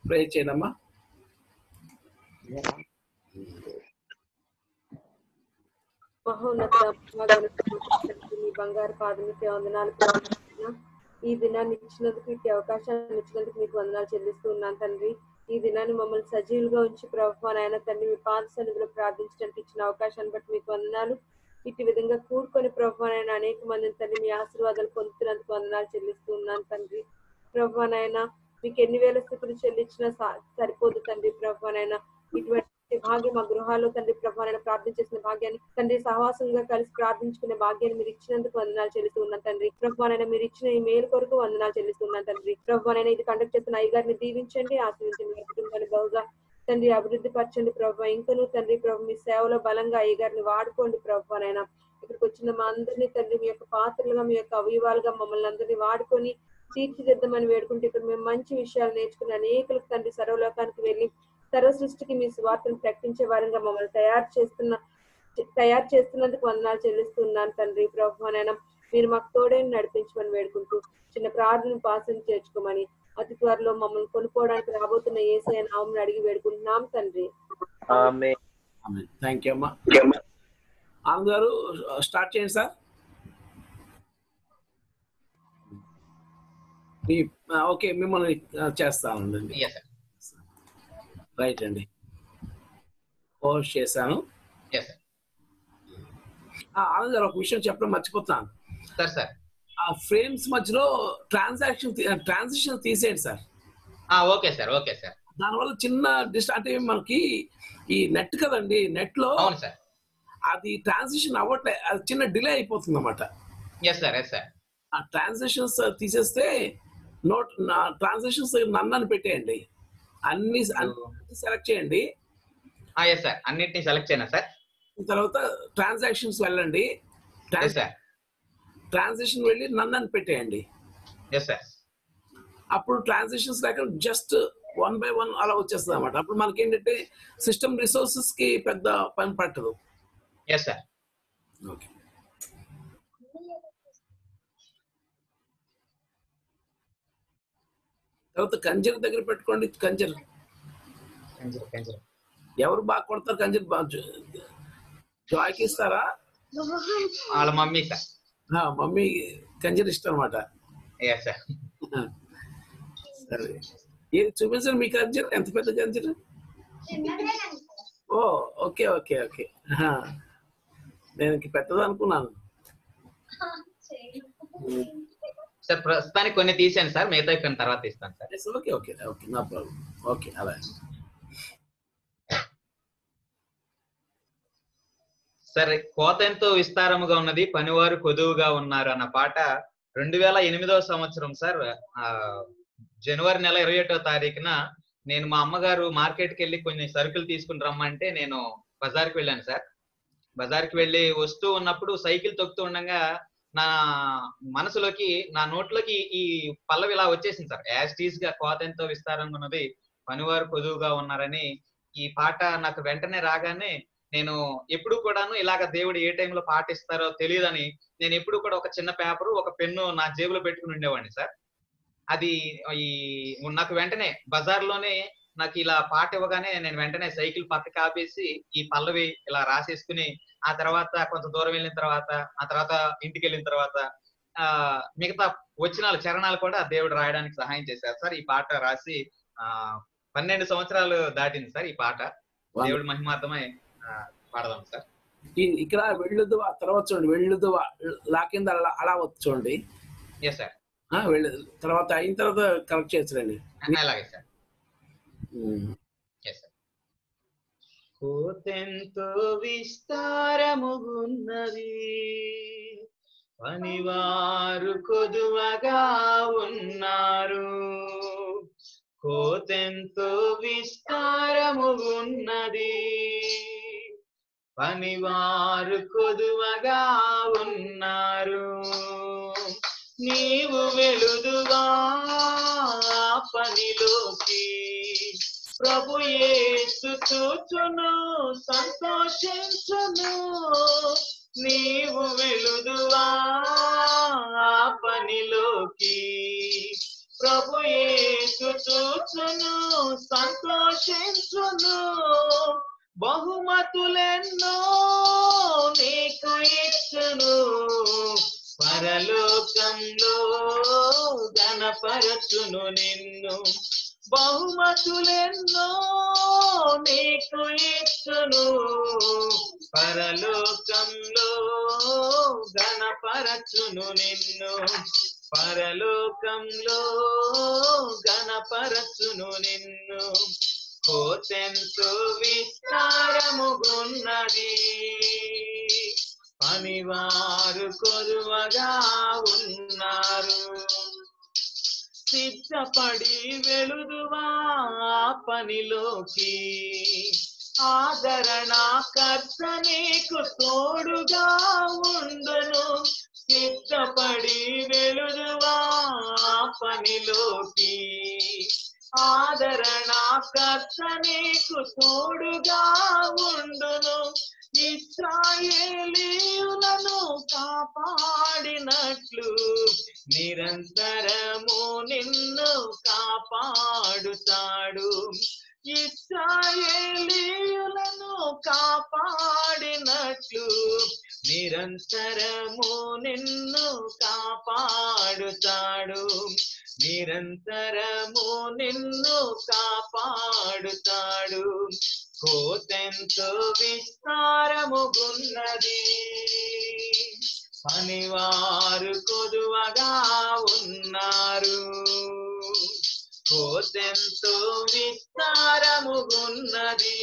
ప్రే చేయనమ్మా మహోన్నత మహాగణపతి మీ బంగారు పాదమికి వందనాలు ప్రభువా. ఈ దినాన్ని ఇచ్చినందుకు ఈ అవకాశాన్ని ఇచ్చినందుకు మీకు వందనాలు చెల్లిస్తూ ఉన్నాను తండ్రి ఈ దినాన్ని మమ్మల్ని సజీవులుగా ఉంచి ప్రభుత్వ నాయన తండ్రి మీ పాద సన్నిధిలో ప్రార్థించడానికి ఇచ్చిన అవకాశాన్ని బట్టి మీకు వందనాలు ఇటు విధంగా కూడుకొని ప్రభు నాయన అనేక మందిని తండ్రి మీ ఆశీర్వాదాలు పొందుతున్నందుకు వందనాలు చెల్లిస్తూ ఉన్నాను తండ్రి ప్రభు నాయన మీకు ఎన్ని వేల స్థితులు చెల్లించినా సా- సరిపోదు తండ్రి ప్రభు నాయన ఇటువంటి భాగ్యం మా గృహాల్లో తండ్రి ప్రభు నాయన ప్రార్థన చేసిన భాగ్యాన్ని తండ్రి సహవాసంగా కలిసి ప్రార్థించుకునే భాగ్యాన్ని మీరు ఇచ్చినందుకు వందనాలు చెల్లిస్తూ ఉన్నాను తండ్రి ప్రభు నాయన మీరు ఇచ్చిన ఈ మేలు కొరకు వందనాలు చెల్లిస్తున్నాను తండ్రి ప్రభు నాయన ఇది కండక్ట్ చేస్తున్న అయ్యగారిని దీవించండి ఆశ్రయించండి మీ కుటుంబాన్ని బహుగా తండ్రి అభివృద్ధి పరచండి ప్రభు ఇంకను తండ్రి ప్రభు మీ సేవలో బలంగా అయ్యగారిని వాడుకోండి ప్రభు నాయన ఇక్కడికి వచ్చిన మా అందరినీ తండ్రి మీ యొక్క పాత్రలుగా మీ యొక్క అవయవాలుగా మమ్మల్ని అందరినీ వాడుకొని తీర్చిదిద్దామని వేడుకుంటే ఇక్కడ మేము మంచి విషయాలు నేర్చుకుని అనేకులకు తండ్రి సర్వలోకానికి వెళ్ళి సర్వ సృష్టికి మీ స్వార్థను ప్రకటించే వారంగా మమ్మల్ని తయారు చేస్తున్న తయారు చేస్తున్నందుకు వందనాలు చెల్లిస్తున్నాను తండ్రి ప్రభు నాయన మీరు మాకు తోడే నడిపించమని వేడుకుంటూ చిన్న ప్రార్థన పాసం చేర్చుకోమని అతి త్వరలో మమ్మల్ని కొనుక్కోవడానికి రాబోతున్న ఏసఐ నామం అడిగి వేడుకుంటున్నాం తండ్రి ఆమె థ్యాంక్ యూ అమ్మా ఆనంద్ గారు స్టార్ట్ చేయండి సార్ మీ ఓకే మిమ్మల్ని ఆ, చేస్తానండి ఎస్ సార్ రైట్ అండి పోస్ట్ చేశాను ఎస్ సార్ ఆ, ఆనంద్ గారు ఒక విషయం చెప్పడం మర్చిపోతున్నాను సార్ సార్ ఆ ఫ్రేమ్స్ మధ్యలో ట్రాన్సాక్షన్ ట్రాన్సాక్షన్ తీసేయండి sir okay sir okay sir దానివల్ల చిన్న డిస్ అంటే మనకి ఈ నెట్ కదండి నెట్ లో అవును సార్ అది ట్రాన్సాక్షన్ అవ్వట్లే అది చిన్న డిలే అయిపోతుంది అనమాట ఎస్ సార్ ఎస్ సార్ ఆ ట్రాన్సాక్షన్స్ తీసేస్తే నోట్ నా ట్రాన్సాక్షన్స్ నన్ను అని పెట్టేయండి అన్ని అన్ని సెలెక్ట్ చేయండి ఎస్ సార్ అన్నిటిని సెలెక్ట్ చేయనా సార్ తర్వాత ట్రాన్సాక్షన్స్ వెళ్ళండి ఎస్ సార్ ట్రాన్సాక్షన్ వెళ్ళి నన్ను అని పెట్టేయండి ఎస్ సార్ అప్పుడు ట్రాన్సాక్షన్స్ లేకుండా జస్ట్ వన్ బై వన్ అలా వచ్చేస్తుంది అనమాట అప్పుడు మనకి ఏంటంటే సిస్టమ్ రిసోర్సెస్ కి పెద్ద పని పట్టదు ఎస్ సార్ ఓకే తర్వాత కంజర్ దగ్గర పెట్టుకోండి కంజర్ ఎవరు బాగా కొడతారు కంజర్ బాగా జాయ్కి ఇస్తారా వాళ్ళ మమ్మీ సార్ ఆ, మమ్మీ కంజర్ ఇష్టం అనమాట ఎస్ సార్ సరే ఏది చూపించండి మీ కంజర్ ఎంత పెద్ద కంజర్ ఓ ఓకే ఓకే ఓకే ఆహా. నేను ఇంక పెద్దది అనుకున్నాను సార్ ప్రస్తుతానికి కొన్ని తీసాను సార్ మిగతా కొన్ని తర్వాత ఇస్తాను sir Yes, okay okay okay no problem okay అలా సరే కోత ఎంతో విస్తారముగా ఉన్నది పనివారు కొదువుగా ఉన్నారు అన్న పాట రెండు వేల ఎనిమిదవ సంవత్సరం సార్ ఆ, జనవరి నెల ఇరవై ఒకటో తారీఖున నేను మా అమ్మగారు మార్కెట్కి వెళ్ళి కొన్ని సరుకులు తీసుకుని రమ్మంటే నేను బజార్కి వెళ్ళాను సార్ బజార్కి వెళ్ళి వస్తూ ఉన్నప్పుడు సైకిల్ తొక్కుతూ ఉండగా నా మనసులోకి నా నోట్లోకి ఈ పల్లవి ఇలా వచ్చేసింది సార్ యాజ్ టీజ్ గా కోత ఎంతో విస్తారంగా ఉన్నది పనివారు కొదువుగా ఉన్నారని ఈ పాట నాకు వెంటనే రాగానే నేను ఎప్పుడు కూడాను ఇలాగ దేవుడు ఏ టైంలో పాటిస్తారో తెలియదని నేను ఎప్పుడు కూడా ఒక చిన్న పేపర్ ఒక పెన్ను నా జేబులో పెట్టుకుని ఉండేవాడిని సార్ అది ఈ నాకు వెంటనే బజార్ లోనే నాకు ఇలా పాట ఇవ్వగానే నేను వెంటనే సైకిల్ పక్కకి ఆపేసి ఈ పల్లవి ఇలా రాసేసుకుని ఆ తర్వాత కొంత దూరం వెళ్ళిన తర్వాత ఆ తర్వాత ఇంటికి వెళ్ళిన తర్వాత ఆ మిగతా వచ్చిన చరణాలు కూడా దేవుడు రాయడానికి సహాయం చేశారు సార్ ఈ పాట రాసి ఆ పన్నెండు సంవత్సరాలు దాటింది సార్ ఈ పాట దేవుడి మహిమార్థమై ఆ, పాడదాం సార్ ఈ- ఇక్కడ వెళ్ళుదు తర్వాత చూడండి వెళ్ళుదు లా కింద అలా అలా వచ్చు చూడండి ఎస్ సార్ ఆ, వెళ్ళు తర్వాత అయిన తర్వాత కరెక్ట్ చేసిరండి అలాగే సార్ ఎస్ సార్ కోతెంతో విస్తారముగున్నది పనివారు కొదువగా ఉన్నారు కోతెంతో విస్తారముగున్నది పనివారు కొదువగా ఉన్నారు నీవు వెలుదువా ఆ పనిలోకి ప్రభు యేసు చూచును సంతోషించును నీవు వెలుదువా ఆ పనిలోకి ప్రభు యేసు చూచును సంతోషించును బహుమతులెన్నో నీకు ఇచ్చును పరలోకంలో గణపరచును నిన్ను బహుమతులెన్నో నీకు ఇచ్చును పరలోకంలో గణపరచును నిన్ను పరలోకంలో గణపరచును నిన్ను కోతెంతో విస్తారముగున్నది పనివారు కొరువగా ఉన్నారు సిద్ధపడి వెలుదువా పనిలోకి ఆదరణ కర్త నీకు తోడుగా ఉండును సిద్ధపడి వెలుదువా పనిలోకి ఆదరణ కర్త నీకు తోడుగా ఉండును ఇస్రాయేలీయులను కాపాడినట్లు నిరంతరము నిన్ను కాపాడుతాడు ఇస్రాయేలీయులను కాపాడినట్లు నిరంతరము నిన్ను కాపాడుతాడు నిరంతరము నిన్ను కాపాడుతాడు కోతెంతో విస్తారముగున్నది పనివారు కొదువగా ఉన్నారు కోతెంతో విస్తారముగున్నది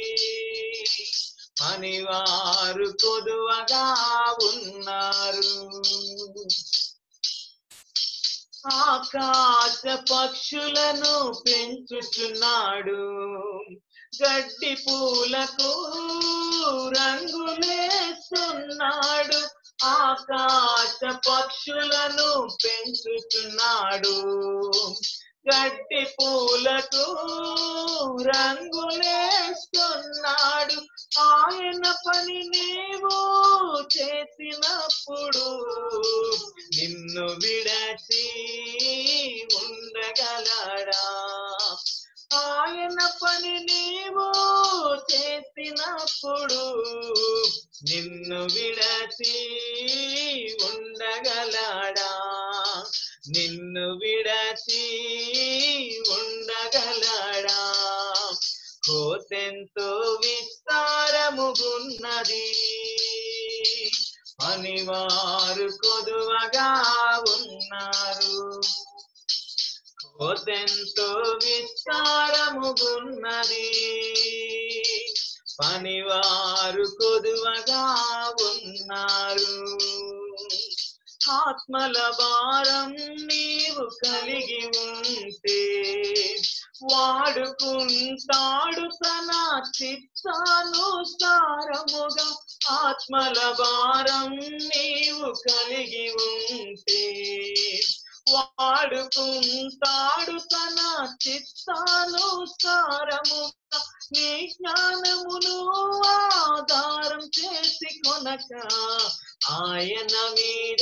పనివారు కొదువగా ఉన్నారు ఆకాశ పక్షులను పెంచుచున్నాడు గడ్డి పూలకు రంగులేస్తున్నాడు ఆకాశ పక్షులను పెంచుచున్నాడు గడ్డి పూలకు రంగులేస్తున్నాడు ఆయన పని నీవు చేసినప్పుడు నిన్ను విడచి ఉండగలడా ఆయన పని నీవు చేసినప్పుడు నిన్ను విడచి ఉండగలడా నిన్ను విడచి ఉండగలడా కోతెంతో విస్తారముగున్నది పనివారు కొదువగా ఉన్నారు కోతెంతో విస్తారముగున్నది పనివారు కొదువగా ఉన్నారు ఆత్మల భారం నీవు కలిగి ఉంటే వాడుకుంటాడు తన చిత్తానుసారముగా ఆత్మల భారం నీవు కలిగి ఉంటే వాడుకుంటాడు తన చిత్తానుసారముగా నీ జ్ఞానమును ఆధారం చేసి కొనక ఆయన మీద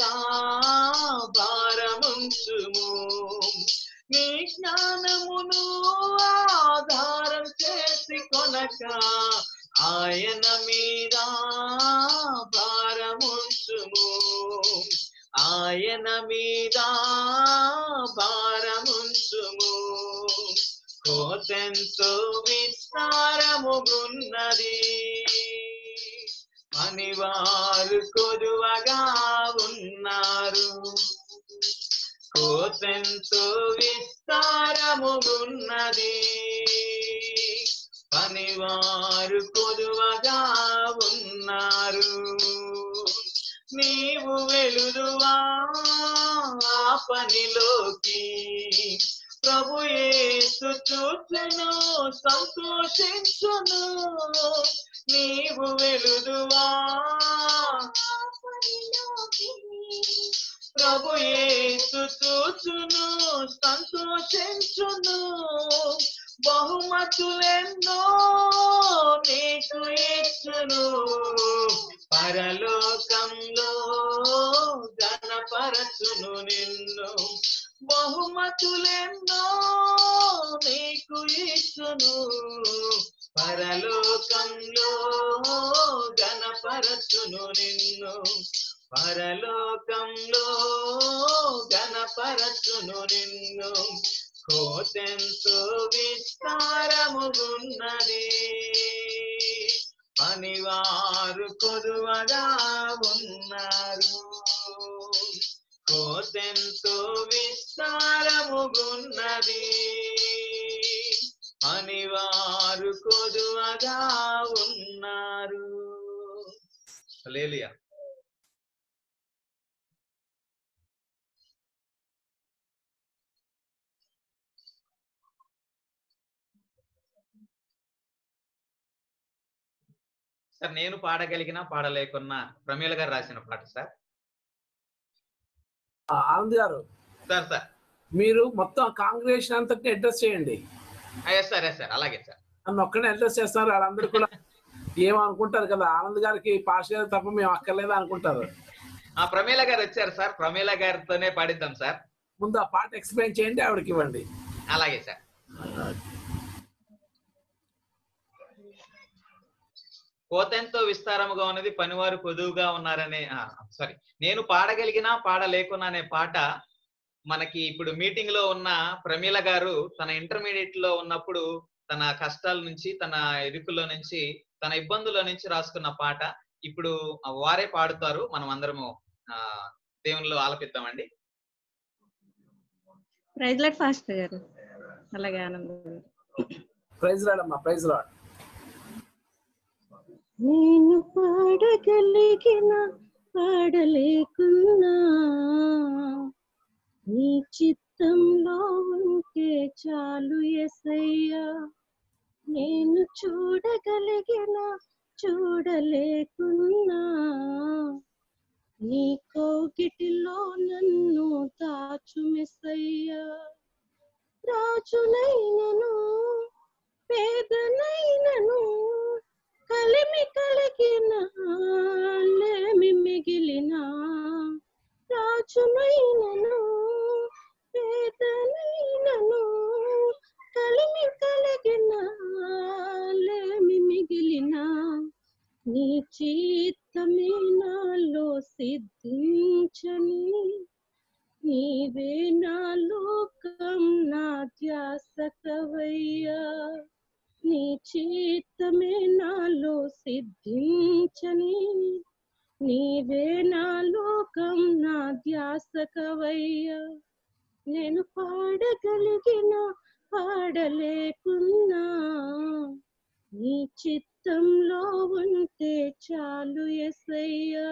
భారముంచుము నీ జ్ఞానమును ఆధారం చేసి కొనక ఆయన మీద భారముంచుము ఆయన మీద భారముంచుము కోతెంతో విస్తారముగున్నది పనివారు కొదువగా ఉన్నారు కోతెంతో విస్తారముగున్నది పనివారు కొదువగా ఉన్నారు నీవు వెలుదువా ఆ పనిలోకి ప్రభు యేసు చూచెను సంతోషించును నీవు వెలుదువా ప్రభు యేసు చూచును సంతోషించును బహుమతులెన్నో నీకు ఇచ్చును పరలోకంలో గణపరచును నిన్ను బహుమతులెన్నో నీకు ఇచ్చును పరలోకంలో గణపరచును నిన్ను పరలోకంలో గణపరచును నిన్ను కోటెంతో విస్తారముగున్నది పనివారు కొదువగా ఉన్నారు కోటెంతో విస్తారముగున్నది పనివారు కొదువగా ఉన్నారు హల్లెలూయా సార్ నేను పాడగలిగినా పాడలేకున్నా ప్రమీల గారు రాసిన పాట సార్ ఆ, ఆనంద్ గారు సార్ సార్ మీరు మొత్తం కాంగ్రెషన్ అంతటిని అడ్రస్ చేయండి ఎస్ సార్ ఎస్ సార్ అలాగే సార్ నన్ను ఒక్కడే అడ్రస్ చేస్తున్నారు వాళ్ళందరూ కూడా ఏమనుకుంటారు కదా ఆనంద్ గారికి పాస్ చేయడం తప్ప మేము అక్కర్లేదా అనుకుంటారు ఆ ప్రమీల గారు వచ్చారు సార్ ప్రమీల గారితోనే పాడిద్దాం సార్ ముందు ఆ పాట ఎక్స్ప్లెయిన్ చేయండి ఆవిడకి ఇవ్వండి అలాగే సార్ కోతెంతో విస్తారముగా ఉన్నది పనివారు పొదువుగా ఉన్నారనే సారీ నేను పాడగలిగినా పాడలేకున్నా అనే పాట మనకి ఇప్పుడు మీటింగ్ లో ఉన్న ప్రమీల గారు తన ఇంటర్మీడియట్ లో ఉన్నప్పుడు తన కష్టాల నుంచి తన ఇరుకులో నుంచి తన ఇబ్బందుల నుంచి రాసుకున్న పాట ఇప్పుడు వారే పాడుతారు మనం అందరము ఆ దేవునిలో ఆలపిద్దామండి ప్రైజ్ లాట్ ఫాస్ట్ గారు అలాగే ఆనందం గారు ప్రైజ్ రాడమ్మా ప్రైజ్ రాడ్ నేను పాడగలిగిన పాడలేకున్నా నీ చిత్తంలో ఉంటే చాలు ఎసయ్యా నేను చూడగలిగిన చూడలేకున్నా నీ కోగిటిలో నన్ను దాచు మెస్సయ్యా రాజునైనను పేదనైనను కలిమి కలిగిన లేమి మిగిలిన రాజునైనను పేదనైనను కలిమి కలిగిన లేమి మిగిలిన నీ చిత్తమే నాలో సిద్ధించని నీవే నా లోకం నా ధ్యాసకవయ్యా నీ చిత్తమే నాలో సిద్ధించని నీవే నా లోకం నా ధ్యాసకవయ్యా నేను పాడగలిగిన పాడలేకున్నా నీ చిత్తంలో ఉంటే చాలు ఎసయ్యా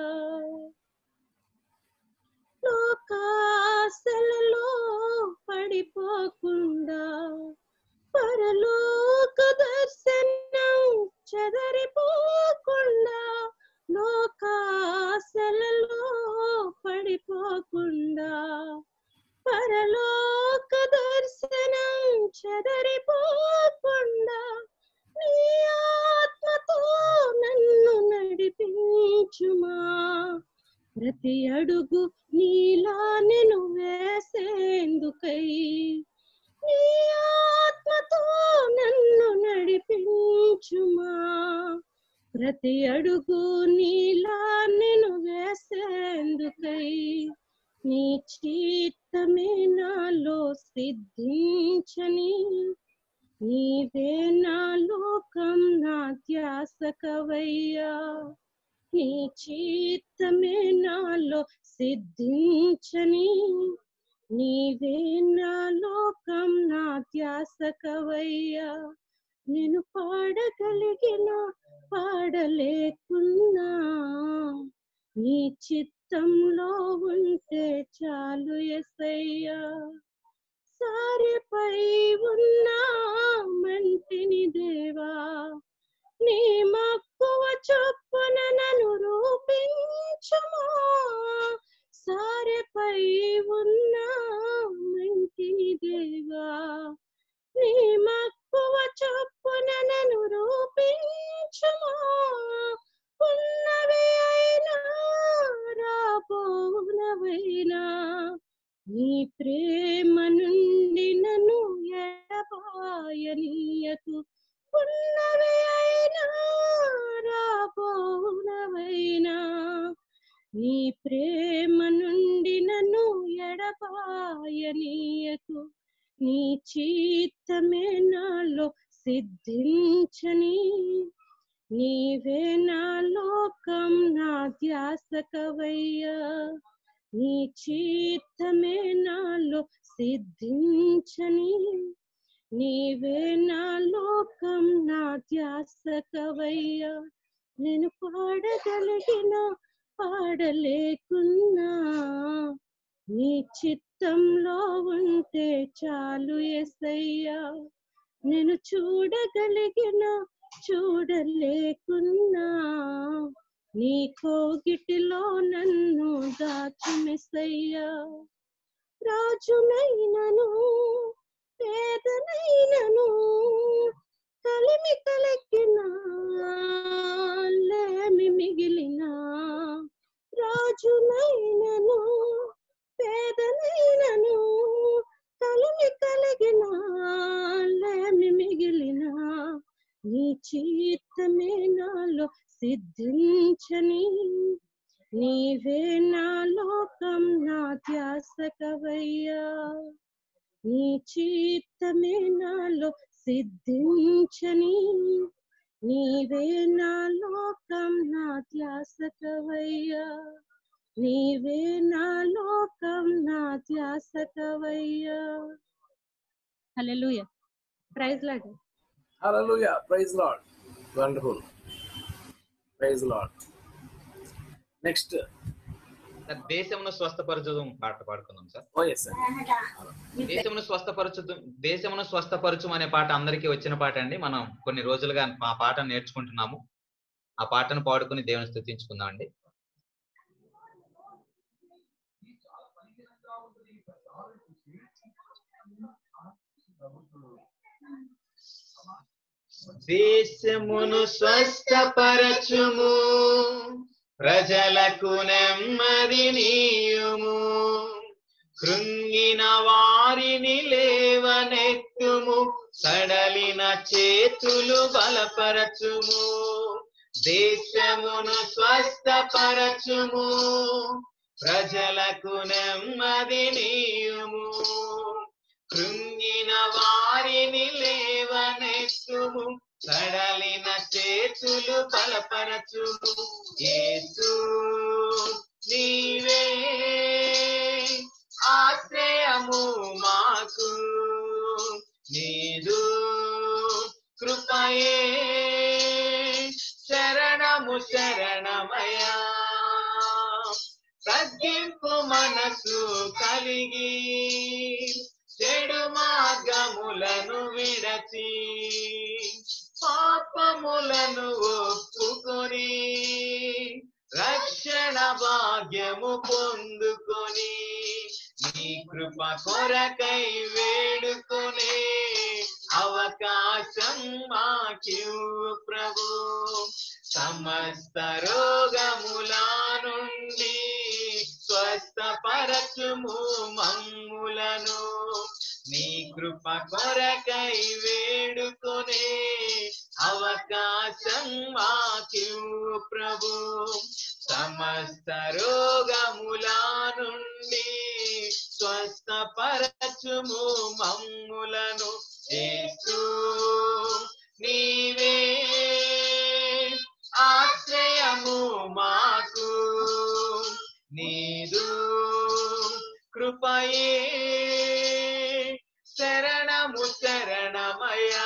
లోకాశలలో పడిపోకుండా పరలోక దర్శనం చెదరిపోకుండా లోకాశలలో పడిపోకుండా పరలోక దర్శనం చెదరిపోకుండా నీ ఆత్మతో నన్ను నడిపించుమా ప్రతి అడుగు నీలా నేను వేసేందుకై నీ ఆత్మతో నన్ను నడిపించుమా ప్రతి అడుగు నీలా నేను వేసేందుకై నీ చిత్తమే నాలో సిద్ధించని నీవే నా లోకం నా ధ్యాసకవయ్యా నీ చిత్తమే నాలో సిద్ధించని నీవే నా లోకం నా ధ్యాసకవయ్యా నేను పాడగలిగిన పాడలేకున్నా నీ చిత్తంలో ఉంటే చాలు ఎసయ్యా సారెపై ఉన్న మంటిని దేవా నీ మక్కువ చొప్పున నన్ను రూపించుమా సారెపై ఉన్న మంటిని దేవా నీ మక్కువ చొప్పున నన్ను రూపించుమా ఉన్నవి అయినా రాబోనవైనా నీ ప్రేమ నీయకు ఉన్నవి అయినా రాబోనవైనా నీ ప్రేమ నుండి నన్ను ఎడబాయనీయకు నీ చిత్తమే నాలో సిద్ధించని నీవే నా లోకం నా ధ్యాసకవయ్యా నీ చిత్తమే నాలో సిద్ధించని నీవే నా లోకం నా ధ్యాసకవయ్యా నేను పాడగలిగిన పాడలేకున్నా నీ చిత్తంలో ఉంటే చాలు ఎసయ్యా నేను చూడగలిగిన చూడలేకున్నా నీ కోగిటిలో నన్ను దాచుమెసయ్యా రాజునైనను పేదనైనను కలిమి కలిగిన లేమి మిగిలిన రాజునైనను పేదనైనను కలిమి కలిగిన లేమి మిగిలిన నీ చిత్తమే నాలో సిద్ధించని నీవే నా లోకం నా ధ్యాసకవయ్యా నీ చిత్తమే నాలో సిద్ధించని నీవే నా లోకం నా ధ్యాసకవయ్యా నీవే నా లోకం నా ధ్యాసకవయ్యా hallelujah praise Lord Hallelujah. Praise Lord. Wonderful. Praise Lord. Next. Sir దేశమును స్వస్థపరచుదాం పాట పాడుకుందాం సార్ Oh, yes, sir. దేశమును స్వస్థపరచుదు దేశమును స్వస్థపరచు అనే పాట అందరికీ వచ్చిన పాట అండి మనం కొన్ని రోజులుగా ఆ పాట నేర్చుకుంటున్నాము ఆ పాటను పాడుకుని దేవుని స్థుతించుకుందాం అండి దేశమును స్వస్థపరచుము ప్రజలకు నెమ్మది నీయుము కృంగిన వారిని లేవనెత్తుము సడలిన చేతులు బలపరచుము దేశమును స్వస్థపరచుము ప్రజలకు నెమ్మది నీయుము కృంగిన వారిని లేవనెత్తుము సడలిన చేతులు బలపరచుము యేసు నీవే ఆశ్రయము మాకు నీదు కృపయే శరణము శరణమయా తగ్గింపు మనసు కలిగి చెడు మార్గములను విడచి పాపములను ఒప్పుకొని రక్షణ భాగ్యము పొందుకొని నీ కృప కొరకై వేడుకొనే అవకాశం మాకివ్వు ప్రభు సమస్త రోగముల నుండి స్వస్థపరచుము మమ్ములను నీ కృప కొరకై వేడుకొనే అవకాశం మాకివ్వు ప్రభు సమస్త రోగముల నుండి స్వస్థపరచుము మమ్ములను యేసు నీవే ఆశ్రయము మాకు నీదు కృపయే శరణము శరణమయా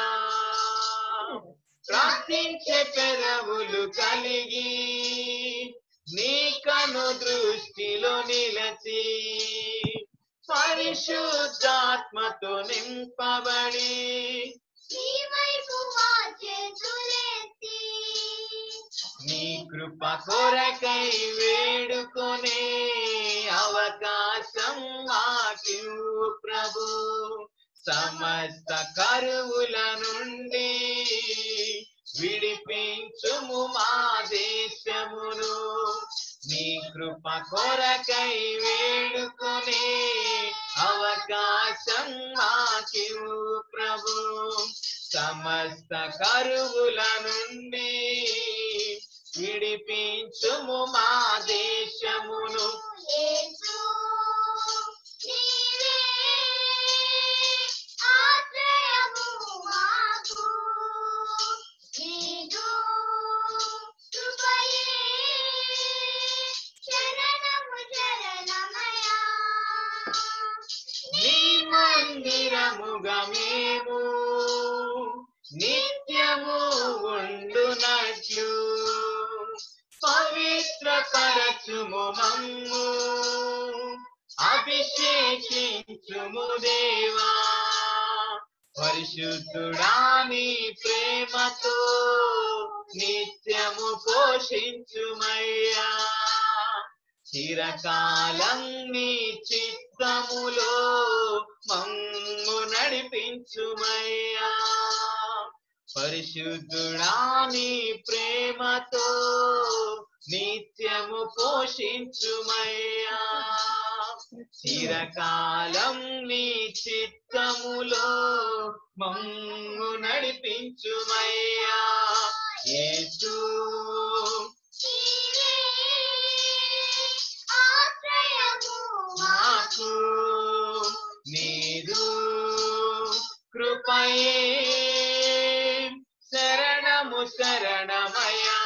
ప్రార్థించే పెదవులు కలిగి నీ కను దృష్టిలో నిలచి పరిశుద్ధాత్మతో నింపబడి నీ వైపు మా చేతులెత్తి నీ కృప కొరకై వేడుకొనే అవకాశం మాకివ్వు ప్రభు సమస్త కరువుల నుండి విడిపించుము మా దేశమును నీ కృప కొరకై వేడుకొనే అవకాశం మాకివ్వు ప్రభు సమస్త కరువుల నుండి విడిపించుము మా దేశమును యేసు నీవే ఆశ్రయము మాకు నీదు కృపయే శరణము శరణమయా నీ మందిరముగా మేము నిత్యము ఉండునట్లు పవిత్ర పరచుము మమ్ము అభిషేకించుము దేవా పరిశుద్ధుడా నీ ప్రేమతో నిత్యము పోషించుమయ్యా చిరకాలం నీ చిత్తములో మమ్ము నడిపించుమయ్యా పరిశుద్ధుడా నీ ప్రేమతో నిత్యము పోషించుమయ్యా చిరకాలం నీ చిత్తములో మమ్ము నడిపించుమయ్యా యేసు నీవే ఆశ్రయము మాకు నీదు కృపయే శరణము శరణమయా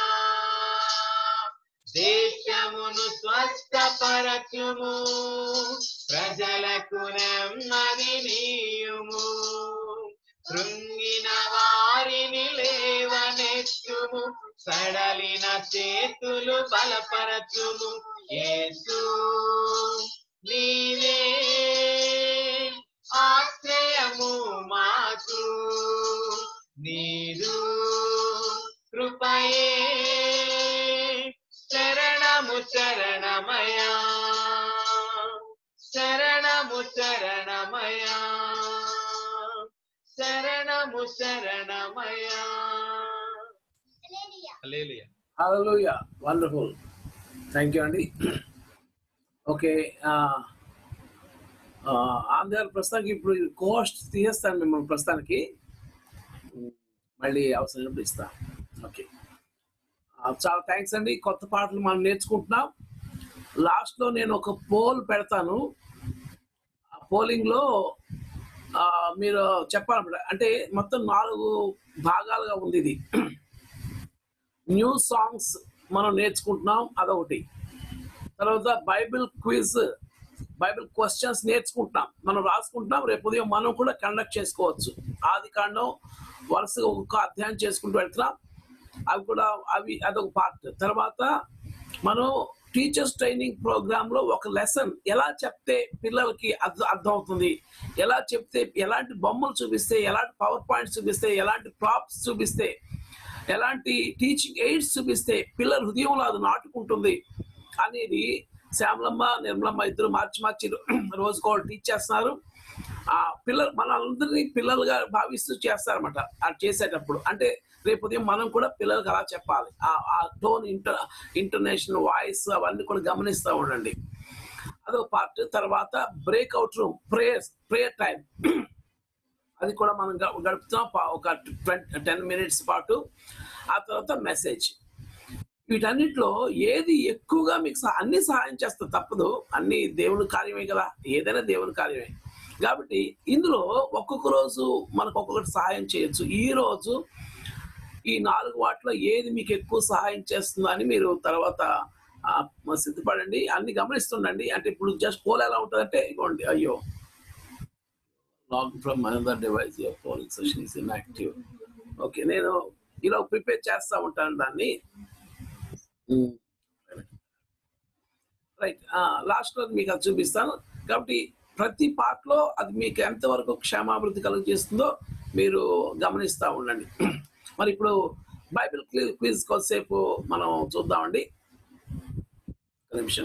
దేశమును స్వస్థపరచుము ప్రజలకు నెమ్మది నీయుము కృంగిన వారిని లేవనెత్తుము సడలిన చేతులు బలపరచుము యేసు నీవే ఆశ్రయము మాకు నీదు కృపయే శరణము శరణమయా శరణము శరణమయా శరణము శరణమయా hallelujah hallelujah hallelujah wonderful thank you అండి ఓకే ఆంధ్ర ప్రస్తుతానికి ఇప్పుడు కోస్ట్ తీసేస్తాను మిమ్మల్ని ప్రస్తుతానికి మళ్ళీ అవసరం ఇస్తాను ఓకే చాలా థ్యాంక్స్ అండి కొత్త పాటలు మనం నేర్చుకుంటున్నాం లాస్ట్లో నేను ఒక పోల్ పెడతాను ఆ పోలింగ్లో మీరు చెప్పాలన్నమాట అంటే మొత్తం నాలుగు భాగాలుగా ఉంది ఇది న్యూ సాంగ్స్ మనం నేర్చుకుంటున్నాం అదొకటి తర్వాత బైబిల్ క్విజ్ బైబిల్ క్వశ్చన్స్ నేర్చుకుంటున్నాం మనం రాసుకుంటున్నాం రేపు ఉదయం మనం కూడా కండక్ట్ చేసుకోవచ్చు ఆది కాండం వరుసగా ఒక్కొక్క అధ్యాయం చేసుకుంటూ వెళ్తున్నాం అవి కూడా అవి అదొక పార్ట్ తర్వాత మనం టీచర్స్ ట్రైనింగ్ ప్రోగ్రామ్ లో ఒక లెసన్ ఎలా చెప్తే పిల్లలకి అర్థం అర్థం అవుతుంది ఎలా చెప్తే ఎలాంటి బొమ్మలు చూపిస్తే ఎలాంటి పవర్ పాయింట్స్ చూపిస్తే ఎలాంటి ప్రాప్స్ చూపిస్తే ఎలాంటి టీచింగ్ ఎయిడ్స్ చూపిస్తే పిల్లల హృదయంలో అది నాటుకుంటుంది అనేది శ్యామలమ్మ నిర్మలమ్మ ఇద్దరు మార్చి మార్చి రోజుకో టీచ్ చేస్తున్నారు ఆ పిల్లలు మనందరినీ పిల్లలుగా భావిస్తూ చేస్తారన్నమాట అది చేసేటప్పుడు అంటే రేపు ఉదయం మనం కూడా పిల్లలకు అలా చెప్పాలి ఆ- ఆ టోన్ ఇంటర్ ఇంటర్నేషనల్ వాయిస్ అవన్నీ కూడా గమనిస్తూ ఉండండి అదొక పార్ట్ తర్వాత breakout room prayers prayer time అది కూడా మనం గ- గడుపుతాం పా- ఒక టెన్ మినిట్స్ పాటు ఆ తర్వాత మెసేజ్ వీటన్నిటిలో ఏది ఎక్కువగా మీకు సహ- అన్ని సహాయం చేస్తే తప్పదు అన్ని దేవుని కార్యమే కదా ఏదైనా దేవుని కార్యమే కాబట్టి ఇందులో ఒక్కొక్క రోజు మనకు ఒక్కొక్కటి సహాయం చేయొచ్చు ఈ రోజు ఈ నాలుగు వాటిలో ఏది మీకు ఎక్కువ సహాయం చేస్తుందో అని మీరు తర్వాత ఆ, సిద్ధపడండి అన్ని గమనిస్తుండండి అంటే ఇప్పుడు జస్ట్ పోల్ ఎలా ఉంటుందంటే ఇగోండి అయ్యో log from another device your polling session is inactive okay నేను ఇలా ప్రిపేర్ చేస్తా ఉంటాను దాన్ని రైట్ లాస్ట్ లో మీకు అది చూపిస్తాను కాబట్టి ప్రతి పార్ట్ లో అది మీకు ఎంతవరకు క్షేమాభివృద్ధి కలుగు చేస్తుందో మీరు గమనిస్తూ ఉండండి మరి ఇప్పుడు బైబిల్ క్విజ్ కొద్దిసేపు మనం చూద్దామండి ఒక నిమిషం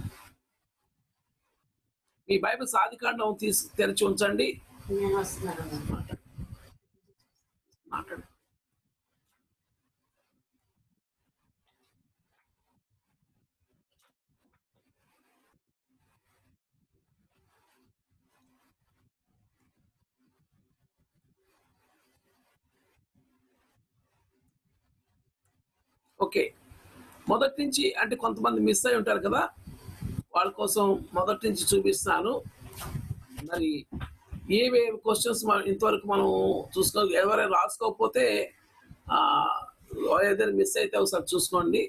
మీ బైబిల్ సాధికాండం తీసి తెరిచి ఉంచండి మాట్లాడు ఓకే మొదటి నుంచి అంటే కొంతమంది మిస్ అయి ఉంటారు కదా వాళ్ళ కోసం మొదటి నుంచి చూపిస్తున్నాను మరి ఏవే క్వశ్చన్స్ ఇంతవరకు మనం చూసుకో ఎవరైనా రాసుకోకపోతే ఆ, ఏదైనా మిస్ అయితే ఒకసారి చూసుకోండి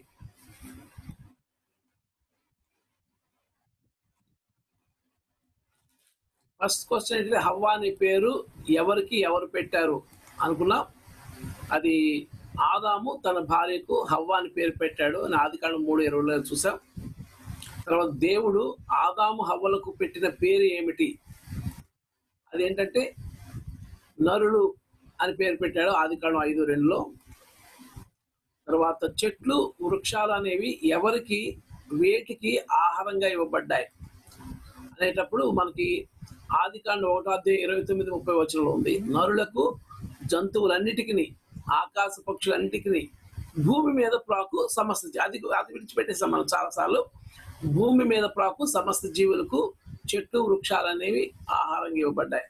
ఫస్ట్ క్వశ్చన్ ఏంటంటే హవ్వ అనే పేరు ఎవరికి ఎవరు పెట్టారు అనుకున్నాం అది ఆదాము తన భార్యకు హవ్వ అని పేరు పెట్టాడు అని ఆదికాండం మూడు ఇరవైలో చూసాం తర్వాత దేవుడు ఆదాము హవ్వలకు పెట్టిన పేరు ఏమిటి అదేంటంటే నరులు అని పేరు పెట్టాడు ఆదికాండం ఐదు రెండులో తర్వాత చెట్లు వృక్షాలు అనేవి ఎవరికి వేటికి ఆహారంగా ఇవ్వబడ్డాయి అనేటప్పుడు మనకి ఆదికాండం ఒకటో అధ్యాయం ఇరవై తొమ్మిది ముప్పై వచనంలో ఉంది నరులకు జంతువులన్నిటికీ ఆకాశ పక్షులన్నిటికీ భూమి మీద ప్రాకు సమస్త జీ- అది అది విడిచిపెట్టేసాం మనం చాలాసార్లు భూమి మీద ప్రాకు సమస్త జీవులకు చెట్లు వృక్షాలు అనేవి ఆహారంగా ఇవ్వబడ్డాయి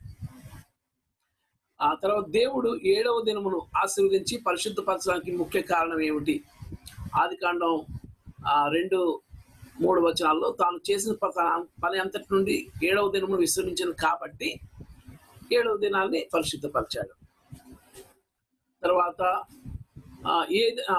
ఆ తర్వాత దేవుడు ఏడవ దినమును ఆశీర్వదించి పరిశుద్ధపరచడానికి ముఖ్య కారణం ఏమిటి ఆదికాండం ఆ రెండు మూడు వచనాల్లో తాను చేసిన ప- పని అంతటి నుండి ఏడవ దినమును విశ్రమించింది కాబట్టి ఏడవ దినాన్ని పరిశుద్ధపరిచాడు తర్వాత ఆ, ఏ ఆ,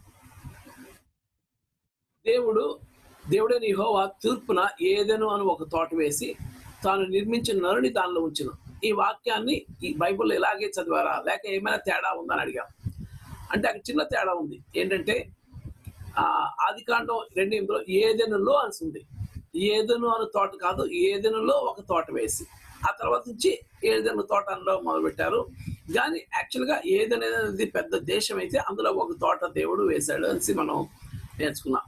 దేవుడు దేవుడైన యెహోవా తూర్పున ఏదెను అని ఒక తోట వేసి తాను నిర్మించిన నరుని దానిలో ఉంచును ఈ వాక్యాన్ని ఈ బైబిల్లో ఇలాగే చదివారా లేక ఏమైనా తేడా ఉందని అడిగా అంటే అక్కడ చిన్న తేడా ఉంది ఏంటంటే ఆ ఆది కాండం రెండు ఎనిమిదిలో ఏదెనులో అని ఉంది ఏదెను అను తోట కాదు ఏదెనులో ఒక తోట వేసి ఆ తర్వాత నుంచి ఏదెను తోట అనలో మొదలు పెట్టారు కానీ యాక్చువల్గా ఏదెన్ అనేది పెద్ద దేశం అయితే అందులో ఒక తోట దేవుడు వేశాడు అనేసి మనం నేర్చుకున్నాం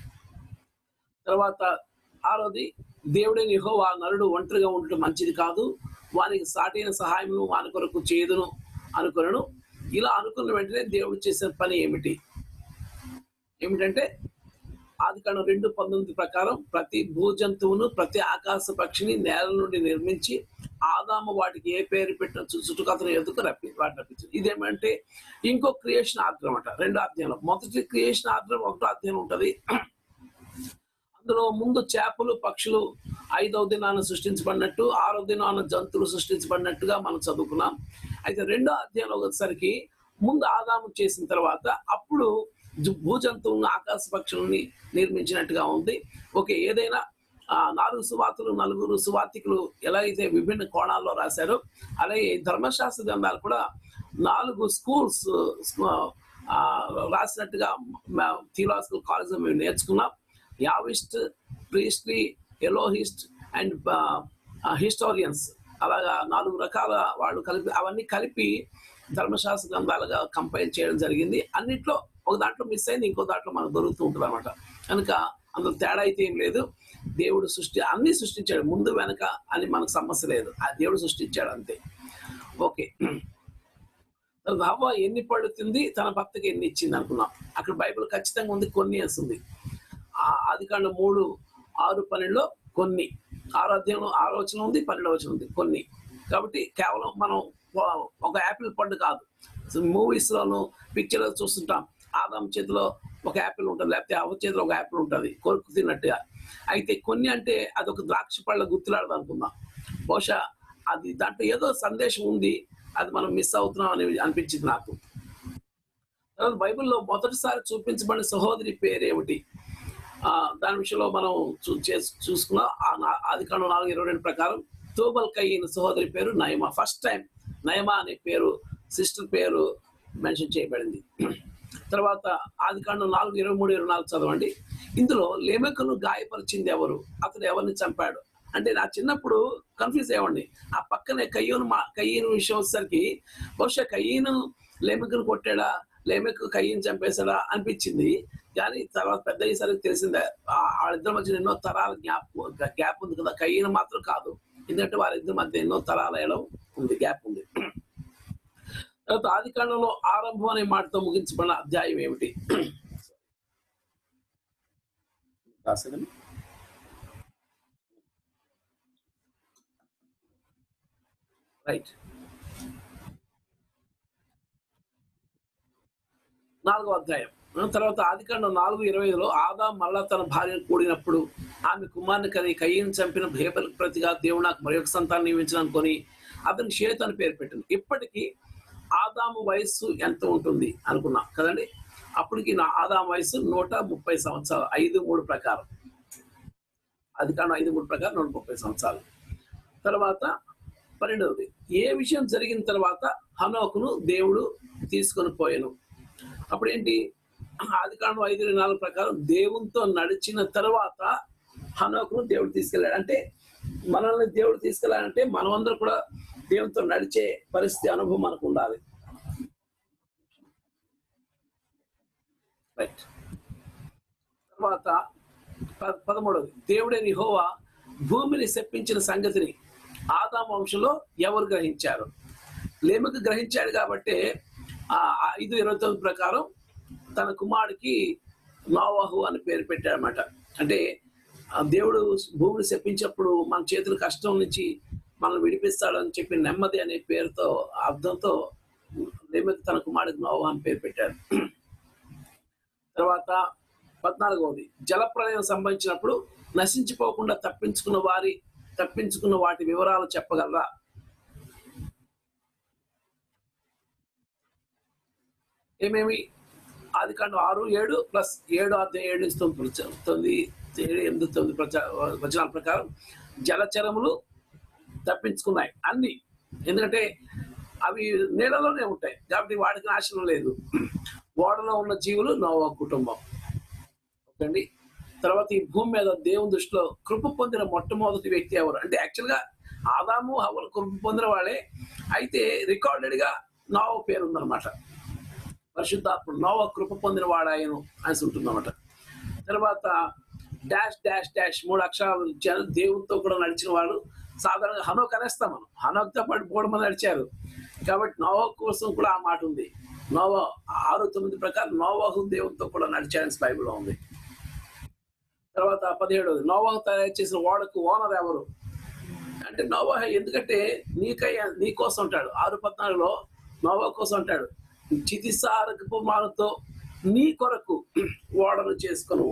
తర్వాత ఆరోది దేవుడైన యెహోవా నరుడు ఒంటరిగా ఉండటం మంచిది కాదు వానికి సాటైన సహాయమును వాని కొరకు చేయదును అనుకొనను ఇలా అనుకున్న వెంటనే దేవుడు చేసిన పని ఏమిటి ఏమిటంటే ఆది కాండం రెండు పంతొమ్మిది ప్రకారం ప్రతి భూజంతువును ప్రతి ఆకాశ పక్షిని నేల నుండి నిర్మించి ఆదాము వాటికి ఏ పేరు పెట్టిన చుట్టుకథను ఎదుకు రప్పి వాటి రప్పించింది ఇదేమంటే ఇంకో క్రియేషన్ ఆర్ద్రం అంట రెండో అధ్యాయంలో మొదటి క్రియేషన్ ఆర్ద్రం ఒకటో అధ్యాయం ఉంటది అందులో ముందు చేపలు పక్షులు ఐదవ దినాన్ని సృష్టించబడినట్టు ఆరో దినాన జంతువులు సృష్టించబడినట్టుగా మనం చదువుకున్నాం అయితే రెండో అధ్యాయంలో వచ్చేసరికి ముందు ఆదాము చేసిన తర్వాత అప్పుడు జు- భూజంతువులను ఆకాశ పక్షుల్ని నిర్మించినట్టుగా ఉంది ఓకే ఏదైనా ఆ నాలుగు సువార్తలు నలుగురు సువార్తికులు ఎలాగైతే విభిన్న కోణాల్లో రాశారో అలాగే ఈ ధర్మశాస్త్ర గ్రంథాలు కూడా నాలుగు స్కూల్స్ రాసినట్టుగా థియలాజికల్ కాలేజ్ మేము నేర్చుకున్నాం Yahwist priestly Elohist and historians అలాగా నాలుగు రకాల వాళ్ళు కలిపి అవన్నీ కలిపి ధర్మశాస్త్ర గ్రంథాలుగా కంపైల్ చేయడం జరిగింది అన్నిట్లో ఒక దాంట్లో మిస్ అయింది ఇంకో దాంట్లో మనకు దొరుకుతూ ఉంటుంది అనమాట కనుక అందులో తేడా అయితే ఏం లేదు దేవుడు సృష్టి అన్ని సృష్టించాడు ముందు వెనక అని మనకు సమస్య లేదు ఆ దేవుడు సృష్టించాడు అంతే ఓకే తర్వాత హవ్వ ఎన్ని పళ్ళు తింది తన భర్తకి ఎన్ని ఇచ్చింది అనుకున్నాం అక్కడ బైబిల్ ఖచ్చితంగా ఉంది కొన్ని వేస్తుంది ఆది కాండ మూడు ఆరు పన్నెండులో కొన్ని ఆరో అధ్యాయంలో ఆలోచన ఉంది పన్నెండు వచనం ఉంది కొన్ని కాబట్టి కేవలం మనం ఒక- ఒక యాపిల్ పండు కాదు మూవీస్ లోను పిక్చర్ చూస్తుంటాం ఆదాం చేతిలో ఒక యాపిల్ ఉంటుంది లేకపోతే అవ్వ చేతిలో ఒక యాపిల్ ఉంటుంది కొరుకు తిన్నట్టుగా అయితే కొన్ని అంటే అది ఒక ద్రాక్ష పళ్ళ గుర్తులాడదు అనుకుందాం బహుశా అది దాంట్లో ఏదో సందేశం ఉంది అది మనం మిస్ అవుతున్నాం అని అనిపించింది నాకు తర్వాత బైబిల్లో మొదటిసారి చూపించబడిన సహోదరి పేరు ఏమిటి ఆ, దాని విషయంలో మనం చూ చేస్- చూసుకున్నాం ఆ నా- ఆది కాండం నాలుగు ఇరవై రెండు ప్రకారం తోబల్ కయ్యిన సహోదరి పేరు నయమా ఫస్ట్ టైం నయమా అనే పేరు సిస్టర్ పేరు మెన్షన్ చేయబడింది తర్వాత ఆది కాండం నాలుగు ఇరవై మూడు ఇరవై నాలుగు చదవండి ఇందులో లేమెకను గాయపరిచింది ఎవరు అతడు ఎవరిని చంపాడు అంటే నా చిన్నప్పుడు కన్ఫ్యూజ్ అయ్యండి ఆ పక్కనే కయ్యూను మా కయ్యను విషయం వచ్చేసరికి బహుశా కయ్యను లేమెకను కొట్టాడా లేమెకు కయ్యను చంపేశాడా అనిపించింది కానీ తర్వాత పెద్ద అయ్యేసరికి తెలిసిందే ఆ- వాళ్ళిద్దరి మధ్య ఎన్నో తరాల గ్యాప్ గ్యాప్ ఉంది కదా కయ్యను మాత్రం కాదు ఎందుకంటే వారిద్దరి మధ్య ఎన్నో తరాల వేయడం ఉంది గ్యాప్ ఉంది తర్వాత ఆది కాండంలో ఆరంభం అనే మాటతో ముగించబడిన అధ్యాయం ఏమిటి రాసేదండి రైట్ నాలుగో అధ్యాయం ఆ తర్వాత ఆదికాండం నాలుగు ఇరవై ఐదులో ఆదా మళ్ళా తన భార్యను కూడినప్పుడు ఆమె కుమారుని కని కయ్యను చంపిన భేబలకు ప్రతిగా దేవుడు నాకు మరి ఒక సంతానం నియమించిన అనుకొని అతని షేతు అని పేరు పెట్టింది ఇప్పటికీ ఆదాము వయస్సు ఎంత ఉంటుంది అనుకున్నా కదండి అప్పటికి నా ఆదాము వయస్సు నూట ముప్పై సంవత్సరాలు ఐదు మూడు ప్రకారం అది కాను ఐదు మూడు ప్రకారం నూట ముప్పై సంవత్సరాలు తర్వాత పన్నెండవది ఏ విషయం జరిగిన తర్వాత హనోకును దేవుడు తీసుకొని పోయాను అప్పుడు ఏంటి ఆది కాండం ఐదు ఇరవై నాలుగు ప్రకారం దేవునితో నడిచిన తర్వాత హనోకును దేవుడు తీసుకెళ్ళాడు అంటే మనల్ని దేవుడు తీసుకెళ్ళాలంటే మనమందరం కూడా దేవునితో నడిచే పరిస్థితి అనుభవం మనకు ఉండాలి రైట్ తర్వాత ప- పదమూడవది దేవుడే నిహోవా భూమిని శప్పించిన సంగతిని ఆదాం వంశంలో ఎవరు గ్రహించారు లేముకు గ్రహించాడు కాబట్టి ఆ ఆ ఐదు ఇరవై తొమ్మిది ప్రకారం తన కుమారుడికి నోవాహు అని పేరు పెట్టాడనమాట అంటే ఆ దేవుడు భూమిని శప్పించినప్పుడు మన చేతుల కష్టం నుంచి మనల్ని విడిపిస్తాడు అని చెప్పి నెమ్మది అనే పేరుతో అర్థంతో లేమెకు తన కుమారుడికి నోవా అని పేరు పెట్టాడు తర్వాత పద్నాలుగవది జలప్రలయం సంభవించినప్పుడు నశించిపోకుండా తప్పించుకున్న వారి తప్పించుకున్న వాటి వివరాలు చెప్పగలరా ఏమేమి ఆది కాండం ఆరు ఏడు ప్లస్ ఏడు అధ్యాయం ఏడు నుంచి తొమ్మిది ప్రచ- తొమ్మిది ఏడు ఎనిమిది తొమ్మిది ప్రచ- వచనాల ప్రకారం జలచరములు తప్పించుకున్నాయి అన్ని ఎందుకంటే అవి నీళ్ళలోనే ఉంటాయి కాబట్టి వాటికి నాశనం లేదు ఓడలో ఉన్న జీవులు నోవా కుటుంబం ఓకే అండి తర్వాత ఈ భూమి మీద దేవుని దృష్టిలో కృప పొందిన మొట్టమొదటి వ్యక్తి ఎవరు అంటే యాక్చువల్గా ఆదాము హవ్వలు కృప పొందిన వాళ్ళే అయితే రికార్డెడ్ గా నోవ పేరు ఉందన్నమాట పరిశుద్ధాత్మ నోవ కృప పొందిన వాడాయను అని ఉంటుందన్నమాట తర్వాత డాష్ డాష్ డాష్ మూడు అక్షరాలు జన దేవునితో కూడా నడిచిన వాళ్ళు సాధారణంగా హనోక్ అనేస్తాం మనం హనోక్తో పాటు మూడు మంది నడిచారు కాబట్టి నోవా కోసం కూడా ఆ మాట ఉంది నోవా ఆరు తొమ్మిది ప్రకారం నోవాహు దేవునితో కూడా నడిచాడని బైబిల్లో ఉంది తర్వాత పదిహేడవది నోవాహు తయారు చేసిన వాడకు ఓనర్ ఎవరు అంటే నోవాహ ఎందుకంటే నీకయ్యా నీ కోసం అంటాడు ఆరు పద్నాలుగులో నోవా కోసం అంటాడు చితిసారకపు మాలతో నీ కొరకు ఓడను చేసుకొను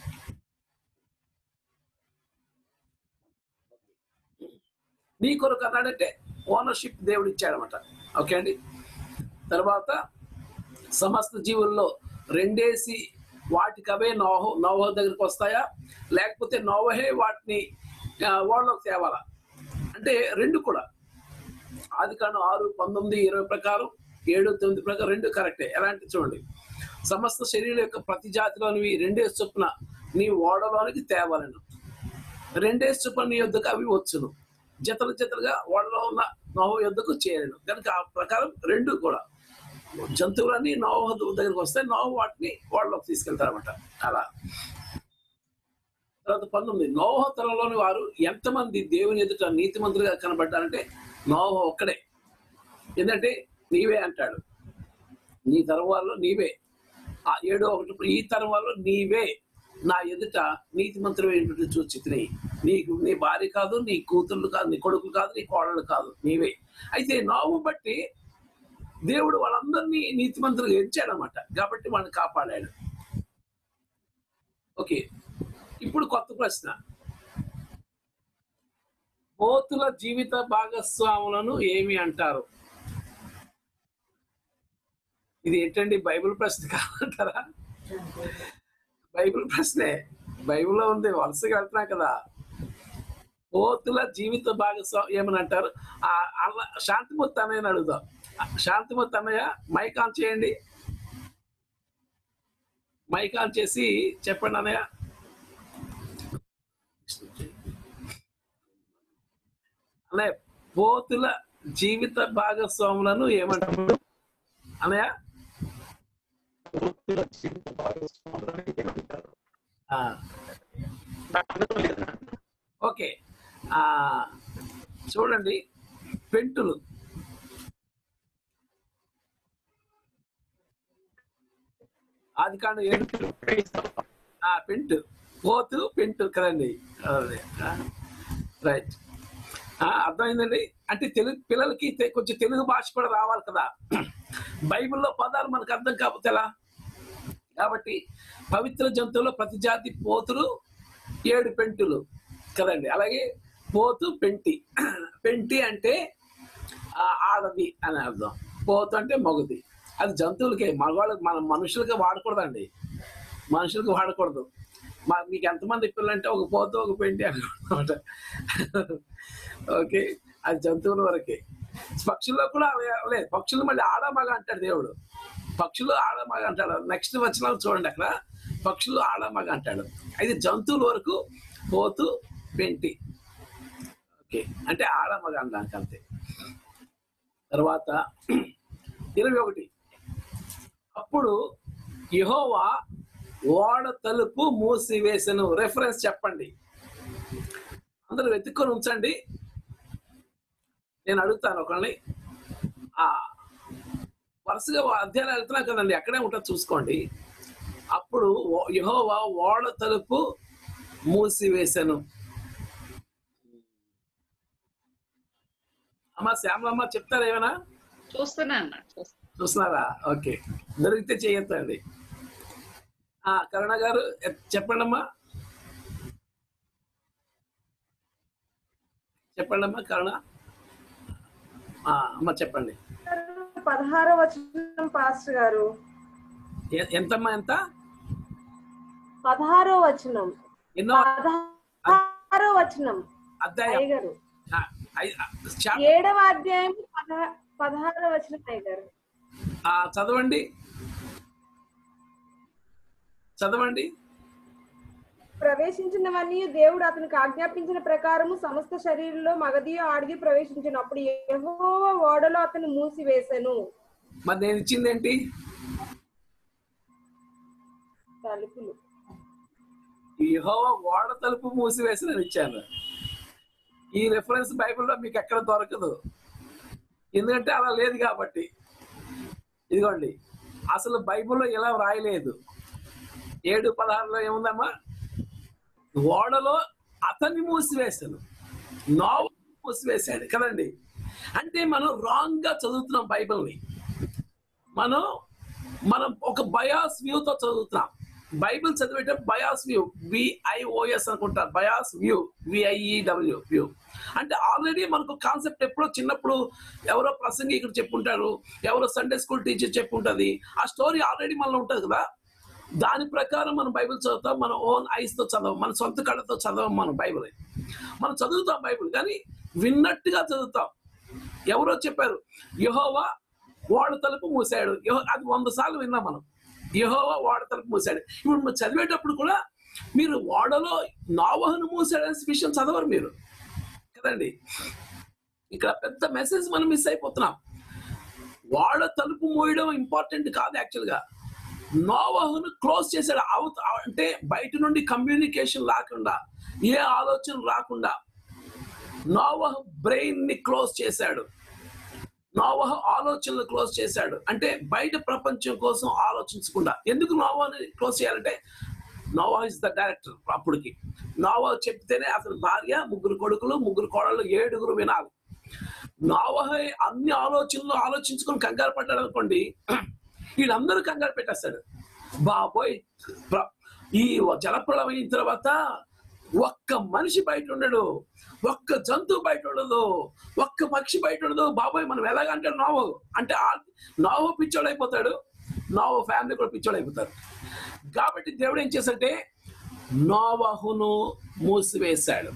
నీ కొరకు అన్నాడంటే ఓనర్షిప్ దేవుడు ఇచ్చాడనమాట ఓకే అండి తర్వాత సమస్త జీవుల్లో రెండేసి వాటికి అవే నోహ నోహ దగ్గరికి వస్తాయా లేకపోతే నోవహే వాటిని ఆ, ఓడలోకి తేవాలా అంటే రెండు కూడా ఆది కాండం ఆరు పంతొమ్మిది ఇరవై ప్రకారం ఏడు తొమ్మిది ప్రకారం రెండు కరెక్టే ఎలాంటి చూడండి సమస్త శరీరం యొక్క ప్రతి జాతిలోనివి రెండే చొప్పున నీ ఓడలోనికి తేవాలను రెండే చొప్పున నీ యొద్దకు అవి వచ్చును జతలు జతలుగా ఓడలో ఉన్న నోహ యొద్దకు చేరను కనుక ఆ ప్రకారం రెండు కూడా జంతువులన్నీ నోహ దగ్గరికి వస్తే నోహ వాటిని ఓడలోకి తీసుకెళ్తారన్నమాట అలా తర్వాత పంతొమ్మిది నోహ తరలోని వారు ఎంతమంది దేవుని ఎదుట నీతిమంతులుగా కనబడ్డారంటే నోహ ఒక్కడే ఎందుకంటే నీవే అంటాడు నీ తరం వాళ్ళు నీవే ఆ ఏడో ఒకటి ఈ తరం వాళ్ళు నీవే నా ఎదుట నీతిమంతులు ఏంటంటే చూచితిని నీకు నీ భార్య కాదు నీ కూతుళ్ళు కాదు నీ కొడుకులు కాదు నీ కోడళ్ళు కాదు నీవే అయితే నోవు బట్టి దేవుడు వాళ్ళందరినీ నీతిమంతులుగా ఎంచాడనమాట కాబట్టి వాళ్ళని కాపాడాడు ఓకే ఇప్పుడు కొత్త ప్రశ్న పోతుల జీవిత భాగస్వాములను ఏమి అంటారు ఇది ఏంటండి బైబిల్ ప్రశ్న కాదంటారా బైబిల్ ప్రశ్నే బైబిల్లో ఉంది వరుసగా వెళ్తున్నా కదా పోతుల జీవిత భాగస్వామి ఏమని అంటారు ఆ అల్ల శాంతిమూర్తి అన్నయ్యని అడుగుదాం శాంతిమూర్తి అన్నయ్య మైక్ ఆన్ చేయండి మైక్ ఆన్ చేసి చెప్పండి అన్నయ్య అన్నయ్య పోతుల జీవిత భాగస్వాములను ఏమంటారు అన్నయ్య ఆ. ఓకే ఆ చూడండి పెంటులు ఆది కాండ ఏడు ఆ పెంటు పోతు పెంటు కదండి అదే రైట్ అర్థమైందండి అంటే తెలుగు పిల్లలకి తె- కొంచెం తెలుగు భాష కూడా రావాలి కదా బైబిల్లో పదాలు మనకు అర్థం కాకపోతే ఎలా కాబట్టి పవిత్ర జంతువులో ప్రతి జాతి పోతులు ఏడు పెంటులు కదండి అలాగే పోతు పెంటి పెంటి అంటే ఆ, ఆడది అని అర్థం పోతు అంటే మగది అది జంతువులకే మగవాళ్ళకి మన మనుషులకి వాడకూడదండి మనుషులకు వాడకూడదు మా మీకు ఎంతమంది పిల్లలంటే ఒక పోతు ఒక పెంటి అనమాట ఓకే అది జంతువుల వరకే పక్షుల్లో కూడా అలా లేదు పక్షులు మళ్ళీ ఆడ మగ అంటాడు దేవుడు పక్షులు ఆడ మగ అంటాడు నెక్స్ట్ వచ్చిన చూడండి అక్కడ పక్షులు ఆడ మగ అంటాడు అయితే జంతువుల వరకు పోతు పెంటి ఓకే అంటే ఆడ మగ అనడానికి అంతే తర్వాత ఇరవై ఒకటి అప్పుడు యెహోవా ఓడ తలుపు మూసివేసెను రెఫరెన్స్ చెప్పండి అందరూ వెతుక్కొని ఉంచండి నేను అడుగుతాను ఒకరిని ఆ వరుసగా అధ్యాయాలు వెళ్తున్నా కదండి అక్కడే ఉంటుంది చూసుకోండి అప్పుడు ఓ- యెహోవా ఓడ తలుపు మూసివేశాను అమ్మా శ్యామలమ్మ చెప్తారా ఏమైనా చూస్తున్నా అన్న చూస్తున్నా. చూస్తున్నారా ఓకే దొరికితే చేయొద్దండి ఆ కరుణ గారు ఎ- చెప్పండి అమ్మా చెప్పండి అమ్మా కరుణ ఆ, అమ్మ చెప్పండి పదహారో వచనం పాస్టర్ గారు ఎ- ఎంతమ్మా ఎంత పదహారో వచనం ఎన్నో పదహారో వచనం అధ్యాయం అయ్య గారు ఆ, ఐ- ఆ, చా- ఏడవ అధ్యాయం పదహా- పదహారో వచనం అయ్య గారు ఆ, చదవండి చదవండి ప్రవేశించినవన్నీ దేవుడు అతనికి ఆజ్ఞాపించిన ప్రకారము సమస్త శరీరంలో మగదియో ఆడిది ప్రవేశించినప్పుడు యెహోవా ఓడలో అతను మూసివేశాను మరి నేను ఇచ్చింది ఏంటి తలుపులు యెహోవా ఓడ తలుపు మూసివేసి నేను ఇచ్చాను ఈ రెఫరెన్స్ బైబిల్లో మీకు ఎక్కడ దొరకదు ఎందుకంటే అలా లేదు కాబట్టి ఇదిగోండి అసలు బైబిల్లో ఇలా వ్రాయలేదు ఏడు పదహారులో ఏముందమ్మా ఓడలో అతన్ని మూసివేశాను నోవ మూసివేశాడు కదండి అంటే మనం రాంగ్ గా చదువుతున్నాం బైబిల్ని మనం మనం ఒక బయాస్ వ్యూతో చదువుతున్నాం బైబిల్ చదివేటప్పుడు బయాస్ వ్యూ విఐఓఎస్ అనుకుంటారు బయాస్ వ్యూ విఐఈడబ్ల్యూ వ్యూ అంటే ఆల్రెడీ మనకు కాన్సెప్ట్ ఎప్పుడో చిన్నప్పుడు ఎవరో ప్రసంగికుడు చెప్పుంటారు ఎవరో సండే స్కూల్ టీచర్ చెప్పుంటది ఆ స్టోరీ ఆల్రెడీ మనలో ఉంటుంది కదా దాని ప్రకారం మనం బైబిల్ చదువుతాం మన ఓన్ ఐస్ తో చదవం మన సొంత కళ్ళతో చదవం మనం బైబిల్ మనం చదువుతాం బైబిల్ కానీ విన్నట్టుగా చదువుతాం ఎవరో చెప్పారు యహోవా ఓడ తలుపు మూసాడు యెహో అది వంద సార్లు విన్నాం మనం యహోవా ఓడ తలుపు మూసాడు ఇప్పుడు మీరు చదివేటప్పుడు కూడా మీరు ఓడలో నావహను మూసాడనే విషయం చదవరు మీరు కదండి ఇక్కడ పెద్ద మెసేజ్ మనం మిస్ అయిపోతున్నాం ఓడ తలుపు మూయడం ఇంపార్టెంట్ కాదు యాక్చువల్గా నోవహును క్లోజ్ చేశాడు అవత అంటే బయట నుండి కమ్యూనికేషన్ రాకుండా ఏ ఆలోచన రాకుండా నోవహ్ బ్రెయిన్ ని క్లోజ్ చేశాడు నోవహ ఆలోచనలు క్లోజ్ చేశాడు అంటే బయట ప్రపంచం కోసం ఆలోచించకుండా ఎందుకు నోవాని క్లోజ్ చేయాలంటే నోవా ఇస్ ద డైరెక్టర్ అప్పటికి నోవా చెప్తేనే అతని భార్య ముగ్గురు కొడుకులు ముగ్గురు కోడళ్ళు ఏడుగురు వినాలి నోవహ అన్ని ఆలోచనలు ఆలోచించుకొని కంగారు పడ్డాడు అనుకోండి వీళ్ళందరూ కంగారు పెట్టేస్తాడు బాబోయ్ ప్ర- ఈ జలప్రళయం అయిన తర్వాత ఒక్క మనిషి బయట ఉండడు ఒక్క జంతువు బయట ఉండదు ఒక్క పక్షి బయట ఉండదు బాబోయ్ మనం ఎలాగంటే నోవు అంటే ఆ- నోవు పిచ్చోడు అయిపోతాడు నోవు ఫ్యామిలీ కూడా పిచ్చోడు అయిపోతారు కాబట్టి దేవుడు ఏం చేశాడంటే నోవహును మూసివేశాడు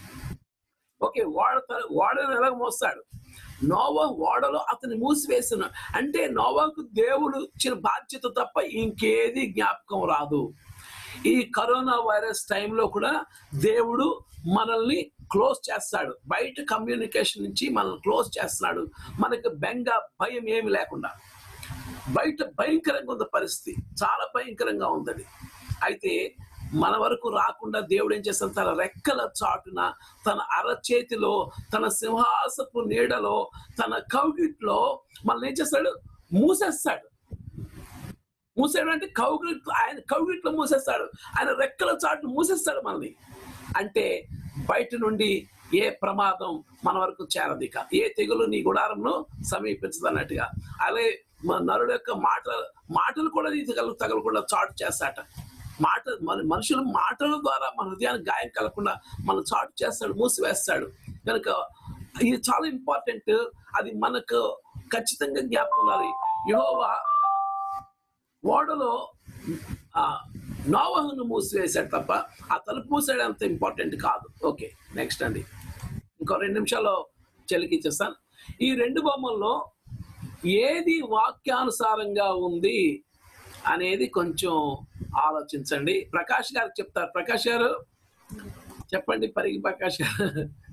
ఓకే వాడ తల- వాడను ఎలాగ మోస్తాడు నోవా ఓడలో అతన్ని మూసివేసిన అంటే నోవాకు దేవుడు ఇచ్చిన బాధ్యత తప్ప ఇంకేది జ్ఞాపకం రాదు ఈ కరోనా వైరస్ టైంలో కూడా దేవుడు మనల్ని క్లోజ్ చేస్తాడు బయట కమ్యూనికేషన్ నుంచి మనల్ని క్లోజ్ చేస్తున్నాడు మనకు బెంగ భయం ఏమి లేకుండా బయట భయంకరంగా ఉంది పరిస్థితి చాలా భయంకరంగా ఉందని అయితే మన వరకు రాకుండా దేవుడు ఏం చేస్తాడు తన రెక్కల చాటున తన అరచేతిలో తన సింహాసపు నీడలో తన కౌగిట్లో మనల్ని ఏం చేస్తాడు మూసేస్తాడు మూసేయడం అంటే కౌగిట్ ఆయన కౌగిట్లో మూసేస్తాడు ఆయన రెక్కల చాటును మూసేస్తాడు మనల్ని అంటే బయట నుండి ఏ ప్రమాదం మన వరకు చేరదిక ఏ తెగులు నీ గుడారంను సమీపించదు అన్నట్టుగా అలాగే మన నరుడు యొక్క మాట మాటలు కూడా రీతి కలు తగలకుండా చాటు చేస్తాట మాట మన మనుషుల మాటల ద్వారా మన హృదయానికి గాయం కలగకుండా మనం చాటు చేస్తాడు మూసివేస్తాడు కనుక ఇది చాలా ఇంపార్టెంట్ అది మనకు ఖచ్చితంగా జ్ఞాపకం ఉండాలి యెహోవా ఓడలో ఆ, నోవహును మూసివేశాడు తప్ప ఆ తలుపు మూసాడు అంత ఇంపార్టెంట్ కాదు ఓకే నెక్స్ట్ అండి ఇంకో రెండు నిమిషాల్లో చెలికి ఇచ్చేస్తాను ఈ రెండు బొమ్మల్లో ఏది వాక్యానుసారంగా ఉంది అనేది కొంచెం ఆలోచించండి ప్రకాష్ గారు చెప్తారు ప్రకాష్ గారు చెప్పండి పరిగి ప్రకాష్ గారు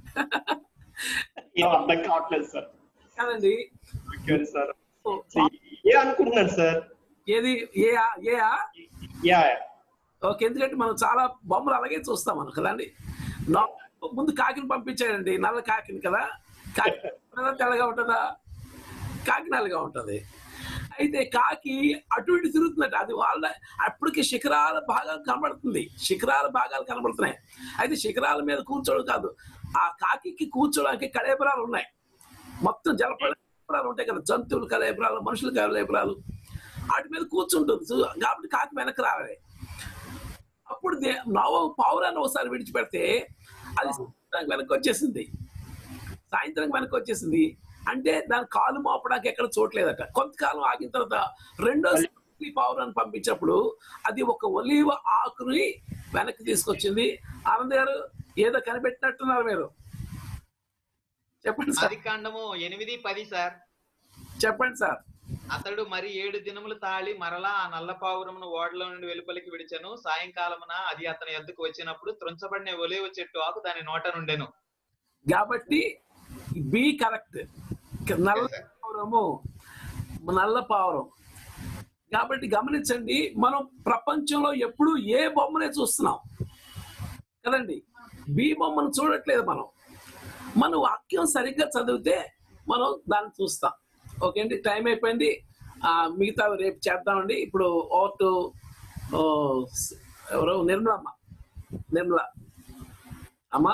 ఏం అర్థం కావట్లేదు సార్ కాదండి ఓకే సార్ ఏ అనుకుంటున్నారు సార్ ఏది ఏ ఆ- ఏ ఆ? యా ఓకే ఎందుకంటే మనం చాలా బొమ్మలు అలాగే చూస్తాం మనం కదండి నా- ముందు కాకిని పంపించాడండి నల్ల కాకిని కదా కాకి ఉంటుందా, తెల్లగా ఉంటుందా కాకి నల్లగా ఉంటుంది అయితే కాకి అటు ఇటు తిరుగుతున్నట్టు అది వాళ్ళ అప్పటికి శిఖరాల భాగాలు కనబడుతుంది శిఖరాల భాగాలు కనబడుతున్నాయి అయితే శిఖరాల మీద కూర్చోడు కాదు ఆ కాకి కూర్చోడానికి కళేబరాలు ఉన్నాయి మొత్తం జలపరాలు ఉంటాయి కదా జంతువులు కళేబరాలు మనుషుల కళేబరాలు వాటి మీద కూర్చుంటుంది సో కాబట్టి కాకి వెనక్కి రావాలి అప్పుడు దే- నవ పావురాన్ని ఒకసారి విడిచిపెడితే అది సాయంత్రం వెనక్కి వచ్చేసింది సాయంత్రం వెనక్కి వచ్చేసింది అంటే దాని కాలు మోపడానికి ఎక్కడ చోట్లేదట కొంతకాలం ఆగిన తర్వాత రెండో పావురాన్ని పంపించినప్పుడు అది ఒక ఒలీవ ఆకుని వెనక్కి తీసుకొచ్చింది ఆనంద్ గారు ఏదో కనిపెట్టినట్టున్నారు మీరు చెప్పండి సార్ ఆది కాండము ఎనిమిది పది సార్ చెప్పండి సార్ అతడు మరి ఏడు దినములు తాళి మరలా ఆ నల్ల పావురమును ఓడలో నుండి వెలుపలికి విడిచెను సాయంకాలమున అది అతని ఎద్దుకు వచ్చినప్పుడు త్రుంచబడిన ఒలేవ చెట్టు ఆకు దాని నోట నుండెను కాబట్టి బి కరెక్ట్ నల్ల పావురము నల్ల పావురం కాబట్టి గమనించండి మనం ప్రపంచంలో ఎప్పుడు ఏ బొమ్మనే చూస్తున్నాం కదండి బి బొమ్మను చూడట్లేదు మనం మన వాక్యం సరిగ్గా చదివితే మనం దాన్ని చూస్తాం ఓకే అండి టైం అయిపోయింది ఆ, మిగతా రేపు చేద్దామండి ఇప్పుడు ఓటు ఓ, స్- ఎవరు నిర్మల అమ్మ నిర్మల అమ్మ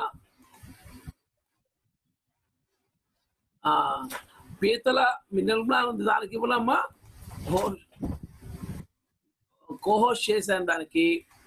ఆ, పీతల నిర్మల ఉంది దానికి ఇవ్వనమ్మా కోహోస్ చేశాను దానికి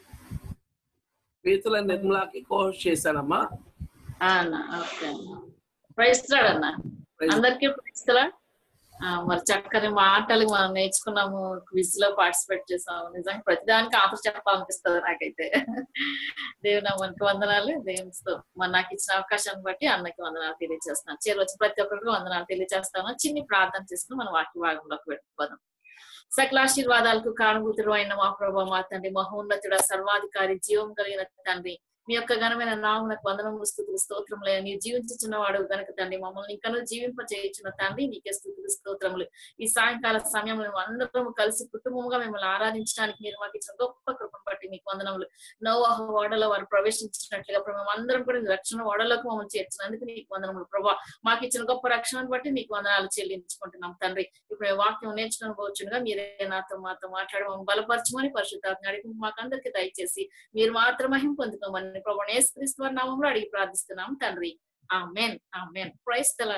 పీతల నిర్మలకి కోహోస్ చేశానమ్మా ఆ అన్న ఓకే అన్న ప్రైస్తాడు అన్న Praise- అందరికీ ప్రైస్తలా మరి చక్కని మాటలు మనం నేర్చుకున్నాము క్విజ్ లో పార్టిసిపేట్ చేసాము నిజంగా ప్రతిదానికి ఆఫర్ చెప్పాలనిపిస్తుంది నాకైతే దేవుని మనకి వందనాలు దేవునితో మన నాకు ఇచ్చిన అవకాశాన్ని బట్టి అన్నకి వందనాలు తెలియజేస్తున్నాను చేరు వచ్చి ప్రతి ఒక్కరికి వందనాలు తెలియజేస్తాను చిన్ని ప్రార్థన చేసుకుని మన వాక్య భాగంలోకి వెళ్ళిపోదాం సకలాశీర్వాదాలకు కారణభూతుడు అయిన మా ప్రభావ మా తండ్రి మహోన్నతుడ సర్వాధికారి జీవం కలిగిన తండ్రి మీ యొక్క ఘనమైన నామునకు వందనములు స్థుతులు స్తోత్రములే నీ జీవించుచున్న వాడు గనక తండ్రి మమ్మల్ని ఇంకనూ జీవింప చేయించిన తండ్రి నీకే స్థుతులు స్తోత్రములు ఈ సాయంకాల సమయంలో మేము అందరం కలిసి కుటుంబముగా మిమ్మల్ని ఆరాధించడానికి మీరు మాకు ఇచ్చిన గొప్ప కృపను బట్టి మీకు వందనములు నోవాహ ఓడలో వారు ప్రవేశించినట్లుగా ప్రభు మేము అందరం కూడా నీ రక్షణ ఓడలోకి మమ్మల్ని చేర్చినందుకు నీకు వందనములు ప్రభా మాకు ఇచ్చిన గొప్ప రక్షణను బట్టి నీకు వందనాలు చెల్లించుకుంటున్నాం తండ్రి ఇప్పుడు మేము వాక్యం నేర్చుకుని పోవచ్చుగా మీరే నాతో మాతో మాట్లాడి మమ్మల్ని బలపరచమని పరిశుద్ధాత్మ అడిగి మాకందరికి దయచేసి మీరు మాత్రం మహిం పొందుకోమని ప్రభు యేసుక్రీస్తు వారి నామంలో అడిగి ప్రార్థిస్తున్నాం తండ్రి ఆమెన్ ఆమెన్ ప్రైస్ తల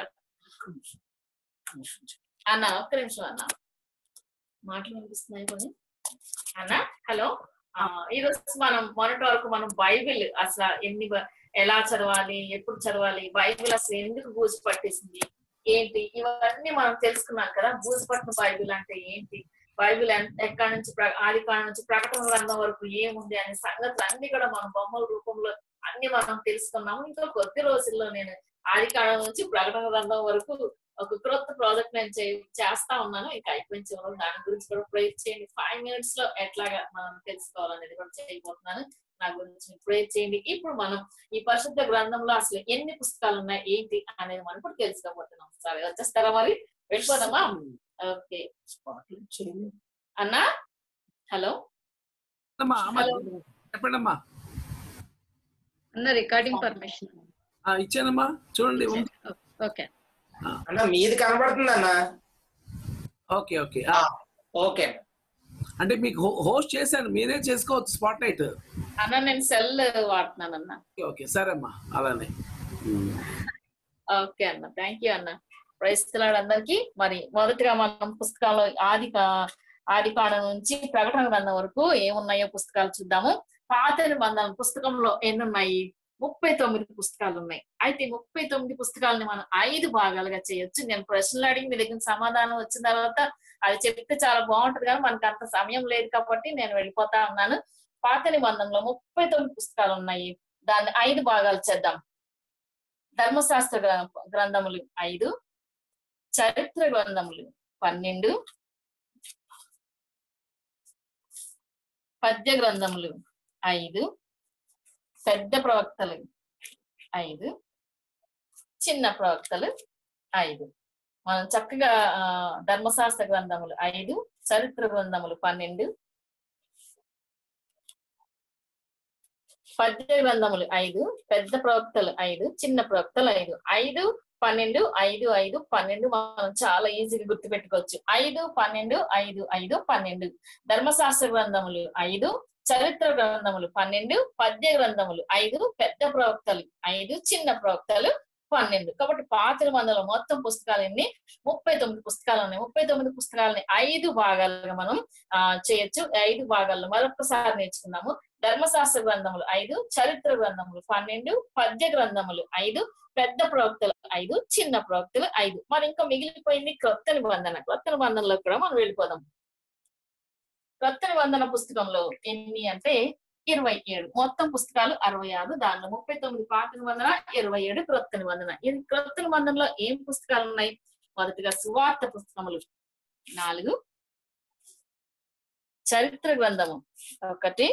అన్న ఒక్క నిమిషం అన్న మాటలు వినిపిస్తున్నాయి కొన్ని అన్న హలో ఆ, ఈ రోజు మనం మొన్నటి వరకు మనం బైబిల్ అసలు ఎన్ని బ- ఎలా చదవాలి ఎప్పుడు చదవాలి బైబిల్ అసలు ఎందుకు బూజు పట్టేసింది ఏంటి ఇవన్నీ మనం తెలుసుకున్నాం కదా బూజు పట్టిన బైబిల్ అంటే ఏంటి బైబిల్ ఎన్- ఎక్కడి నుంచి ప్ర- ఆది కాలం నుంచి ప్రకటన గ్రంథం వరకు ఏముంది అనే సంగతులు అన్ని కూడా మనం బొమ్మల రూపంలో అన్ని మనం తెలుసుకున్నాము ఇంకా కొద్ది రోజుల్లో నేను ఆది కాలం నుంచి ప్రకటన గ్రంథం వరకు ఒక క్రొత్త ప్రాజెక్ట్ నేను చే- చేస్తా ఉన్నాను ఇంకా అయిపోయిన చివరి దాని గురించి కూడా ప్రేర్ చేయండి ఫైవ్ మినిట్స్ లో ఎట్లాగా మనం తెలుసుకోవాలనేది కూడా చేయబోతున్నాను నా గురించి ప్రేర్ చేయండి ఇప్పుడు మనం ఈ పరిశుద్ధ గ్రంథంలో అసలు ఎన్ని పుస్తకాలు ఉన్నాయి ఏంటి అనేది మనం ఇప్పుడు తెలుసుకోబోతున్నాం సరే వచ్చేస్తారా మరి వెళ్ళిపోదామా ఓకే అన్నా హలో అమ్మా, అమ్మా, చెప్పండి అమ్మా అన్న రికార్డింగ్ పర్మిషన్ ఆ, ఇచ్చానమ్మా చూడండి ఉంది. ఓకే అన్న మీది కనబడుతుంది అన్న ఓకే ఓకే ఆ, ఓకే అంటే మీకు హో- హోస్ట్ చేశాను మీరే చేసుకోవచ్చు స్పాట్ లైట్ అన్న నేను సెల్ వాడుతున్నాను అన్న ఓకే ఓకే సరే అమ్మా అలానే ఉమ్. ఓకే అన్న థ్యాంక్ యూ అన్న క్రైస్తవులు అందరికీ మరి మొదటిగా మనం పుస్తకాలు ఆది కా- ఆది కాండం నుంచి ప్రకటన గ్రంథం వరకు ఏమున్నాయో పుస్తకాలు చూద్దాము పాత నిబంధన పుస్తకంలో ఎన్ని ఉన్నాయి ముప్పై తొమ్మిది పుస్తకాలు ఉన్నాయి అయితే ముప్పై తొమ్మిది పుస్తకాలని మనం ఐదు భాగాలుగా చేయొచ్చు నేను ప్రశ్నలు అడిగి మీ దగ్గర సమాధానం వచ్చిన తర్వాత అది చెప్తే చాలా బాగుంటది కానీ మనకు అంత సమయం లేదు కాబట్టి నేను వెళ్ళిపోతా ఉన్నాను పాత నిబంధనలో ముప్పై తొమ్మిది పుస్తకాలు ఉన్నాయి దాన్ని ఐదు భాగాలు చేద్దాం ధర్మశాస్త్ర గ్ర- గ్రంథములు ఐదు చరిత్ర గ్రంథములు పన్నెండు పద్య గ్రంథములు ఐదు పెద్ద ప్రవక్తలు ఐదు చిన్న ప్రవక్తలు ఐదు మనం చక్కగా ఆ, ధర్మశాస్త్ర గ్రంథములు ఐదు చరిత్ర గ్రంథములు పన్నెండు పద్య గ్రంథములు ఐదు పెద్ద ప్రవక్తలు ఐదు చిన్న ప్రవక్తలు ఐదు ఐదు పన్నెండు ఐదు ఐదు పన్నెండు మనం చాలా ఈజీగా గుర్తుపెట్టుకోవచ్చు ఐదు పన్నెండు ఐదు ఐదు పన్నెండు ధర్మశాస్త్ర గ్రంథములు ఐదు చరిత్ర గ్రంథములు పన్నెండు పద్య గ్రంథములు ఐదు పెద్ద ప్రవక్తలు ఐదు చిన్న ప్రవక్తలు పన్నెండు కాబట్టి పాత మందలో మొత్తం పుస్తకాలు ఎన్ని ముప్పై తొమ్మిది పుస్తకాలు ఉన్నాయి ముప్పై తొమ్మిది పుస్తకాలని ఐదు భాగాలుగా మనం ఆ చేయొచ్చు ఐదు భాగాల్లో మరొకసారి నేర్చుకున్నాము ధర్మశాస్త్ర గ్రంథములు ఐదు చరిత్ర గ్రంథములు పన్నెండు పద్య గ్రంథములు ఐదు పెద్ద ప్రవక్తలు ఐదు చిన్న ప్రవక్తలు ఐదు మరి ఇంకా మిగిలిపోయింది క్రొత్త నిబంధన క్రొత్త నిబంధనలో కూడా మనం వెళ్ళిపోదాం క్రొత్త నిబంధన పుస్తకంలో ఎన్ని అంటే ఇరవై ఏడు మొత్తం పుస్తకాలు అరవై ఆరు దానిలో ముప్పై తొమ్మిది పాత నిబంధన ఇరవై ఏడు క్రొత్త నిబంధన ఈ క్రొత్త నిబంధనలో ఏం పుస్తకాలు ఉన్నాయి మొదటిగా సువార్త పుస్తకములు నాలుగు చరిత్ర గ్రంథము ఒకటి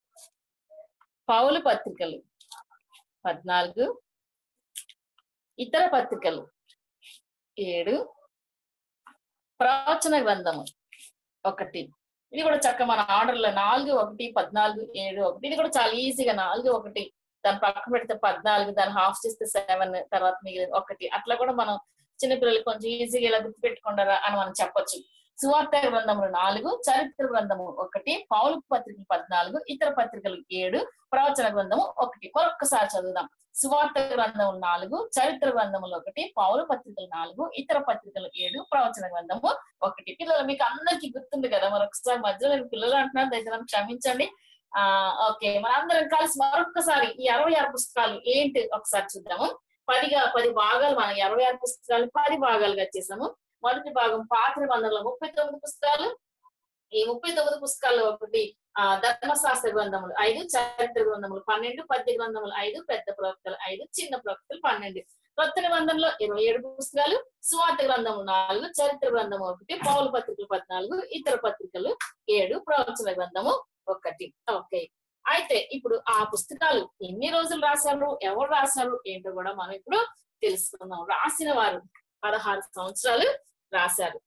పౌలు పత్రికలు పద్నాలుగు ఇతర పత్రికలు ఏడు ప్రవచన గ్రంథము ఒకటి ఇది కూడా చక్క మన ఆర్డర్ లో నాలుగు ఒకటి పద్నాలుగు ఏడు ఒకటి ఇది కూడా చాలా ఈజీగా నాలుగు ఒకటి దాని పక్క పెడితే పద్నాలుగు దాన్ని హాఫ్ చేస్తే సెవెన్ తర్వాత మిగిలిన ఒకటి అట్లా కూడా మనం చిన్నపిల్లలు కొంచెం ఈజీగా ఇలా గుర్తుపెట్టుకుంటారా అని మనం చెప్పొచ్చు సువార్త గ్రంథములు నాలుగు చరిత్ర గ్రంథము ఒకటి పౌలు పత్రికలు పద్నాలుగు ఇతర పత్రికలు ఏడు ప్రవచన గ్రంథము ఒకటి మరొక్కసారి చదువుదాం సువార్త గ్రంథములు నాలుగు చరిత్ర గ్రంథములు ఒకటి పౌరు పత్రికలు నాలుగు ఇతర పత్రికలు ఏడు ప్రవచన గ్రంథము ఒకటి పిల్లలు మీకు అందరికి గుర్తుంది కదా మరొకసారి మధ్యలో నేను పిల్లలు అంటున్నాను దయచేసి నన్ను క్షమించండి ఆ ఓకే మనందరం కలిసి మరొకసారి ఈ అరవై ఆరు పుస్తకాలు ఏంటి ఒకసారి చూద్దాము పదిగా పది భాగాలు మనం ఇరవై ఆరు పుస్తకాలు పది భాగాలుగా చేసాము మొదటి భాగం పాత నిబంధనలో ముప్పై తొమ్మిది పుస్తకాలు ఈ ముప్పై తొమ్మిది పుస్తకాల్లో ఒకటి ఆ ధర్మశాస్త్ర గ్రంథములు ఐదు చరిత్ర గ్రంథములు పన్నెండు పద్య గ్రంథములు ఐదు పెద్ద ప్రవక్తలు ఐదు చిన్న ప్రవక్తలు పన్నెండు కొత్త నిబంధనలో ఇరవై ఏడు పుస్తకాలు సువార్త గ్రంథము నాలుగు చరిత్ర గ్రంథము ఒకటి పౌల పత్రికలు పద్నాలుగు ఇతర పత్రికలు ఏడు ప్రవచన గ్రంథము ఒకటి ఓకే అయితే ఇప్పుడు ఆ పుస్తకాలు ఎన్ని రోజులు రాశారు ఎవరు రాశారు ఏంటో కూడా మనం ఇప్పుడు తెలుసుకుందాం రాసిన వారు పదహారు సంవత్సరాలు రాశారు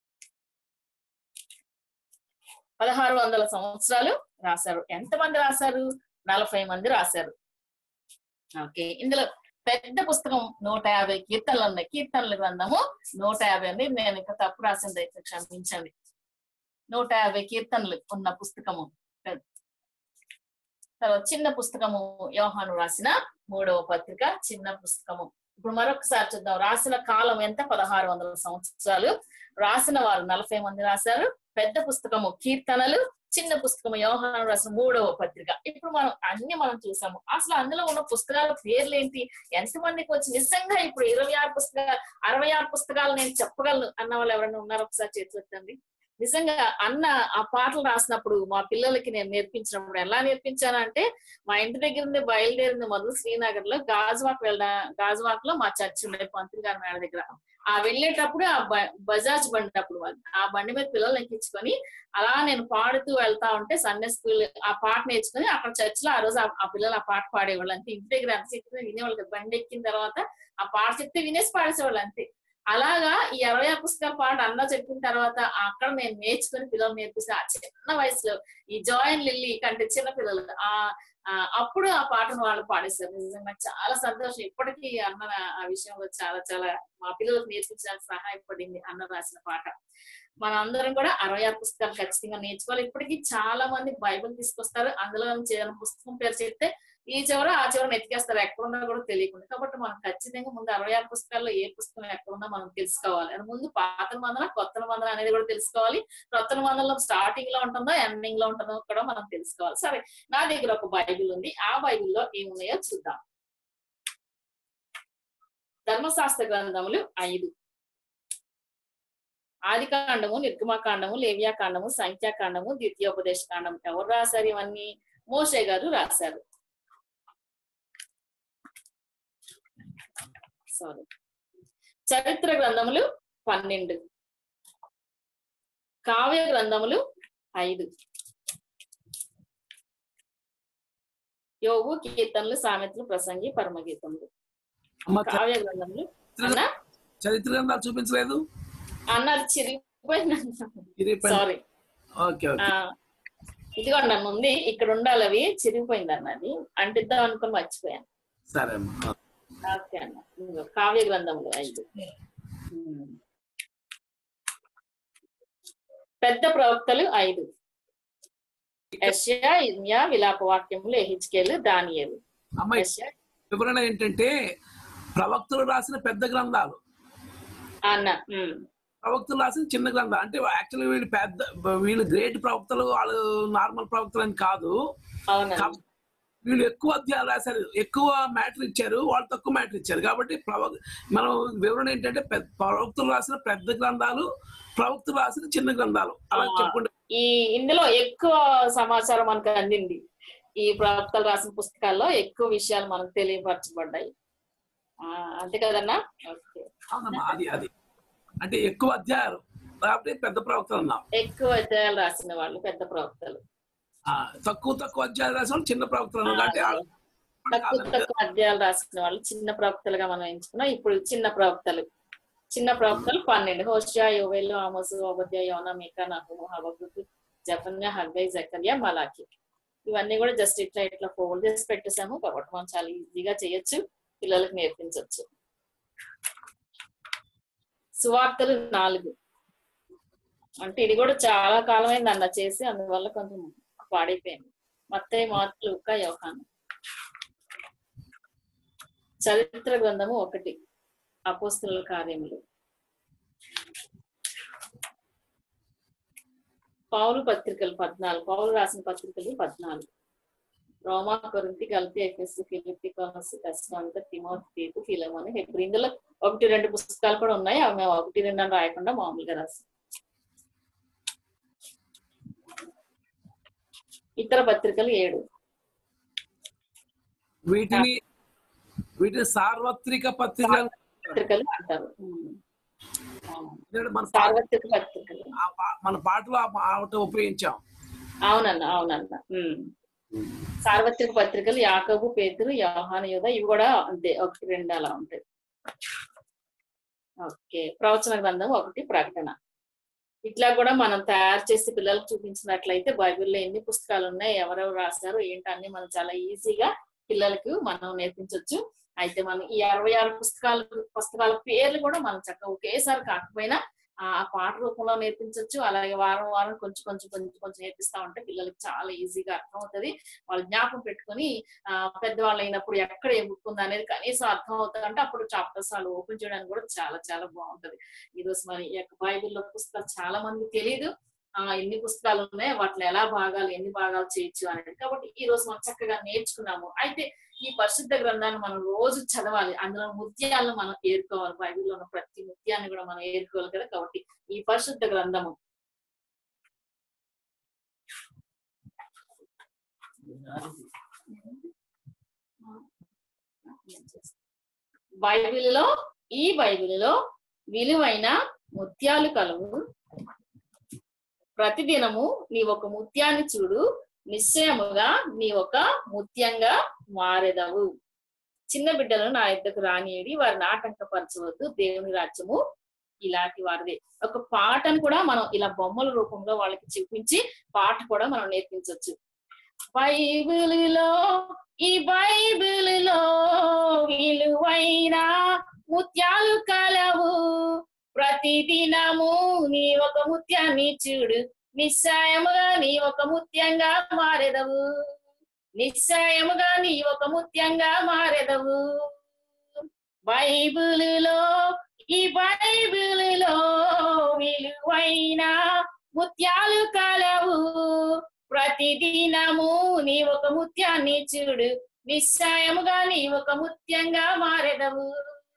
పదహారు వందల సంవత్సరాలు రాశారు ఎంతమంది రాశారు నలభై మంది రాశారు ఓకే ఇందులో పెద్ద పుస్తకం నూట యాభై కీర్తనలు ఉన్నాయి కీర్తనల గ్రంథము నూట యాభై ఉంది నేను ఇంకా తప్పు రాసింది అయితే క్షమించండి నూట యాభై కీర్తనలు ఉన్న పుస్తకము పెద్ద- తర్వాత చిన్న పుస్తకము యోహాను రాసిన మూడవ పత్రిక చిన్న పుస్తకము ఇప్పుడు మరొకసారి చూద్దాం రాసిన కాలం ఎంత పదహారు వందల సంవత్సరాలు రాసిన వారు నలభై మంది రాశారు పెద్ద పుస్తకము కీర్తనలు చిన్న పుస్తకము యోహాను రాసిన మూడవ పత్రిక ఇప్పుడు మనం అన్ని మనం చూసాము అసలు అందులో ఉన్న పుస్తకాల పేర్లు ఏంటి ఎంతమందికి వచ్చి నిజంగా ఇప్పుడు ఇరవై ఆరు పుస్తకాలు అరవై ఆరు పుస్తకాలు నేను చెప్పగలను అన్న వాళ్ళు ఎవరైనా ఉన్నారు ఒకసారి చేతి పెట్టండి నిజంగా అన్న ఆ పాటలు రాసినప్పుడు మా పిల్లలకి నేను నేర్పించినప్పుడు ఎలా నేర్పించానంటే మా ఇంటి దగ్గర నుండి బయలుదేరింది మొదలు శ్రీనగర్ లో గాజువాక్ వెళ్ళ గాజువాక్ లో మా చర్చ్ ఉండే పంతులు గారి మేడ దగ్గర ఆ వెళ్ళేటప్పుడు ఆ బ- బజాజ్ బండి అప్పుడు వాళ్ళు. ఆ బండి మీద పిల్లల్ని ఎక్కించుకొని అలా నేను పాడుతూ వెళ్తా ఉంటే సండే స్కూల్ ఆ పాట నేర్చుకుని అక్కడ చర్చ్ లో ఆ రోజు ఆ- ఆ పిల్లలు ఆ పాట పాడేవాళ్ళు అంతే ఇంటి దగ్గర ఎంత చెప్పినా వినేవాళ్ళు కాదు. బండి ఎక్కిన తర్వాత ఆ పాట చెప్తే వినేసి పాడేసేవాళ్ళు అంతే అలాగా ఈ అరవై ఆరు పుస్తకాల పాట అన్న చెప్పిన తర్వాత అక్కడ నేను నేర్చుకుని పిల్లలు నేర్పిస్తే ఆ చిన్న వయసులో ఈ జాయిన్ లిల్లీ కంటే చిన్న పిల్లలు ఆ ఆ, అప్పుడు ఆ పాటను వాళ్ళు పాడేశారు నిజంగా నాకు చాలా సంతోషం ఇప్పటికీ అన్న నా- ఆ విషయంలో చాలా చాలా మా పిల్లలకు నేర్పించడానికి సహాయపడింది అన్న రాసిన పాట మన అందరం కూడా అరవై ఆరు పుస్తకాలు ఖచ్చితంగా నేర్చుకోవాలి ఇప్పటికీ చాలా మంది బైబిల్ తీసుకొస్తారు అందులో నుంచి ఏదైనా పుస్తకం పేరు చెప్తే ఈ చివర ఆ చివర ఎతికేస్తారు ఎక్కడున్నా కూడా తెలియకుండా కాబట్టి మనం ఖచ్చితంగా ముందు అరవై ఆరు పుస్తకాల్లో ఏ పుస్తకం ఎక్కడున్నా మనం తెలుసుకోవాలి అది ముందు పాత మందన కొత్త మందన అనేది కూడా తెలుసుకోవాలి కొత్త మందనలో స్టార్టింగ్ లో ఉంటుందో ఎండింగ్ లో ఉంటుందో కూడా మనం తెలుసుకోవాలి సరే నా దగ్గర ఒక బైబిల్ ఉంది ఆ బైబిల్లో ఏమున్నాయో చూద్దాం ధర్మశాస్త్ర గ్రంథములు ఐదు ఆది కాండము నిర్గమకాండము లేవ్యాకాండము సంఖ్యాకాండము ద్వితీయోపదేశ కాండము ఎవరు రాశారు ఇవన్నీ మోషే గారు రాశారు సారీ చరిత్ర గ్రంథములు పన్నెండు కావ్య గ్రంథములు ఐదు యోగు కీర్తనలు సామెతలు ప్రసంగి పరమగీతములు అమ్మ కావ్య గ్రంథములు అన్న చరిత్ర గ్రంథాలు చూపించలేదు అన్నది చిరిగిపోయింది సారీ ఓకే ఓకే ఇదిగోండి అన్న ఉంది ఇక్కడ ఉండాలి అవి చిరిగిపోయింది అన్నది అంటిద్దాం అనుకుని మర్చిపోయాను సరే అమ్మా ఓకే అన్న ఇదిగో కావ్య గ్రంథములు ఐదు ఉమ్. పెద్ద ప్రవక్తలు ఐదు యెషయా ఇర్మియా విలాప వాక్యములు ఎహిజ్కేలు దానియేలు అమ్మాయి యెషయా వివరణ ఏంటంటే ప్రవక్తలు రాసిన పెద్ద గ్రంథాలు అన్న ఉమ్. ప్రవక్తలు రాసిన చిన్న గ్రంథాలు అంటే యాక్చువల్లీ వీళ్ళు పెద్ద వీళ్ళు గ్రేట్ ప్రవక్తలు వాళ్ళు నార్మల్ ప్రవక్తలు అని కాదు అవునన్న కాబ- వీళ్ళు ఎక్కువ అధ్యాయాలు రాశారు ఎక్కువ మ్యాటర్ ఇచ్చారు వాళ్ళు తక్కువ మ్యాటర్ ఇచ్చారు కాబట్టి ప్రవ మనం వివరణ ఏంటంటే పెద్ద ప్రవక్తలు రాసిన పెద్ద గ్రంథాలు ప్రవక్తలు రాసిన చిన్న గ్రంథాలు అలా ఆ. చెప్పుకుంటే ఈ ఇందులో ఎక్కువ సమాచారం మనకు అందింది ఈ ప్రవక్తలు రాసిన పుస్తకాల్లో ఎక్కువ విషయాలు మనకు తెలియపరచబడ్డాయి ఆ, అంతే కదన్నా ఓకే అవునమ్మా, అది అది అంటే ఎక్కువ అధ్యాయాలు కాబట్టి పెద్ద ప్రవక్తలు అన్నాం ఎక్కువ అధ్యాయాలు రాసిన వాళ్ళు పెద్ద ప్రవక్తలు ఆ, తక్కువ తక్కువ అధ్యాయాలు రాసిన వాళ్ళు చిన్న ప్రవక్తలు అన్నాం కాబట్టి వాళ్ళు తక్కువ తక్కువ అధ్యాయాలు రాసిన వాళ్ళు చిన్న ప్రవక్తలుగా మనం ఎంచుకున్నాం ఇప్పుడు చిన్న ప్రవక్తలు చిన్న ప్రవక్తలు పన్నెండు హోషియా యోవేలు ఆమోసు ఓబద్య యోన మీకా నహుము హబకుకు జపన్య హగ్గై జకర్య మలాకి ఇవన్నీ కూడా జస్ట్ ఇట్లా ఇట్లా ఫోల్డ్ చేసి పెట్టేసాము కాబట్టి మనం చాలా ఈజీగా చేయొచ్చు పిల్లలకు నేర్పించవచ్చు సువార్తలు నాలుగు అంటే ఇది కూడా చాలా కాలమైంది అన్న చేసి అందువల్ల కొంచెం పాడైపోయింది మత్తయి మార్పులు లూకా యోహాను చరిత్ర గ్రంథము ఒకటి అపోస్తుల కార్యములు పౌలు పత్రికలు పద్నాలుగు పౌలు రాసిన పత్రికలు పద్నాలుగు రోమా కొరింతి గల్తీ ఎఫెస్ ఫిలిపి కొనస్ కష్టంత తిమోతి తీతు ఫిలమని ఇప్పుడు ఇందులో ఒకటి రెండు పుస్తకాలు కూడా ఉన్నాయి అవి మేము ఒకటి రెండు అని రాయకుండా మామూలుగా రాస్తాం ఇతర పత్రికలు ఏడు వీటిని వీటిని సార్వత్రిక పత్రికలు పత్రికలు అంటారు ఉమ్. అవును. ఎందుకంటే మన పాట సార్వత్రిక పత్రికలు ఆ పా- మన పాటలో ఆ మాట ఉపయోగించాం అవునన్న అవునన్న ఉమ్. సార్వత్రిక పత్రికలు యాకబు పేతురు యోహాను యోధ ఇవి కూడా అంతే ఒకటి రెండు అలా ఉంటాయి ఓకే ప్రవచన గ్రంథం ఒకటి ప్రకటన ఇట్లా కూడా మనం తయారు చేసి పిల్లలకు చూపించినట్లయితే బైబిల్లో ఎన్ని పుస్తకాలు ఉన్నాయి ఎవరెవరు రాశారు ఏంటి అన్ని మనం చాలా ఈజీగా పిల్లలకు మనం నేర్పించవచ్చు అయితే మనం ఈ అరవై ఆరు పుస్తకాలు పుస్తకాల పేర్లు కూడా మనం చక్కగా ఒకేసారి కాకపోయినా ఆ ఆ పాట రూపంలో నేర్పించవచ్చు అలాగే వారం వారం కొంచెం కొంచెం కొంచెం కొంచెం నేర్పిస్తా ఉంటే పిల్లలకి చాలా ఈజీగా అర్థమవుతుంది వాళ్ళు జ్ఞాపకం పెట్టుకొని ఆ పెద్దవాళ్ళు అయినప్పుడు ఎక్కడ ఏం బుక్ ఉంది అనేది కనీసం అర్థం అవుతుంది అంటే అప్పుడు చాప్టర్స్ వాళ్ళు ఓపెన్ చేయడానికి కూడా చాలా చాలా బాగుంటది ఈ రోజు మరి ఈ యొక్క బైబిల్లో పుస్తకాలు చాలా మంది తెలియదు ఆ ఎన్ని పుస్తకాలు ఉన్నాయి వాటిలో ఎలా భాగాలు ఎన్ని భాగాలు చేయొచ్చు అనేది కాబట్టి ఈ రోజు మనం చక్కగా నేర్చుకున్నాము అయితే ఈ పరిశుద్ధ గ్రంథాన్ని మనం రోజు చదవాలి అందులో ముత్యాలను మనం ఏరుకోవాలి బైబిల్లో ఉన్న ప్రతి ముత్యాన్ని కూడా మనం ఏరుకోవాలి కదా కాబట్టి ఈ పరిశుద్ధ గ్రంథము బైబిల్లో ఈ బైబిల్లో విలువైన ముత్యాలు కలవు ప్రతిదినము నీ ఒక ముత్యాన్ని చూడు నిశ్చయముగా నీ ఒక ముత్యంగా మారెదవు చిన్న బిడ్డలను నా ఇద్దరు రానియడి వారిని ఆటంకపరచవద్దు దేవుని రాజ్యము ఇలాంటి వారిదే ఒక పాటను కూడా మనం ఇలా బొమ్మల రూపంలో వాళ్ళకి చూపించి పాట కూడా మనం నేర్పించవచ్చు బైబిల్లో ఈ బైబిల్లో విలువైన ముత్యాలు కలవు ప్రతిదినము నీ ఒక ముత్యాన్ని చూడు నిశ్చయముగా నీ ఒక ముత్యంగా మారెదవు నిశ్చయముగా నీ ఒక ముత్యంగా మారెదవు బైబిలులో ఈ బైబిలులో విలువైన ముత్యాలు కలవు ప్రతిదినము నీ ఒక ముత్యాన్ని చూడు నిశ్చయముగా నీ ఒక ముత్యంగా మారెదవు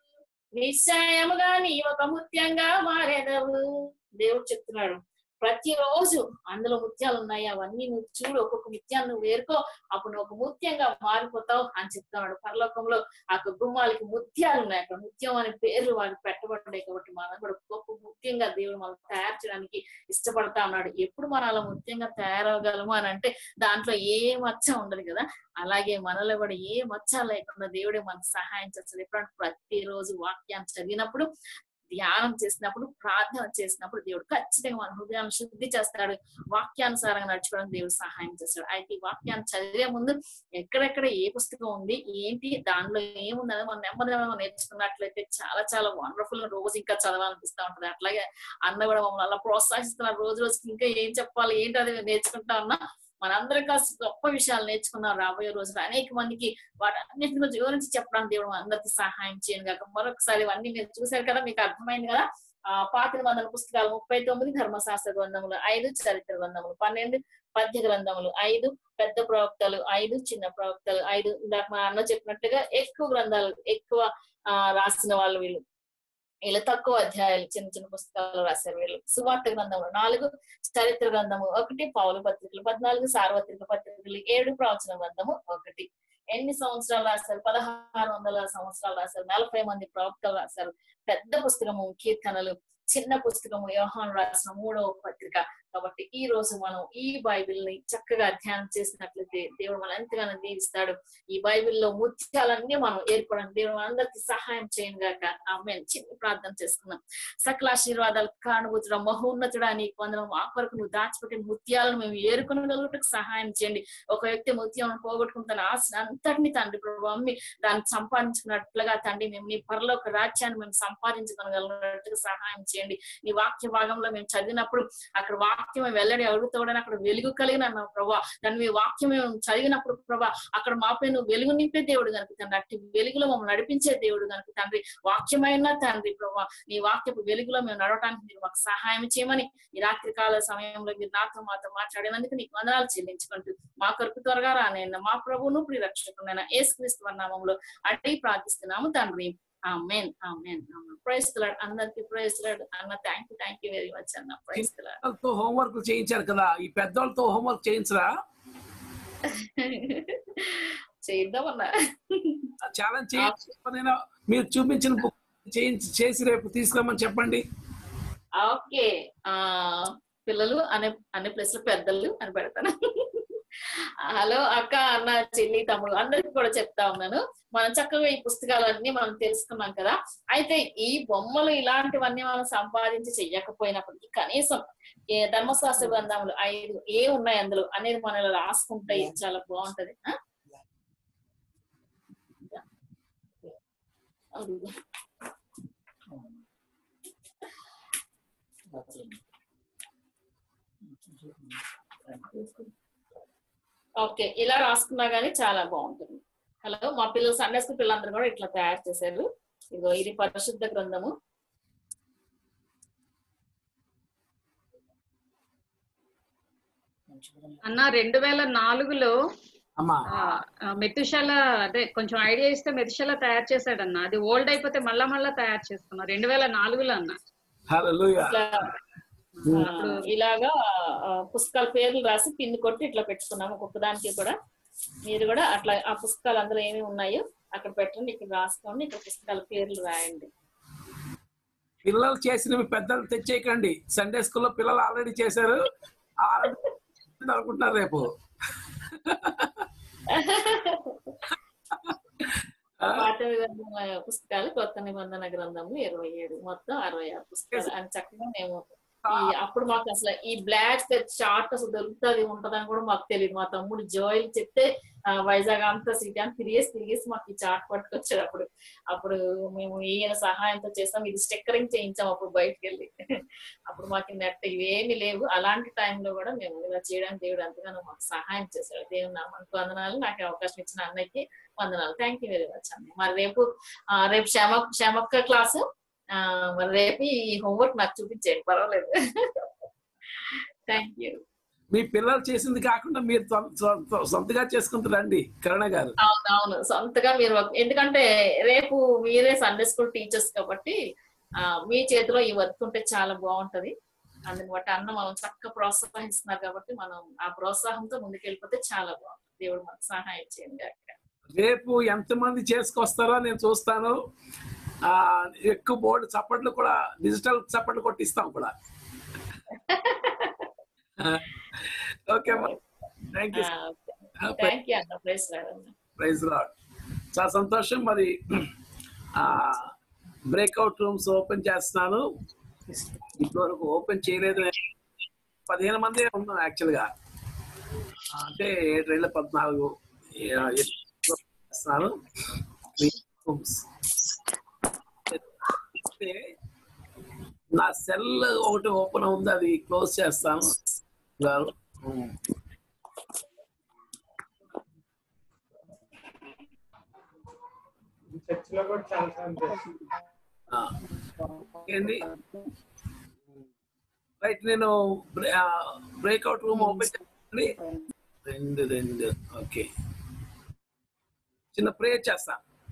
నిశ్చయముగా నీ ఒక ముత్యంగా మారెదవు దేవుడు చెప్తున్నాడు ప్రతిరోజు అందులో ముత్యాలు ఉన్నాయి అవన్నీ నువ్వు చూడు ఒక్కొక్క ముత్యాన్ని నువ్వు వేరుకో అప్పుడు నువ్వు ఒక ముత్యంగా మారిపోతావు అని చెప్తున్నాడు పరలోకంలో ఆ యొక్క గుమ్మాలకి ముత్యాలు ఉన్నాయి అక్కడ ముత్యం అనే పేర్లు వారికి పెట్టబడ్డాయి కాబట్టి మనం కూడా గొప్ప ముత్యంగా దేవుడు మనం తయారు చేయడానికి ఇష్టపడతా ఉన్నాడు ఎప్పుడు మనం అలా ముత్యంగా తయారవగలము అని అంటే దాంట్లో ఏ మచ్చ ఉండదు కదా అలాగే మనలో కూడా ఏ మచ్చ లేకుండా దేవుడే మనకు సహాయం చేస్తాడు ఎప్పుడంటే ప్రతిరోజు వాక్యాన్ని చదివినప్పుడు ధ్యానం చేసినప్పుడు ప్రార్థన చేసినప్పుడు దేవుడు ఖచ్చితంగా మన హృదయాన్ని శుద్ధి చేస్తాడు వాక్యానుసారంగా నడుచుకోవడానికి దేవుడు సహాయం చేస్తాడు అయితే ఈ వాక్యాన్ని చదివే ముందు ఎక్కడెక్కడ ఏ పుస్తకం ఉంది ఏంటి దానిలో ఏమున్నది మనం నెమ్మది నెమ్మదిగా నేర్చుకున్నట్లయితే చాలా చాలా వండర్ఫుల్ గా రోజు ఇంకా చదవాలనిపిస్తా ఉంటది అట్లాగే అన్న కూడా మమ్మల్ని అలా ప్రోత్సహిస్తున్నారు రోజు రోజుకి ఇంకా ఏం చెప్పాలి ఏంటి అది నేర్చుకుంటా ఉన్నా మనందరం కాస్త గొప్ప విషయాలు నేర్చుకున్నాం రాబోయే రోజులు అనేక మందికి వాటన్నిటి గురించి వివరించి చెప్పడానికి దేవుడు అందరికి సహాయం చేయను కాక మరొకసారి ఇవన్నీ మీరు చూశారు కదా మీకు అర్థమైంది కదా ఆ పాత నిబంధన పుస్తకాలు ముప్పై తొమ్మిది ధర్మశాస్త్ర గ్రంథములు ఐదు చరిత్ర గ్రంథములు పన్నెండు పద్య గ్రంథములు ఐదు పెద్ద ప్రవక్తలు ఐదు చిన్న ప్రవక్తలు ఐదు ఇందాక మా అన్న చెప్పినట్టుగా ఎక్కువ గ్రంథాలు ఎక్కువ ఆ రాసిన వాళ్ళు వీళ్ళు వీళ్ళు తక్కువ అధ్యాయాలు చిన్న చిన్న పుస్తకాలు రాశారు వీళ్ళు సువార్త గ్రంథములు నాలుగు చరిత్ర గ్రంథము ఒకటి పౌలు పత్రికలు పద్నాలుగు సార్వత్రిక పత్రికలు ఏడు ప్రవచన గ్రంథము ఒకటి ఎన్ని సంవత్సరాలు రాశారు పదహారు వందల సంవత్సరాలు రాశారు నలభై మంది ప్రవక్తలు రాశారు పెద్ద పుస్తకము కీర్తనలు చిన్న పుస్తకము యోహాన్ రాసిన మూడవ పత్రిక కాబట్టి ఈ రోజు మనం ఈ బైబిల్ ని చక్కగా ధ్యానం చేసినట్లయితే దేవుడు మనం ఎంతగానో దీవిస్తాడు ఈ బైబిల్లో ముత్యాలన్నీ మనం ఏర్పడడం దేవుడు అందరికి సహాయం చేయను గాక ఆమె చిన్న ప్రార్థన చేసుకుందాం సకల ఆశీర్వాదాలు కానుభూతుడ మహోన్నతుడా నీకు వందనం మా కొరకు నువ్వు దాచిపెట్టిన ముత్యాలను మేము ఏరుకునగలుగుటకు సహాయం చేయండి ఒక వ్యక్తి ముత్యం పోగొట్టుకుని తన ఆశ అంతటిని తండ్రి ప్రభు అమ్మి దాన్ని సంపాదించుకున్నట్లుగా తండ్రి మేము నీ పరలోక రాజ్యాన్ని మేము సంపాదించుకోగలిగినట్టుగా సహాయం చేయండి నీ వాక్య భాగంలో మేము చదివినప్పుడు అక్కడ వాక్యం వెల్లడి అడుగుతాడని అక్కడ వెలుగు కలిగిన అన్నావు ప్రభా దాన్ని మీ వాక్యం మేము చదివినప్పుడు ప్రభా అక్కడ మాపై నువ్వు వెలుగు నింపే దేవుడు కనుక తండ్రి అట్టి వెలుగులో మమ్మల్ని నడిపించే దేవుడు కనుక తండ్రి వాక్యమైన తండ్రి ప్రభా నీ వాక్యపు వెలుగులో మేము నడవటానికి మీరు మాకు సహాయం చేయమని ఈ రాత్రి కాల సమయంలో మీరు నాతో మాతో మాట్లాడినందుకు నీకు వందనాలు చెల్లించుకుంటూ మా కొరకు త్వరగా రానైనా మా ప్రభువును ప్రియరక్షకుడైన యేసుక్రీస్తు నామంలో అడిగి ప్రార్థిస్తున్నాము తండ్రి ఆమెన్ ఆమెన్ ప్రైస్ లాడ్ అందరికి ప్రైస్ లాడ్ అన్న thank you thank you very much అన్న ప్రైస్ లాడ్ పిల్లలతో హోంవర్క్ చేయించారు కదా ఈ పెద్దోళ్ళతో హోంవర్క్ చేయించరా చేద్దామన్నా ఛాలెంజ్ చేయించి నేను మీరు చూపించిన బుక్ చేయించి చేసి రేపు తీసుకురమ్మని చెప్పండి ఓకే ఆ పిల్లలు అనే అనే ప్లేస్ లో పెద్దలు అని పెడతాను హలో అక్క అన్న చెల్లి తమ్ముడు అందరికి కూడా చెప్తా ఉన్నాను మనం చక్కగా ఈ పుస్తకాలన్నీ మనం తెలుసుకున్నాం కదా అయితే ఈ బొమ్మలు ఇలాంటివన్నీ మనం సంపాదించి చెయ్యకపోయినప్పటికీ కనీసం ఏ ధర్మశాస్త్ర గ్రంథములు ఐదు ఏ ఉన్నాయి అందులో అనేది మనం ఇలా రాసుకుంటే చాలా బాగుంటది ఆ? అదిగో. ఓకే ఇలా రాసుకున్నా గానీ చాలా బాగుంటుంది హలో మా పిల్లలు సండే స్కూల్ పిల్లలందరూ కూడా ఇట్లా తయారు చేశారు ఇదిగో ఇది పరిశుద్ధ గ్రంథము అన్న రెండు వేల నాలుగులో అమ్మా ఆ, ఆ, మెతుశల అదే కొంచెం ఐడియా ఇస్తే మెతుశల తయారు చేశాడన్న అది ఓల్డ్ అయిపోతే మళ్ళా మళ్ళా తయారు చేసుకున్నా రెండు వేల నాలుగులో అన్న హల్లెలూయా ఇట్లా ఆ, ఇలాగా ఆ, పుస్తకాల పేర్లు రాసి పిన్ కొట్టి ఇట్లా పెట్టుకున్నాము ఒక్కొక్క దానికి కూడా మీరు కూడా అట్లా ఆ పుస్తకాలు అందులో ఏమి ఉన్నాయో అక్కడ పెట్టండి ఇక్కడ రాసుకోండి ఇక్కడ పుస్తకాల పేర్లు రాయండి పిల్లలు చేసినవి పెద్దలు తెచ్చేయకండి సండే స్కూల్లో పిల్లలు ఆల్రెడీ చేశారు ఆల్రెడీ అనుకుంటున్నారు రేపు ఆ, పాత నిబంధన పుస్తకాలు కొత్త నిబంధన గ్రంథము ఇరవై ఏడు మొత్తం అరవై ఆరు పుస్తకాలు అని చక్కగా మేము ఈ అప్పుడు మాకు అసలు ఈ బ్లాక్ చార్ట్ అసలు దొరుకుతుంది ఉంటదని కూడా మాకు తెలియదు మా తమ్ముడు జోయల్ చెప్తే ఆ, వైజాగ్ అంతా సిటీ అని తిరిగేసి తిరిగేసి మాకు ఈ చార్ట్ పట్టుకొచ్చాడు అప్పుడు అప్పుడు మేము ఈయన సహాయంతో చేస్తాం ఇది స్టిక్కరింగ్ చేయించాం అప్పుడు బయటకు వెళ్ళి అప్పుడు మాకు నెట్ ఇవేమి లేవు అలాంటి టైంలో కూడా మేము ఇలా చేయడానికి దేవుడు ఎంతగానో మాకు సహాయం చేశాడు దేవుడు నా మనకు వందనాలు నాకు ఈ అవకాశం ఇచ్చిన అన్నయ్యకి వందనాలు థ్యాంక్ యూ వెరీ మచ్ అన్నయ్య మరి రేపు ఆ, రేపు శ్యామ శ్యామక్క క్లాసు ఆ, మరి రేపు ఈ హోంవర్క్ నాకు చూపించేయండి పర్వాలేదు థ్యాంక్ యూ మీ పిల్లలు చేసింది కాకుండా మీరు సొం- సొం- సొంతగా చేసుకుంటారండి కరుణ గారు అవును అవును సొంతగా మీరు ఒక- ఎందుకంటే రేపు మీరే సండే స్కూల్ టీచర్స్ కాబట్టి ఆ, మీ చేతిలో ఈ వర్క్ ఉంటే చాలా బాగుంటది అందుని బట్టి అన్న మనం చక్కగా ప్రోత్సహిస్తున్నారు కాబట్టి మనం ఆ ప్రోత్సాహంతో ముందుకెళ్ళిపోతే చాలా బాగుంటుంది దేవుడు మనకు సహాయం చేయండి అక్క రేపు ఎంతమంది చేసుకొస్తారో నేను చూస్తాను ఆ ఎక్కువ బోర్డు చప్పట్లు కూడా డిజిటల్ చప్పట్లు కొట్టిస్తాం కూడా okay thank you thank you అన్న ప్రైస్ అన్న ప్రైజ్ లాడ్ చాలా సంతోషం మరి బ్రేక్అవుట్ రూమ్స్ ఓపెన్ చేస్తున్నాను ఇప్పటివరకు ఓపెన్ చేయలేదు పదిహేను మంది ఉన్నాం యాక్చువల్ గా అంటే ఏడు వేల పద్నాలుగు ఏ- ఏ- చేస్తున్నాను rooms. అంటే నా సెల్ ఒకటి ఓపెన్ ఉంది అది క్లోజ్ చేస్తాను గారు ఉమ్. చర్చిలో కూడా చాలా సార్లు చేస్తాం. ఆ. ఏంటి రైట్ నేను బ్రేక్అవుట్ రూమ్ ఓపెన్ చేయండి రెండు రెండు ఓకే చిన్న ప్రేయర్ చేస్తా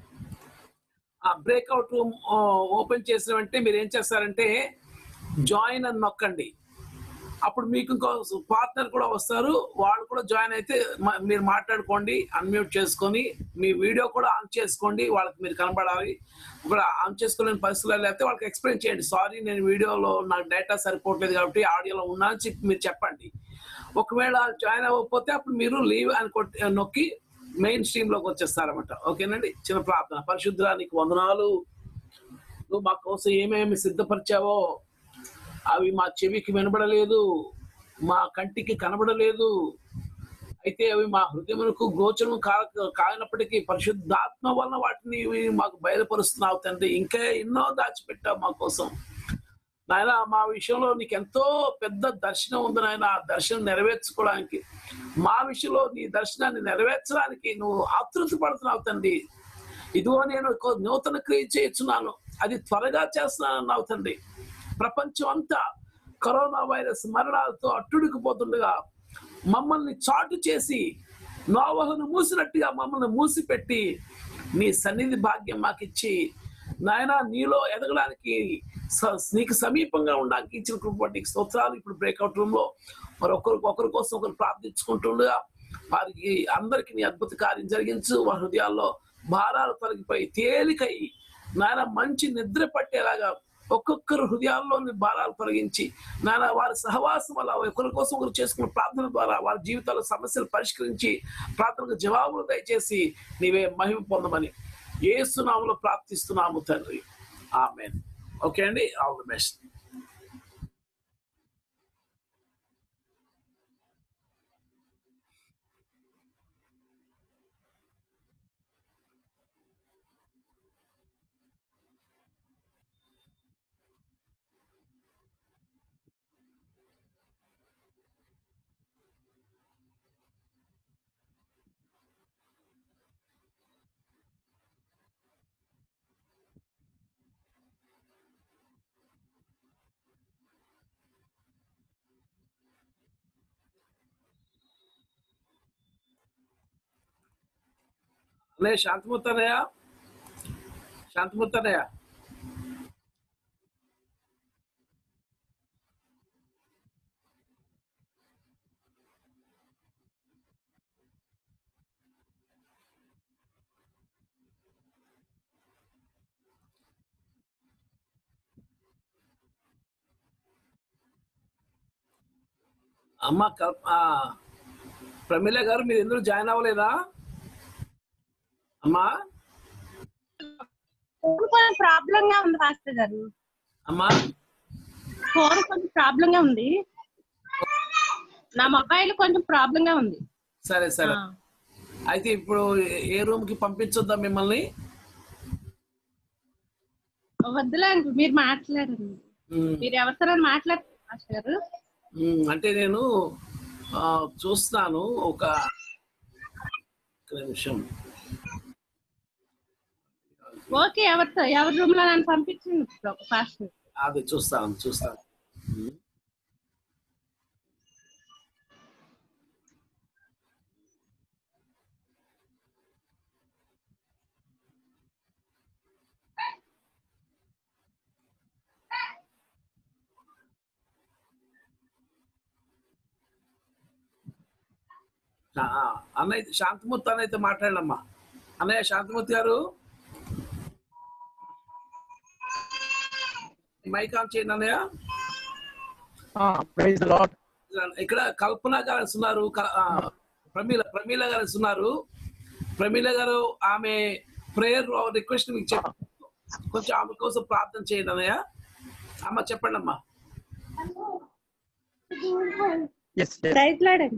ఆ బ్రేక్అవుట్ రూమ్ ఓపెన్ చేసిన వెంటనే మీరు ఏం చేస్తారంటే జాయిన్ అని నొక్కండి అప్పుడు మీకు ఇంకో పార్ట్నర్ కూడా వస్తారు వాళ్ళు కూడా జాయిన్ అయితే మ- మీరు మాట్లాడుకోండి అన్మ్యూట్ చేసుకొని మీ వీడియో కూడా ఆన్ చేసుకోండి వాళ్ళకి మీరు కనబడాలి ఇప్పుడు ఆన్ చేసుకోలేని పరిస్థితుల్లో లేకపోతే వాళ్ళకి ఎక్స్ప్లెయిన్ చేయండి సారీ నేను వీడియోలో నాకు డేటా సరిపోవట్లేదు కాబట్టి ఆడియోలో ఉన్నా అని చెప్పి మీరు చెప్పండి ఒకవేళ జాయిన్ అవ్వకపోతే అప్పుడు మీరు లీవ్ అని కొట్టి నొక్కి మెయిన్ స్ట్రీమ్ లోకి వచ్చేస్తారన్నమాట ఓకేనండి చిన్న ప్రార్థన పరిశుద్ధ నీకు వందనాలు నువ్వు మా కోసం ఏమేమి సిద్ధపరిచావో అవి మా చెవికి వినబడలేదు మా కంటికి కనబడలేదు అయితే అవి మా హృదయమునకు గోచరం కా కానప్పటికీ పరిశుద్ధాత్మ వలన వాటిని ఇవి మాకు బయలుపరుస్తున్నావు తండ్రి ఇంకా ఎన్నో దాచిపెట్టావు మా కోసం నాయన మా విషయంలో నీకు ఎంతో పెద్ద దర్శనం ఉంది నాయన ఆ దర్శనం నెరవేర్చుకోవడానికి మా విషయంలో నీ దర్శనాన్ని నెరవేర్చడానికి నువ్వు ఆతృత పడుతున్నావు తండ్రి ఇదిగో నేను ఒక నూతన క్రియ చేస్తున్నాను అది త్వరగా చేస్తున్నాను అన్నావు తండ్రి ప్రపంచం అంతా కరోనా వైరస్ మరణాలతో అట్టుడికిపోతుండగా మమ్మల్ని చాటు చేసి నోవహను మూసినట్టుగా మమ్మల్ని మూసిపెట్టి నీ సన్నిధి భాగ్యం మాకిచ్చి నాయన నీలో ఎదగడానికి స- నీకు సమీపంగా ఉండడానికి ఇచ్చిన కృప బట్టి నీకు స్తోత్రాలు ఇప్పుడు బ్రేక్అవుట్ రూమ్ లో మరి ఒకరు ఒకరి కోసం ఒకరు ప్రార్థించుకుంటుండగా వారికి అందరికి నీ అద్భుత కార్యం జరిగించు వారి హృదయాల్లో భారాలు తొలగిపోయి తేలికై నాయన మంచి నిద్ర పట్టేలాగా ఒక్కొక్కరు హృదయాల్లోని భారాలు తొలగించి నాయన వారి సహవాసం వల్ల ఒకరి కోసం ఒకరు చేసుకున్న ప్రార్థన ద్వారా వారి జీవితాల సమస్యలు పరిష్కరించి ప్రార్థనకు జవాబులు దయచేసి నీవే మహిమ పొందమని ఏసునాములో ప్రార్థిస్తున్నాము తండ్రి ఆమె ఓకే అండి ఆల్ ది బెస్ట్ అనే శాంతమూర్తనయ్య శాంతమూర్తనయ్య అమ్మ కల్- ఆ, ప్రమీల గారు మీరు ఎందుకు జాయిన్ అవ్వలేదా అమ్మా కొంచెం ప్రాబ్లం గా ఉంది మాస్టర్ గారు అమ్మా ఫోన్ కొంచెం ప్రాబ్లం గా ఉంది నా మొబైల్ కొంచెం ప్రాబ్లం గా ఉంది సరే సరే ఆ. అయితే ఇప్పుడు ఏ- ఏ రూమ్ కి పంపించొద్దా మిమ్మల్ని వద్దులే అంకుల్ మీరు మాట్లాడండి ఉమ్, మీరు ఎవరితో మాట్లాడుతున్నారు మాస్టర్ గారు ఉమ్, అంటే నేను ఆ, చూస్తున్నాను ఒక ఒక్క నిమిషం ఓకే ఎవరితో ఎవరి రూమ్ లో నన్ను పంపించండి ఫాస్ట్ అది చూస్తాను చూస్తాను ఉమ్. ఆ, ఆ, అన్నయ్య శాంతిమూర్తి అన్నయ్యతో మాట్లాడమ్మా అన్నయ్య శాంతిమూర్తి గారు మైక్ ఆన్ చేయండి అన్నయ్య ప్రైజ్ లాట్ ఇక్కడ కల్పన గారు ఉన్నారు క- ఆ, ప్రమీల ప్రమీల గారు ఉన్నారు ప్రమీల గారు ఆమె ప్రేయర్ రిక్వెస్ట్ మీకు చెప్ప కొంచెం ఆమె కోసం ప్రార్థన చేయండి అన్నయ్య అమ్మ చెప్పండి అమ్మా ఎస్ ప్రైజ్ లాడండి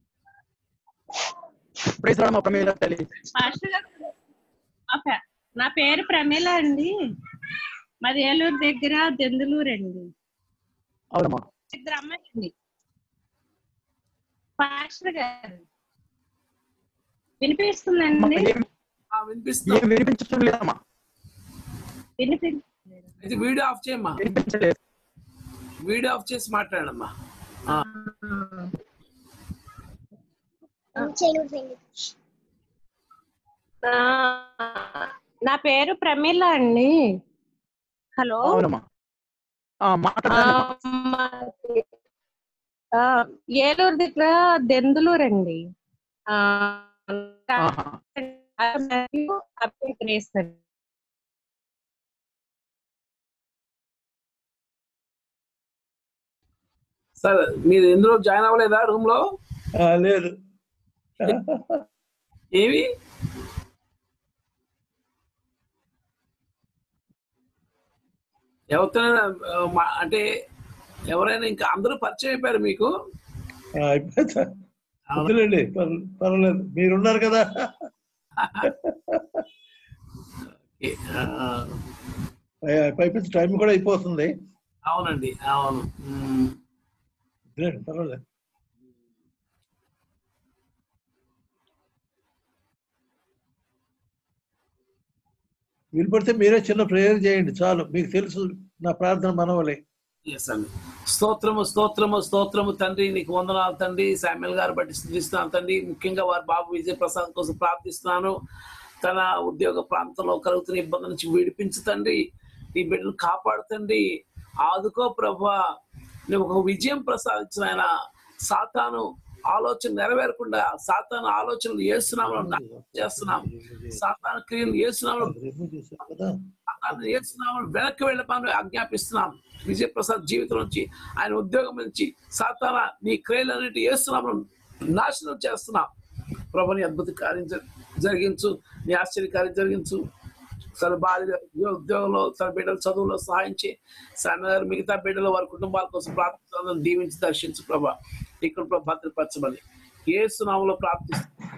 ప్రైజ్ లాడ్ మా ప్రమేయ తల్లి మాస్టర్ గారు ఓకే నా పేరు ప్రమీల అండి మాది ఏలూరు దగ్గర దెందులూరు అండి అవునమ్మా ఇద్దరు అమ్మాయిలండి పాస్టర్ గారు వినిపిస్తుందండి ఆ, వినిపిస్తుంది ఏం వినిపించడం లేదమ్మా వినిపి ఇది వీడియో ఆఫ్ చేయమ్మా వినిపించలేదు వీడియో ఆఫ్ చేసి మాట్లాడమ్మా ఆ, ఆ, నా పేరు ప్రమీల అండి హలో అవునమ్మా ఆ, ఆ, మాట్లాడండి మాది- ఆ, ఏలూరు దగ్గర దెందులూరు అండి ఆ, ఆహా. మరియు అబ్బాయి గ్రేస్ అండి. సరే మీరు ఎందులో జాయిన్ అవ్వలేదా రూమ్ లో ఆ, లేదు ఏమి ఎవరితోనైనా ఆ, మా- అంటే ఎవరైనా ఇంకా అందరూ పరిచయం అయిపోయారు మీకు ఆ, అయిపోయిందా? వద్దులేండి పర్వ- పర్వాలేదు మీరున్నారు కదా ఏ, ఆ, అయిపోయింది టైం కూడా అయిపోతుంది అవునండి అవును ఉమ్. వద్దులేండి పర్వాలేదు వీలు పడితే మీరే చిన్న ప్రేయర్ చేయండి చాలు మీకు తెలుసు నా ప్రార్థన మనవలే ఎస్ అండి స్తోత్రము స్తోత్రము స్తోత్రము తండ్రి నీకు వందనాలు తండ్రి శామ్యుల్ గారు బట్టి స్థుతిస్తున్నాను తండ్రి ముఖ్యంగా వారి బాబు విజయ ప్రసాద్ కోసం ప్రార్థిస్తున్నాను తన ఉద్యోగ ప్రాంతంలో కలుగుతున్న ఇబ్బంది నుంచి విడిపించు తండ్రి నీ బిడ్డను కాపాడుతండి ఆదుకో ప్రభా నువ్వు ఒక విజయం ప్రసాదించిన ఆయన సాతాను ఆలోచన నెరవేరకుండా సాతాను ఆలోచనలు చేస్తున్నాము చేస్తున్నాం సాతాను క్రియలు చేస్తున్నాము రిమూవ్ చేశారు కదా సాతాను చేస్తున్నాము వెనక్కి వెళ్ళమని ఆజ్ఞాపిస్తున్నాం విజయప్రసాద్ జీవితం నుంచి ఆయన ఉద్యోగం నుంచి సాతాన నీ క్రియలన్నిటి చేస్తున్నాము నాశనం చేస్తున్నాం ప్రభుని అద్భుత కార్యం జ- జరిగించు నీ ఆశ్చర్య కార్యం జరిగించు తన భార్య ఉద్యోగంలో తన బిడ్డల చదువులో సహాయం చేయి సన్న మిగతా బిడ్డల వారి కుటుంబాల కోసం ప్రార్థిస్తున్నాను దీవించి దర్శించు ప్రభా ఇక్కడ ప్రభు భద్రపరచమని ఏ సునామంలో ప్రార్థిస్తున్నాను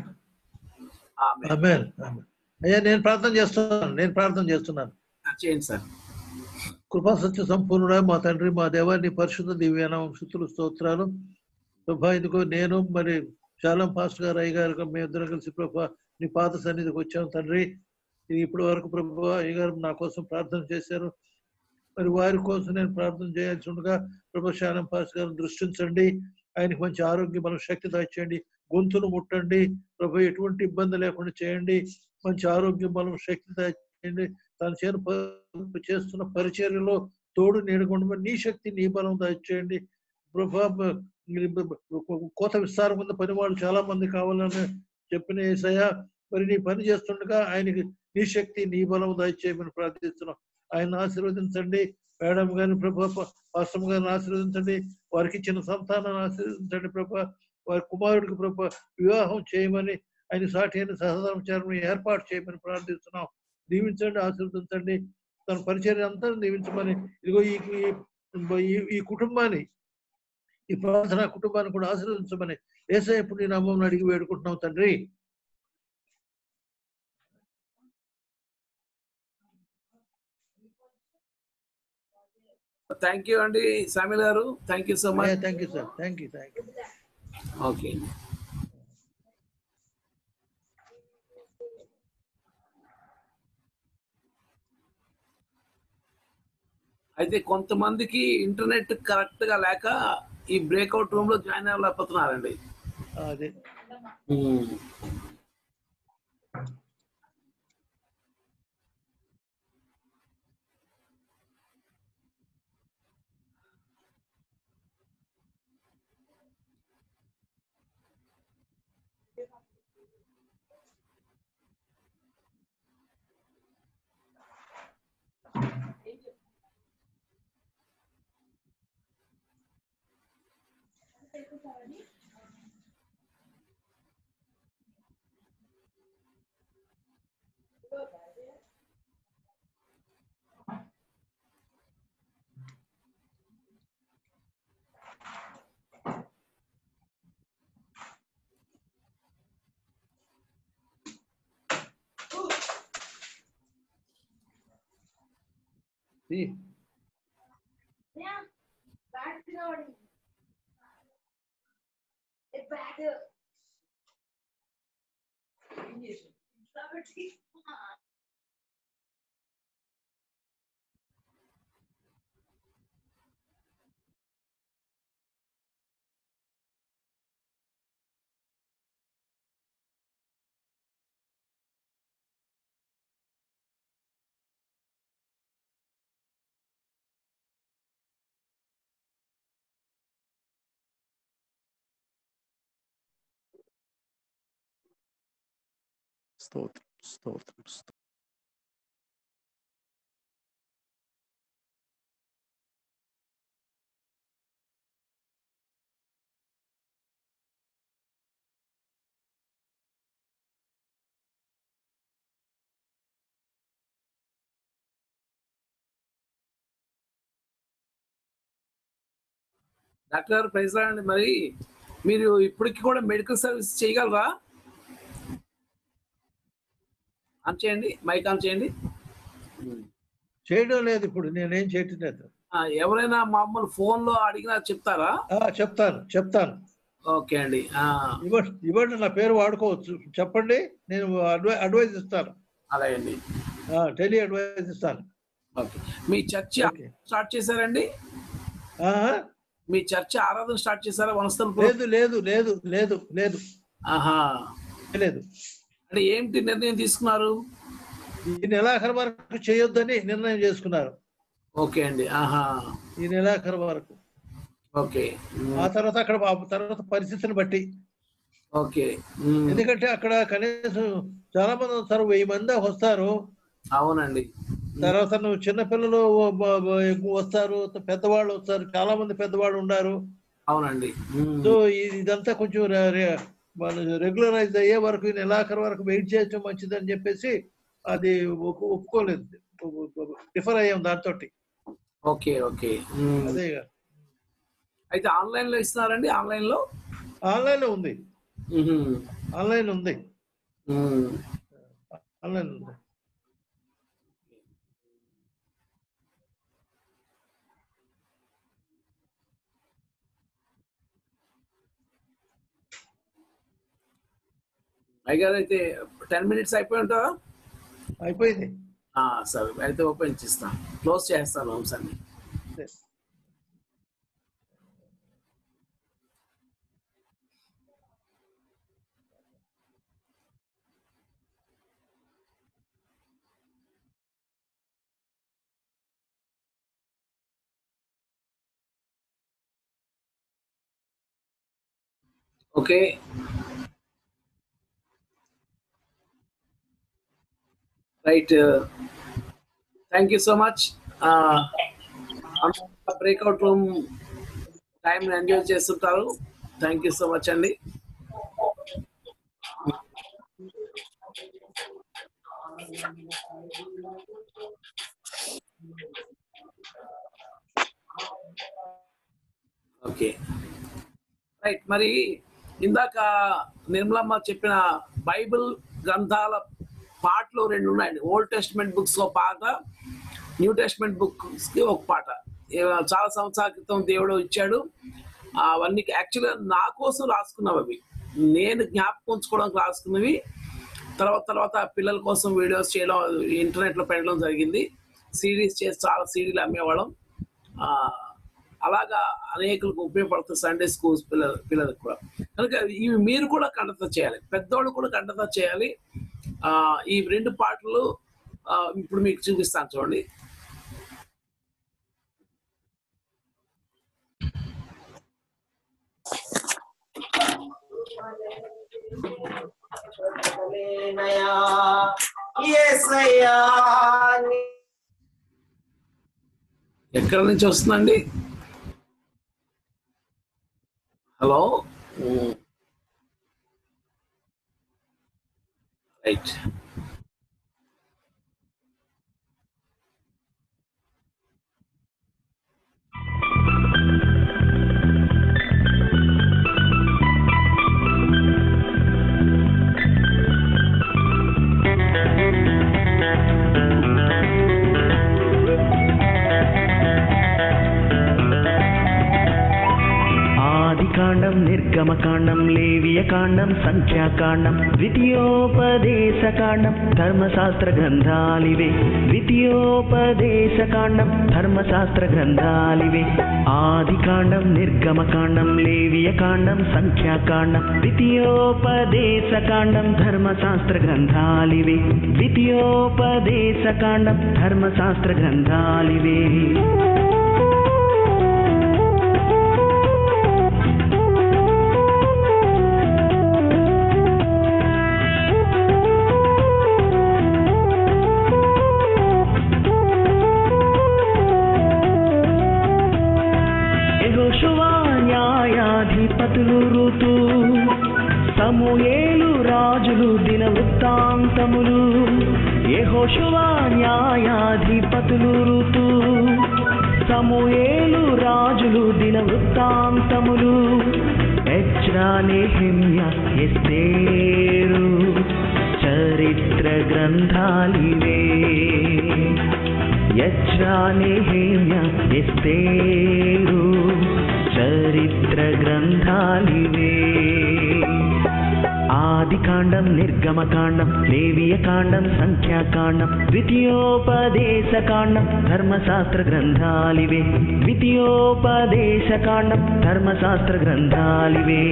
ఆమె ఆమేన్, ఆమేన్. అయ్యా నేను ప్రార్థన చేస్తున్నాను నేను ప్రార్థన చేస్తున్నాను చేయండి సార్ కృపా సత్య సంపూర్ణుడా మా తండ్రి మా దేవా నీ పరిశుద్ధ దివ్యానామం శుద్ధులు స్తోత్రాలు ప్రభా ఇదిగో నేను మరి శాలం పాస్టర్ గారు అయ్య గారు మేము ఇద్దరం కలిసి ప్రభా నీ పాద సన్నిధికి వచ్చాం తండ్రి ఇది ఇప్పటి వరకు ప్రభు అయ్య గారు నా కోసం ప్రార్థన చేశారు మరి వారి కోసం నేను ప్రార్థన చేయాల్సి ఉండగా ప్రభు శాలం పాస్ గారిని దృష్టించండి ఆయనకి మంచి ఆరోగ్యం మనం శక్తి దాచేయండి గొంతును ముట్టండి ప్రభు ఎటువంటి ఇబ్బంది లేకుండా చేయండి మంచి ఆరోగ్యం బలం శక్తి దాచేయండి తను చేను ప- చేస్తున్న పరిచర్యలో తోడు నీడకుండా నీ శక్తి నీ బలం దాచేయండి ప్రభా బ- బ- బ- కోత విస్తారం ఉన్న పని వాళ్ళు చాలా మంది కావాలని చెప్పిన ఏసయ్య మరి నీ పని చేస్తుండగా ఆయనకి నీ శక్తి నీ బలం దయచేయమని ప్రార్థిస్తున్నాం ఆయన ఆశీర్వదించండి మేడం గారిని ప్రభా పాస్టమ్ గారిని ఆశీర్వదించండి వారికి ఇచ్చిన సంతానాన్ని ఆశీర్వదించండి ప్రభా వారి కుమారుడికి ప్రభా వివాహం చేయమని ఆయన సాటి అయిన సహధర్మచారం ఏర్పాటు చేయమని ప్రార్థిస్తున్నాం దీవించండి ఆశీర్వదించండి తన పరిచయం అంతా దీవించమని ఇదిగో ఈ ఈ ఈ ఈ కుటుంబాన్ని ఈ ప్రార్థన కుటుంబాన్ని కూడా ఆశీర్వదించమని ఏసై ఇప్పుడు నీ నామం అడిగి వేడుకుంటున్నాం తండ్రి థ్యాంక్ యూ అండి సామిల్ గారు thank you so much thank you sir thank you thank you okay అయితే కొంతమందికి ఇంటర్నెట్ కరెక్ట్ గా లేక ఈ బ్రేక్అవుట్ రూమ్ లో జాయిన్ అవ్వలేకపోతున్నారండి అదే See, స్తోత్రం స్తోత్రం స్తోత్రం. డాక్టర్ గారు ప్రైజ్ రాండి మరి మీరు ఇప్పటికి కూడా మెడికల్ సర్వీస్ చేయగలరా ఆన్ చేయండి మైక్ ఆన్ చేయండి చేయడం లేదు ఇప్పుడు నేనేం చేయటం లేదు ఆ, ఎవరైనా మామూలు ఫోన్ లో అడిగినా చెప్తారా ఆ, చెప్తాను చెప్తాను ఓకే అండి ఆ, ఇవ్వండి ఇవ్వండి నా పేరు వాడుకోవచ్చు చెప్పండి నేను అడ్వై అడ్వైజ్ ఇస్తాను అలాగే అండి టెలి అడ్వైజ్ ఇస్తాను ఓకే మీ చర్చ స్టార్ట్ చేశారండి ఆ? మీ చర్చ ఆరాధన స్టార్ట్ చేశారా వనస్థల లేదు లేదు లేదు లేదు లేదు ఆహా లేదు అంటే ఏంటి నిర్ణయం తీసుకున్నారు ఈ నెలాఖరు వరకు చేయొద్దని నిర్ణయం చేసుకున్నారు ఓకే అండి ఆహా ఈ నెలాఖరు వరకు ఓకే ఆ తర్వాత అక్కడ ఆ తర్వాత పరిస్థితిని బట్టి ఓకే ఎందుకంటే అక్కడ కనీసం చాలా మంది వస్తారు వెయ్యి మంది వస్తారు అవునండి తర్వాత నువ్వు చిన్నపిల్లలు బ- బ- ఎక్కువ వస్తారు పెద్దవాళ్ళు వస్తారు చాలా మంది పెద్దవాళ్ళు ఉన్నారు అవునండి సో ఇది- ఇదంతా కొంచెం రె- రె- వాళ్ళు రెగ్యులరైజ్ అయ్యే వరకు ఈ నెలాఖరు వరకు వెయిట్ చేయడం మంచిదని చెప్పేసి అది ఒప్పు- ఒప్పుకోలేదు డిఫర్ అయ్యాం దాంతో ఓకే ఓకే మ్మ్. అదే అయితే ఆన్లైన్ లో ఇస్తున్నారండి ఆన్లైన్ లో ఆన్లైన్ లో ఉంది మ్మ్. ఆన్లైన్ ఉంది మ్మ్. ఆన్లైన్ ఉంది అయ్యగారు అయితే టెన్ మినిట్స్ అయిపోయి ఉంటారా అయిపోయింది ఆ, సరే అయితే ఓపెన్ చేస్తాను క్లోజ్ చేస్తాను రూమ్స్ అన్ని okay right thank you so much breakout room time enjoy చేస్తుంటారు థ్యాంక్ యూ సో మచ్ అండి ఓకే రైట్ మరి ఇందాక నిర్మలమ్మ చెప్పిన బైబిల్ గ్రంథాల పాటలు రెండు ఉన్నాయండి ఓల్డ్ టెస్ట్మెంట్ బుక్స్ ఒక పాట న్యూ టెస్ట్మెంట్ బుక్స్ కి ఒక పాట ఏ- చాలా సంవత్సరాల క్రితం దేవుడు ఇచ్చాడు అవన్నీ యాక్చువల్గా నా కోసం రాసుకున్నవి అవి నేను జ్ఞాపకం ఉంచుకోవడానికి రాసుకున్నవి తర్వాత తర్వాత పిల్లల కోసం వీడియోస్ చేయడం ఇంటర్నెట్ లో పెట్టడం జరిగింది సిరీస్ చేసి చాలా సీడీలు అమ్మేవాళ్ళం ఆ, అలాగా అనేకులకు ఉపయోగపడుతుంది సండే స్కూల్స్ పిల్లల పిల్లలకు కూడా కనుక ఇవి మీరు కూడా కండత చేయాలి పెద్దోళ్ళు కూడా కండత చేయాలి ఆ, ఈ రెండు పాటలు ఆ, ఇప్పుడు మీకు చూపిస్తాను చూడండి యేసయ్యా ఎక్కడి నుంచి వస్తుందండి హలో రైట్ ఆదికాండం నిర్గమకాండం లేవియకాండం సంఖ్యాకాండం ద్వితీయోపదేశకాండం ధర్మశాస్త్ర గ్రంథాలివే ద్వితీయోపదేశకాండం ధర్మశాస్త్ర గ్రంథాలివే ఆదికాండం నిర్గమకాండం లేవియకాండం సంఖ్యాకాండం ద్వితీయోపదేశకాండం ధర్మశాస్త్ర గ్రంథాలివే ద్వితీయోపదేశకాండం ధర్మశాస్త్ర గ్రంథాలివే యెహోషువా న్యాయాధిపతులు ఋతు సమూయేలు రాజులు దిన వృత్తాంతములు యెహోషువా న్యాయాధిపతులు ఋతు సమూయేలు రాజులు దిన వృత్తాంతములు ఎజ్రా నెహెమ్య ఎస్తేరు చరిత్ర గ్రంథాలివే యజ్రా నెహెమ్య ఎస్తేరు చరిత్ర గ్రంథాలివే ఆదికాండం నిర్గమకాండం లేవియకాండం సంఖ్యాకాండం ద్వితీయోపదేశకాండం ధర్మశాస్త్ర గ్రంథాలివే ద్వితీయోపదేశకాండం ధర్మశాస్త్ర గ్రంథాలివే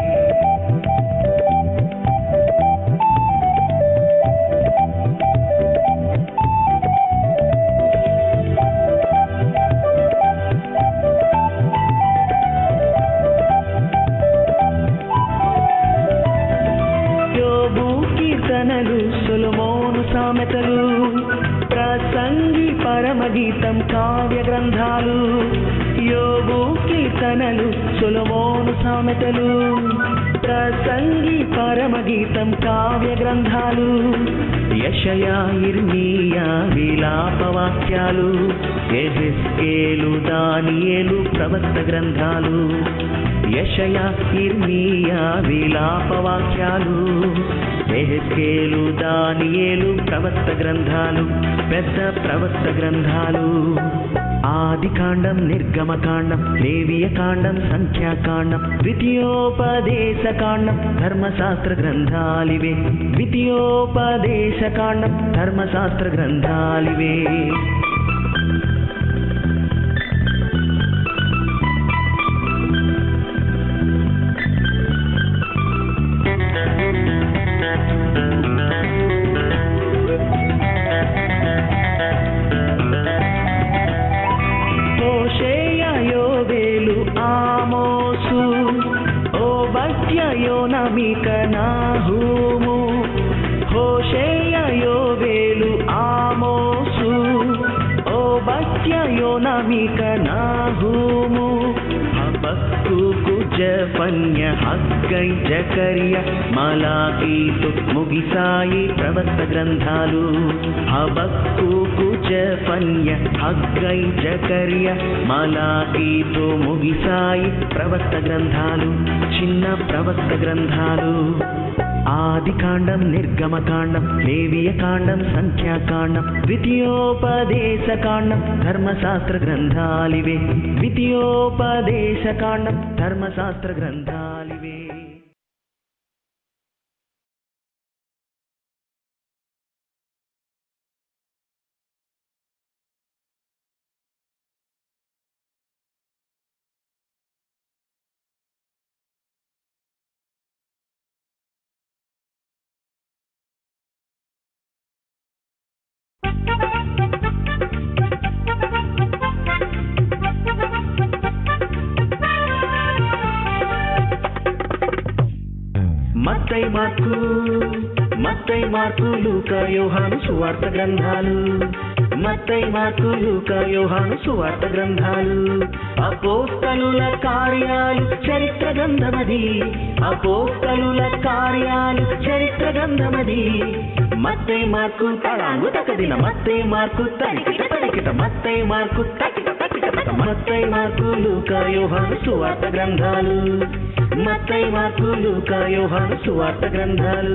యోబు కీర్తనలు సులమోను సామెతలు ప్రసంగి పరమగీతం కావ్య గ్రంథాలు యోబు కీర్తనలు సులమోను సామెతలు ప్రసంగి పరమగీతం కావ్య గ్రంథాలు యషయా ఇర్మియా విలాపవాక్యాలు ఎహెస్కేలు దానియేలు ప్రవక్త గ్రంథాలు యషయ ఇర్మియా విలాపవాక్యాలు ఎహెస్కేలు దానియేలు ప్రవక్త గ్రంథాలు పెద్ద ప్రవక్త గ్రంథాలు ఆదికాండం నిర్గమకాండం లేవియకాండం సంఖ్యాకాండం ద్వితీయోపదేశకాండం ధర్మశాస్త్ర గ్రంథాలివే ద్వితీయోపదేశకాండం ధర్మశాస్త్ర గ్రంథాలివే హోషేయ యోవేలు ఆమోసు ఓ భక్త్య యోనమిక నాహూము హోషేయ యోవేలు ఆమోసు ఓ భక్త్య యోనమిక నాహూము హబక్కుకు జఫన్య హగ్గై జకర్య మలాకీతు ముగిసాయి ప్రవక్త గ్రంథాలు హబక్కుకు జఫన్య హగ్గై జకర్య మలాకీతు ముగిసాయి ప్రవక్త గ్రంథాలు చిన్న ప్రవక్త గ్రంథాలు ఆది కాండం నిర్గమకాండం లేవియ కాండం సంఖ్యాకాండం ద్వితీయోపదేశ కాండం ధర్మశాస్త్ర గ్రంథాలివే ద్వితీయోపదేశ కాండం ధర్మశాస్త్ర గ్రంథాలివే మత్తై మార్కు మత్తై మార్కు లూక యోహాను సువార్త గ్రంథాలు మత్తై మార్కు లూక యోహాను సువార్త గ్రంథాలు అపోస్తలుల కార్యాలు చరిత్ర గ్రంథమది అపోస్తలుల కార్యాలు చరిత్ర గ్రంథమది మత్తై మార్కు తడాంగు తకదిన మత్తై మార్కు తడికిట తడికిట మత్తై మార్కు తకిట తకిట తక మత్తై మార్కు లూక యోహాను సువార్త గ్రంథాలు మత్తై మార్కు లూక యోహాను సువార్త గ్రంథాలు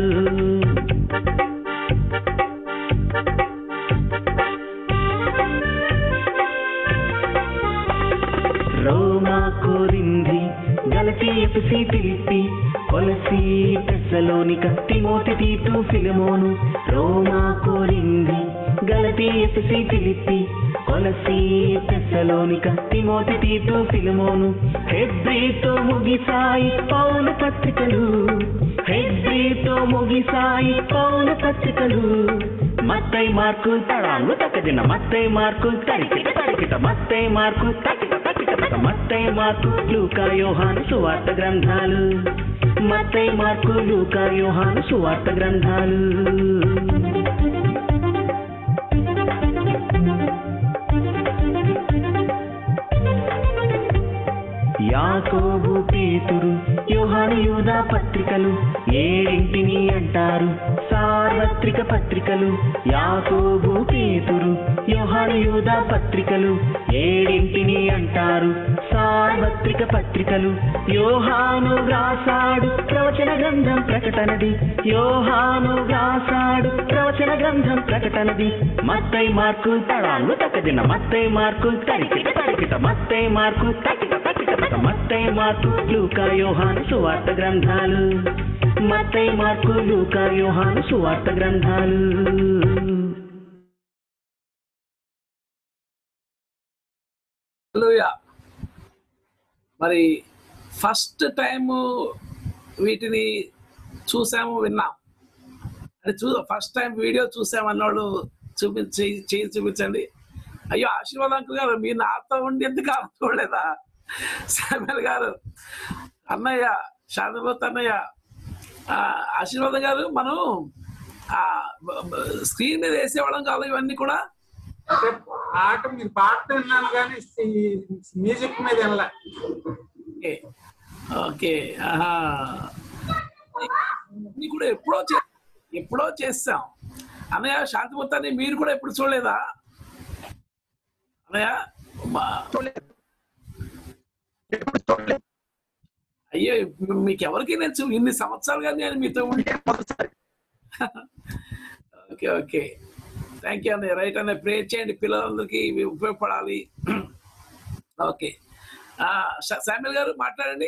రోమా కోరింది గలతి ఎఫ్సి పిలిపి కొలసి తెస్సలోనిక తిమోతి తీతు ఫిలమోను రోమా కోరింది గలతి ఎఫ్సి పిలిపి కొలసి తెస్సలోనిక తిమోతి తీతు ఫిలమోను హెబ్రీతో ముగిసాయి పౌలు పత్రికలు హెబ్రీతో ముగిసాయి పౌలు పత్రికలు మత్తై మార్కు తడాంగు తక్కదిన మత్తై మార్కు తడికిట తడికిట మత్తై మార్కు తకిట తకిట తక మత్తై మార్కు లూకా యోహాను సువార్త గ్రంథాలు మత్తై మార్కు లూకా యోహాను సువార్త గ్రంథాలు యాకోబు పేతురు యోహాను యూదా పత్రికలు ఏడింటిని అంటారు సార్వత్రిక పత్రికలు యాకోబు పేతురు యోహాను యూదా పత్రికలు ఏడింటిని అంటారు సార్వత్రిక పత్రికలు యోహాను వ్రాసాడు ప్రవచన గ్రంథం ప్రకటనది యోహాను వ్రాసాడు ప్రవచన గ్రంథం ప్రకటనది మత్తై మార్కు తడాంగు తక్కదిన మత్తై మార్కు తడికిట తడికిట మత్తై మార్కు తకిట తకిట తక మత్తై మార్కు లూకా యోహాను సువార్త గ్రంథాలు మత్తై మార్కు లూకా యోహాను సువార్త గ్రంథాలు హల్లెలూయా. మరి ఫస్ట్ టైం వీటిని చూసాము విన్నాం అంటే చూ ఫస్ట్ టైం వీడియో చూసామన్నోడు చూపించి చేసి చూపించండి అయ్యో ఆశీర్వాదం అంకుల్ గారు మీ నాతో ఉండి ఎందుకు అలా చూడలేదా శామ్యుల్ గారు అన్నయ్య శాంతిపోత్ అన్నయ్య ఆ, ఆశీర్వాదం గారు మనం ఆ స్క్రీన్ మీద వేసేవాళ్ళం కాదు ఇవన్నీ కూడా అంటే పాట మీరు పాట విన్నాను కానీ మ్యూజిక్ మీద వెళ్ళా ఓకే ఓకే ఆహా ఇది కూడా ఎప్పుడో చే- ఎప్పుడో చేస్తాం అన్నయ్య శాంతిమూర్తాన్ని మీరు కూడా ఎప్పుడు చూడలేదా అన్నయ్య మా- అయ్యో మీకు ఎవరికి నేను చూ- ఇన్ని సంవత్సరాలుగా నేను మీతో ఉంటే ఓకే ఓకే థ్యాంక్ యూ అన్నయ్య రైట్ అన్నయ్య ప్రే చేయండి పిల్లలందరికీ ఇవి ఉపయోగపడాలి ఓకే శామ్యుల్ గారు మాట్లాడండి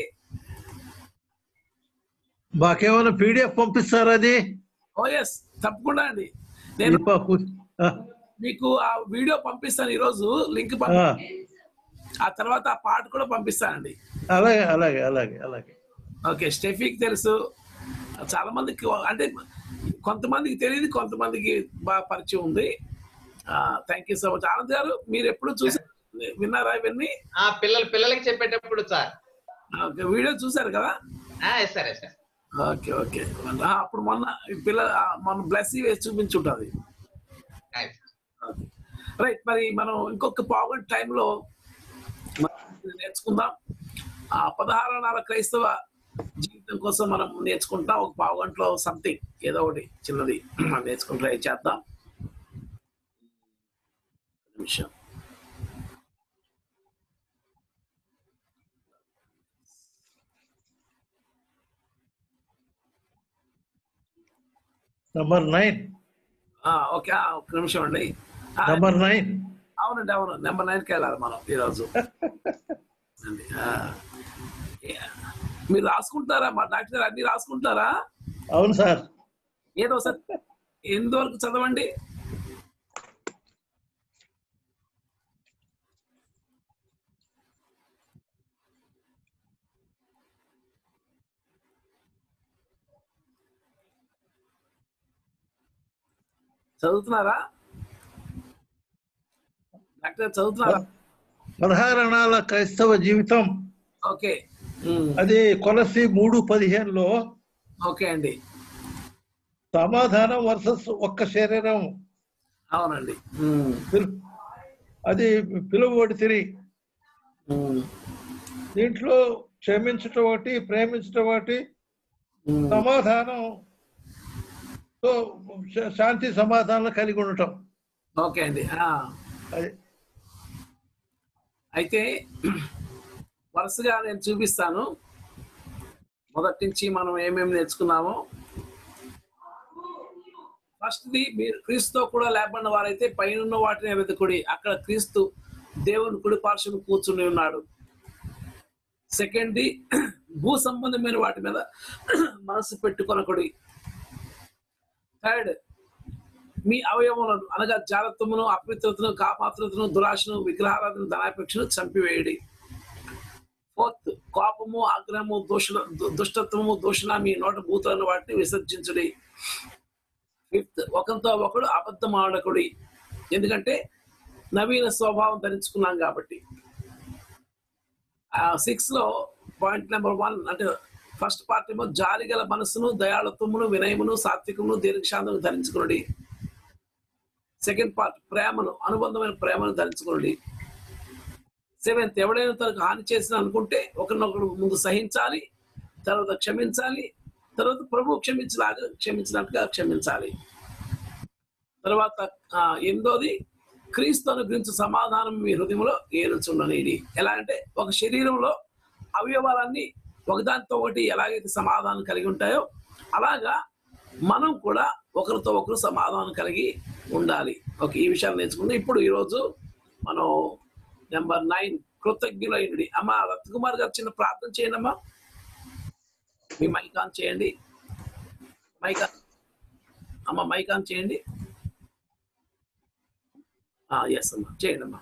మాకేమైనా పీడిఎఫ్ పంపిస్తారా అది ఓ ఎస్ తప్పకుండా అండి నేను ఈ పాపు- ఆ, మీకు ఆ వీడియో పంపిస్తాను ఈరోజు లింక్ ఆ, పంపి ఆ తర్వాత ఆ పాట కూడా పంపిస్తానండి అలాగే అలాగే అలాగే అలాగే ఓకే స్టెఫీకి తెలుసు చాలా మందికి అంటే కొంతమందికి తెలియదు కొంతమందికి బాగా పరిచయం ఉంది thank you so much Anand గారు మీరు ఎప్పుడు చూసి విన్నారా ఇవన్నీ ఆ పిల్లలు పిల్లలకి చెప్పేటప్పుడు సార్ ఓకే, వీడియో చూసారు కదా సరే సార్ ఓకే ఓకే ఆ, అప్పుడు మొన్న ఈ పిల్ల ఆ, మొన్న బ్లెస్ వేసి చూపించుంటుంది రైట్ మరి మనం ఇంకొక పావు టైంలో నేర్చుకుందాం ఆ పదహారణాల క్రైస్తవ జీవితం కోసం మనం నేర్చుకుంటాం ఒక పావు గంటలో సంథింగ్ ఏదో ఒకటి చిన్నది మనం నేర్చుకుని ట్రై చేద్దాం నిమిషం నంబర్ నైన్ ఆ, ఓకే ఆ, ఒక్క నిమిషం అండి ఆ, నంబర్ నైన్ అవునండి అవును నెంబర్ నైన్కి వెళ్ళాలి మనం ఈరోజు అండి, ఆ. యా. మీరు రాసుకుంటారా మా డాక్టర్ అన్ని రాసుకుంటారా అవును సార్ ఏదో సార్ ఎంతవరకు చదవండి చదువుతున్నారా డాక్టర్ చదువుతున్నారా పదహారణాల క్రైస్తవ జీవితం ఓకే అది కొలసి మూడు పదిహేనులో ఓకే అండి సమాధానం వర్సెస్ ఒక్క శరీరం అవునండి పిలు- అది పిలువబడి తిరిగి దీంట్లో క్షమించటం ఒకటి ప్రేమించటం ఒకటి సమాధానం తో శా- శాంతి సమాధానం కలిగి ఉండటం ఓకే అండి ఆ. అది అయితే వరుసగా నేను చూపిస్తాను మొదటి నుంచి మనం ఏమేమి నేర్చుకున్నామో ఫస్ట్ది మీరు క్రీస్తుతో కూడా లేబడిన వారైతే పైన వాటిని వెతుకుడి అక్కడ క్రీస్తు దేవుని కుడి పార్శ్వం కూర్చుని ఉన్నాడు సెకండ్ది భూ సంబంధమైన వాటి మీద మనసు పెట్టుకొనకుడి థర్డ్ మీ అవయవములను అనగా జాగ్రత్తమును అపవిత్రతను కాపాత్రతను దురాశను విగ్రహారాధన ధనాపేక్షను చంపివేయడి ఫోర్త్ కోపము ఆగ్రహము దోషణ దు- దుష్టత్వము దూషణ మీ నోట భూతులను వాటిని విసర్జించుడి ఫిఫ్త్ ఒకరితో ఒకడు అబద్ధం ఆడకుడి ఎందుకంటే నవీన స్వభావం ధరించుకున్నాం కాబట్టి సిక్స్ లో పాయింట్ నెంబర్ వన్ అంటే ఫస్ట్ పార్ట్ ఏమో జాలిగల మనసును దయాళత్వమును వినయమును సాత్వికమును దీర్ఘశాంతము ధరించుకునుడి సెకండ్ పార్ట్ ప్రేమను అనుబంధమైన ప్రేమను ధరించుకోండి సెవెంత్ ఎవడైనా తనకు హాని చేసిన అనుకుంటే ఒకరినొకరు ముందు సహించాలి తర్వాత క్షమించాలి తర్వాత ప్రభు క్షమించలాగా క్షమించినట్టుగా క్షమించాలి తర్వాత ఆ, ఎనిమిదోది క్రీస్తు అనుగ్రహించు సమాధానం మీ హృదయంలో ఏలుచుండనేది ఎలా అంటే ఒక శరీరంలో అవయవాలన్నీ ఒకదానితో ఒకటి ఎలాగైతే సమాధానం కలిగి ఉంటాయో అలాగా మనం కూడా ఒకరితో ఒకరు సమాధానం కలిగి ఉండాలి ఓకే ఈ విషయాలు నేర్చుకుందాం ఇప్పుడు ఈరోజు మనం నెంబర్ నైన్ కృతజ్ఞులైనడి అమ్మ రత్కుమార్ గారు చిన్న ప్రార్థన చేయండి అమ్మా మీ మైక్ ఆన్ చేయండి మైక్ ఆన్ అమ్మ మైక్ ఆన్ చేయండి ఎస్ అమ్మా చేయండి అమ్మా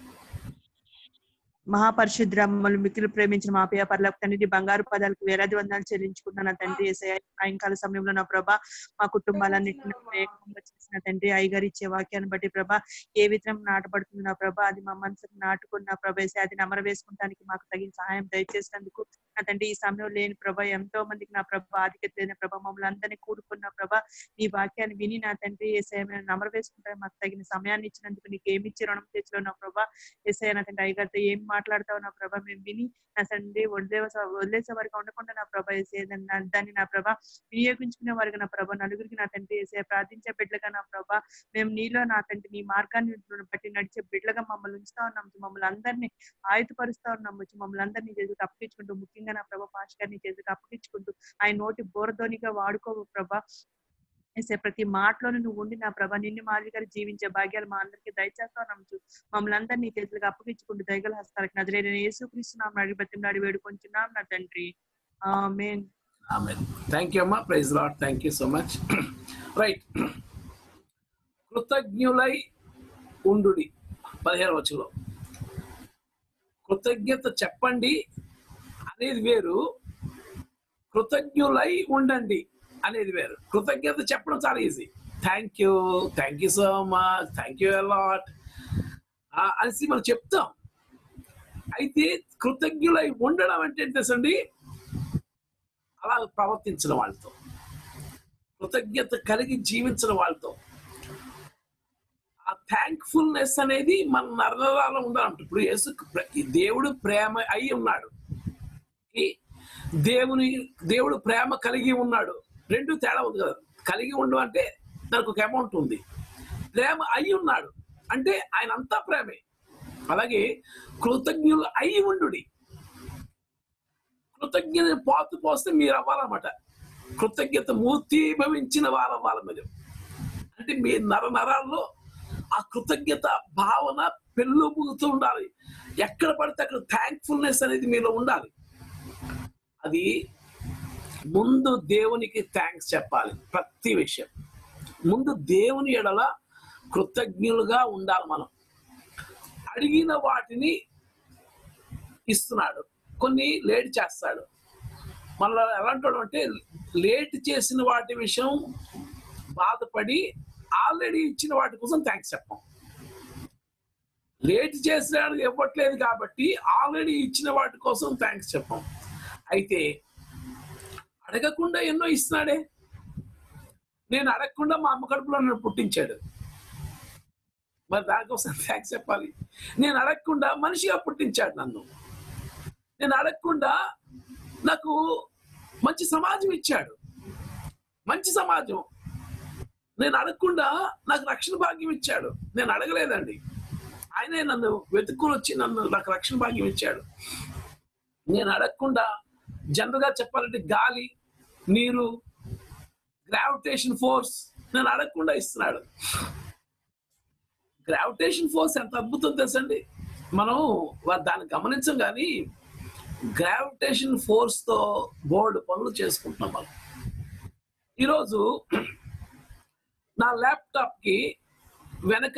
మహాపరిశుద్ర మమ్మల్ని మిక్కిలి ప్రేమించిన మా ప్రియ పర్లకు తండ్రి బంగారు పదాలకు వేలాది వందలు చెల్లించుకున్న నా తండ్రి ఏసయ్య సాయంకాల సమయంలో నా ప్రభా మా కుటుంబాలన్నింటినీ ప్రేమంగా చేసిన తండ్రి అయ్యగారు ఇచ్చే వాక్యాన్ని బట్టి ప్రభా ఏ విధం నాటబడుతుంది నా ప్రభా అది మా మనసుకు నాటుకున్న నా ప్రభా ఏసయ్య, అది నమర వేసుకుంటానికి మాకు తగిన సహాయం దయచేసినందుకు నా తండ్రి ఈ సమయంలో లేని ప్రభా ఎంతో మందికి నా ప్రభా ఆధిక్యత లేని ప్రభా మమ్మల్ని అందరినీ కూడుకున్న ప్రభా నీ వాక్యాన్ని విని నా తండ్రి ఏసఐ నమర వేసుకుంటాను మాకు తగిన సమయాన్ని ఇచ్చినందుకు నీకు ఏమి ఇచ్చి రుణం తెచ్చులో నా ప్రభా ఏసఐ నా తండ్రి అయ్యగారితో ఏం మాట్లాడతావు నా ప్రభా మేము విని నా తండ్రి వదిలేసే వదిలేసే వారికి ఉండకుండా నా ప్రభా ఏసే దాన్ని నా ప్రభా వినియోగించుకునే వారికి నా ప్రభా నలుగురికి నా తండ్రి ఏసే ప్రార్థించే బిడ్డలుగా నా ప్రభా మేము నీలో నా తండ్రి నీ మార్గాన్ని బట్టి నడిచే బిడ్డలుగా మమ్మల్ని ఉంచుతా ఉన్నాం మమ్మల్ని అందరినీ ఆయుధపరుస్తా ఉన్నాం వచ్చి మమ్మల్ని అందరినీ చేతికి అప్పగించుకుంటూ ముఖ్యంగా నా ప్రభా పాష్ గారిని చేతికి అప్పగించుకుంటూ ఆయన నోటి బోరధోనిగా వాడుకో ప్రభా వేసే ప్రతి మాటలోనే నువ్వు ఉండి నా ప్రభా నిన్ను మాదిరిగా జీవించే భాగ్యాలు మా అందరికీ దయచేస్తావు నమ్ము మమ్మల్ని అందరినీ నీ చేతులకు అప్పగించుకుంటూ దయగల హస్తాలకు నదిలేని యేసుక్రీస్తున్నాం అడిగి బతిమలాడి వేడుకొంచున్నాం నా తండ్రి ఆమేన్ థ్యాంక్ యూ అమ్మా praise Lord thank you so much right కృతజ్ఞులై ఉండుడి పదిహేను వచ్చులో కృతజ్ఞత చెప్పండి అనేది వేరు కృతజ్ఞులై ఉండండి అనేది వేరు కృతజ్ఞత చెప్పడం చాలా easy thank you thank you so much thank you a lot అనేసి మనం చెప్తాం అయితే కృతజ్ఞులై ఉండడం అంటే ఏంటి తెలుసండి అలా ప్రవర్తించిన వాళ్ళతో కృతజ్ఞత కలిగి జీవించిన వాళ్ళతో ఆ థ్యాంక్ఫుల్నెస్ అనేది మన నరనరాలో ఉండాలంట ఇప్పుడు యేసు ప్ర- ఈ దేవుడు ప్రేమ అయి ఉన్నాడు ఈ దేవుని దేవుడు ప్రేమ కలిగి ఉన్నాడు రెండు తేడా ఉంది కదా కలిగి ఉండు అంటే దానికి ఒక అమౌంట్ ఉంది ప్రేమ అయి ఉన్నాడు అంటే ఆయన అంతా ప్రేమే అలాగే కృతజ్ఞులు అయి ఉండుడి కృతజ్ఞత పోతు పోస్తే మీరు అవ్వాలన్నమాట కృతజ్ఞత మూర్తిభవించిన వారు అవ్వాలి మీరు అంటే మీ నర నరాల్లో ఆ కృతజ్ఞత భావన పెళ్ళుబుగుతూ ఉండాలి ఎక్కడ పడితే అక్కడ థ్యాంక్ఫుల్నెస్ అనేది మీలో ఉండాలి అది ముందు దేవునికి థ్యాంక్స్ చెప్పాలి ప్రతి విషయం ముందు దేవుని ఎడల కృతజ్ఞులుగా ఉండాలి మనం అడిగిన వాటిని ఇస్తున్నాడు కొన్ని లేట్ చేస్తాడు మళ్ళీ ఎలాంటి అంటే లేట్ చేసిన వాటి విషయం బాధపడి ఆల్రెడీ ఇచ్చిన వాటి కోసం థ్యాంక్స్ చెప్పాం లేట్ చేసినాడు ఇవ్వట్లేదు కాబట్టి ఆల్రెడీ ఇచ్చిన వాటి కోసం థ్యాంక్స్ చెప్పాం అయితే అడగకుండా ఎన్నో ఇస్తున్నాడే నేను అడగకుండా మా అమ్మ కడుపులో నన్ను పుట్టించాడు మరి దానికోసం థ్యాంక్స్ చెప్పాలి నేను అడగకుండా మనిషిగా పుట్టించాడు నన్ను నేను అడగకుండా నాకు మంచి సమాజం ఇచ్చాడు మంచి సమాజం నేను అడగకుండా నాకు రక్షణ భాగ్యం ఇచ్చాడు నేను అడగలేదండి ఆయనే నన్ను వెతుక్కుని వచ్చి నన్ను నాకు రక్షణ భాగ్యం ఇచ్చాడు నేను అడగకుండా జనరల్గా చెప్పాలంటే గాలి నీరు గ్రావిటేషన్ ఫోర్స్ నేను అడగకుండా ఇస్తున్నాడు గ్రావిటేషన్ ఫోర్స్ ఎంత అద్భుతం తెలుసండి మనం వా- దాన్ని గమనించం కానీ గ్రావిటేషన్ ఫోర్స్ తో బోర్డు పనులు చేసుకుంటున్నాం మనం ఈరోజు నా ల్యాప్టాప్ కి వెనక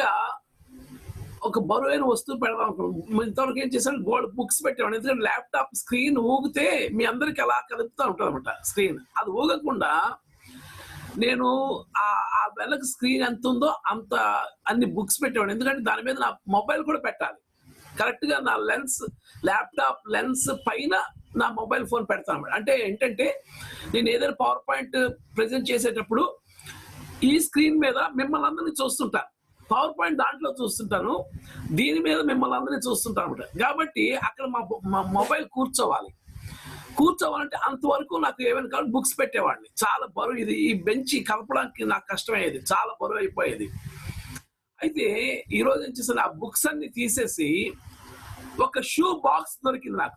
ఒక బరువైన వస్తువు పెడదాం అనుకున్నాం ఇంతవరకు ఏం చేశాను గోల్డ్ బుక్స్ పెట్టాను ఎందుకంటే ల్యాప్టాప్ స్క్రీన్ ఊగితే మీ అందరికి అలా కలుపుతూ ఉంటుంది అనమాట స్క్రీన్ అది ఊగకుండా నేను ఆ ఆ వెనక స్క్రీన్ ఎంత ఉందో అంత అన్ని బుక్స్ పెట్టేవాడు ఎందుకంటే దాని మీద నా మొబైల్ కూడా పెట్టాలి కరెక్ట్ గా నా లెన్స్ ల్యాప్టాప్ లెన్స్ పైన నా మొబైల్ ఫోన్ పెడతాను అన్నమాట. అంటే ఏంటంటే నేను ఏదైనా పవర్ పాయింట్ ప్రజెంట్ చేసేటప్పుడు ఈ స్క్రీన్ మీద మిమ్మల్ని అందరినీ చూస్తుంటాను పవర్ పాయింట్ దాంట్లో చూస్తుంటాను దీని మీద మిమ్మల్ని అందరినీ చూస్తుంటాను అనమాట కాబట్టి అక్కడ మా మా మొబైల్ కూర్చోవాలి కూర్చోవాలంటే అంతవరకు నాకు ఏమైనా కావాలి బుక్స్ పెట్టేవాడిని చాలా బరువు ఇది ఈ బెంచ్ కలపడానికి నాకు కష్టమయ్యేది చాలా బరువు అయిపోయేది అయితే ఈ రోజు ఏం చేశాను ఆ బుక్స్ అన్ని తీసేసి ఒక షూ బాక్స్ దొరికింది నాకు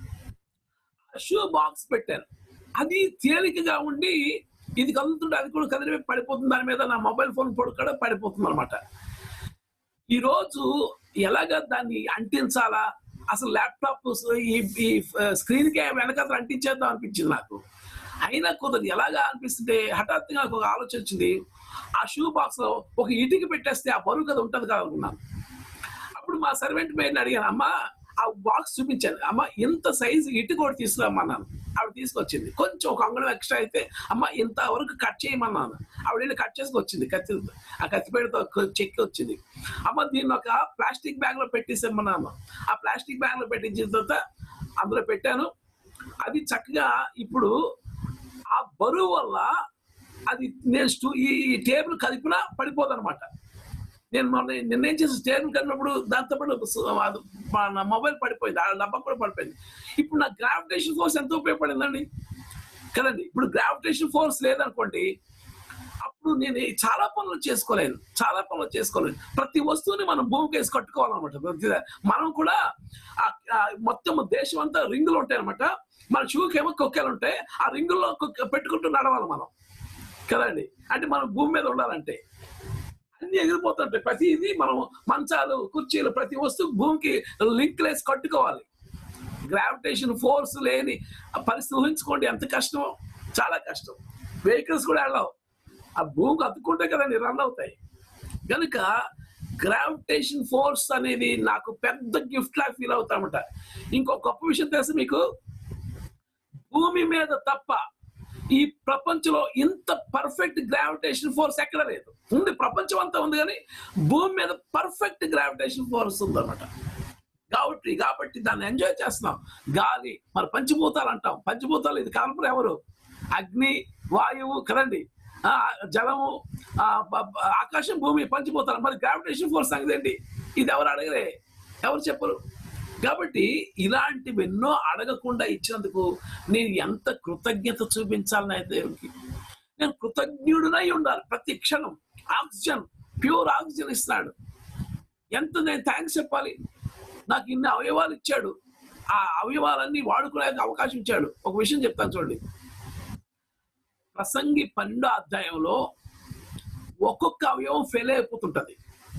ఆ షూ బాక్స్ పెట్టాను అది తేలికగా ఉండి ఇది కదులుతుంటే అది కూడా కదిలి పడిపోతుంది దాని మీద నా మొబైల్ ఫోన్ పొడుకడ పడిపోతుంది అనమాట ఈ రోజు ఎలాగ దాన్ని అంటించాలా అసలు ల్యాప్టాప్ ఈ ఈ స్క్రీన్ కి వెనకాల అంటించేద్దాం అనిపించింది నాకు అయినా కుదరదు ఎలాగా అనిపిస్తుంటే హఠాత్తుగా నాకు ఒక ఆలోచన వచ్చింది ఆ షూ బాక్స్ లో ఒక ఇటుక పెట్టేస్తే ఆ బరువు కదా ఉంటది కదా అనుకున్నాను అప్పుడు మా సర్వెంట్ మేడ్ని అడిగాను అమ్మా ఆ బాక్స్ చూపించాను అమ్మ ఇంత సైజు ఇటుక కూడా తీసుకురమ్మన్నాను ఆవిడ తీసుకొచ్చింది కొంచెం ఒక అంగుళం ఎక్స్ట్రా అయితే అమ్మ ఇంత వరకు కట్ చేయమన్నాను ఆవిడ వెళ్ళి కట్ చేసుకొచ్చింది కత్తి ఆ కత్తిపేటతో చెక్కి వచ్చింది అమ్మ దీన్ని ఒక ప్లాస్టిక్ బ్యాగ్ లో పెట్టేసేమన్నాను ఆ ప్లాస్టిక్ బ్యాగ్ లో పెట్టించిన తర్వాత అందులో పెట్టాను అది చక్కగా ఇప్పుడు ఆ బరువు వల్ల అది నేను స్టూ- ఈ టేబుల్ కదిపినా పడిపోదు అనమాట నేను మొన్న నిర్ణయం చేసి టేబుల్ కదిపినప్పుడు దాంతో పాటు స- అది మా- నా మొబైల్ పడిపోయింది ఆ డబ్బా కూడా పడిపోయింది ఇప్పుడు నా గ్రావిటేషన్ ఫోర్స్ ఎంత ఉపయోగపడిందండి కదండి ఇప్పుడు గ్రావిటేషన్ ఫోర్స్ లేదనుకోండి అప్పుడు నేను ఈ చాలా పనులు చేసుకోలేను చాలా పనులు చేసుకోలేను ప్రతి వస్తువుని మనం భూమికి వేసి కట్టుకోవాలన్నమాట ప్రతి మనం కూడా ఆ- ఆ మొత్తం దేశం అంతా రింగులు ఉంటాయి అనమాట మన షూకి ఏమో కొక్కెలు ఉంటాయి ఆ రింగుల్లో కుక్క- పెట్టుకుంటూ నడవాలి మనం కదండి అంటే మనం భూమి మీద ఉండాలంటే అన్ని ఎగిరిపోతుంటాయి ప్రతి ఇది మనం మంచాలు కుర్చీలు ప్రతి వస్తువు భూమికి లింక్ లేసి కట్టుకోవాలి గ్రావిటేషన్ ఫోర్స్ లేని ఆ పరిస్థితి ఊహించుకోండి ఎంత కష్టమో చాలా కష్టం వెహికల్స్ కూడా వెళ్ళవు ఆ భూమికి అతుక్కుంటే కదండి రన్ అవుతాయి కనుక గ్రావిటేషన్ ఫోర్స్ అనేది నాకు పెద్ద గిఫ్ట్ లా ఫీల్ అవుతామట ఇంకో గొప్ప విషయం తెలుసు మీకు భూమి మీద తప్ప ఈ ప్రపంచంలో ఇంత పర్ఫెక్ట్ గ్రావిటేషన్ ఫోర్స్ ఎక్కడ లేదు ఉంది ప్రపంచం అంతా ఉంది కానీ భూమి మీద పర్ఫెక్ట్ గ్రావిటేషన్ ఫోర్స్ ఉందన్నమాట కాబట్టి కాబట్టి దాన్ని ఎంజాయ్ చేస్తున్నాం గాలి మరి పంచభూతాలు అంటాం పంచభూతాలు ఇది కల్పన ఎవరు అగ్ని వాయువు కదండి ఆ, జలము ఆ, బ- బ- ఆకాశం భూమి పంచభూతాలు మరి గ్రావిటేషన్ ఫోర్స్ సంగతి ఏంటి ఇది ఎవరు అడగలే ఎవరు చెప్పరు కాబట్టి ఇలాంటివి ఎన్నో అడగకుండా ఇచ్చినందుకు నేను ఎంత కృతజ్ఞత చూపించాలని దేవునికి నేను కృతజ్ఞుడినై ఉండాలి ప్రతి క్షణం ఆక్సిజన్ ప్యూర్ ఆక్సిజన్ ఇస్తున్నాడు ఎంత నేను థ్యాంక్స్ చెప్పాలి నాకు ఇన్ని అవయవాలు ఇచ్చాడు ఆ అవయవాలన్నీ వాడుకునే అవకాశం ఇచ్చాడు ఒక విషయం చెప్తాను చూడండి ప్రసంగి పన్నెండో అధ్యాయంలో ఒక్కొక్క అవయవం ఫెయిల్ అయిపోతుంటది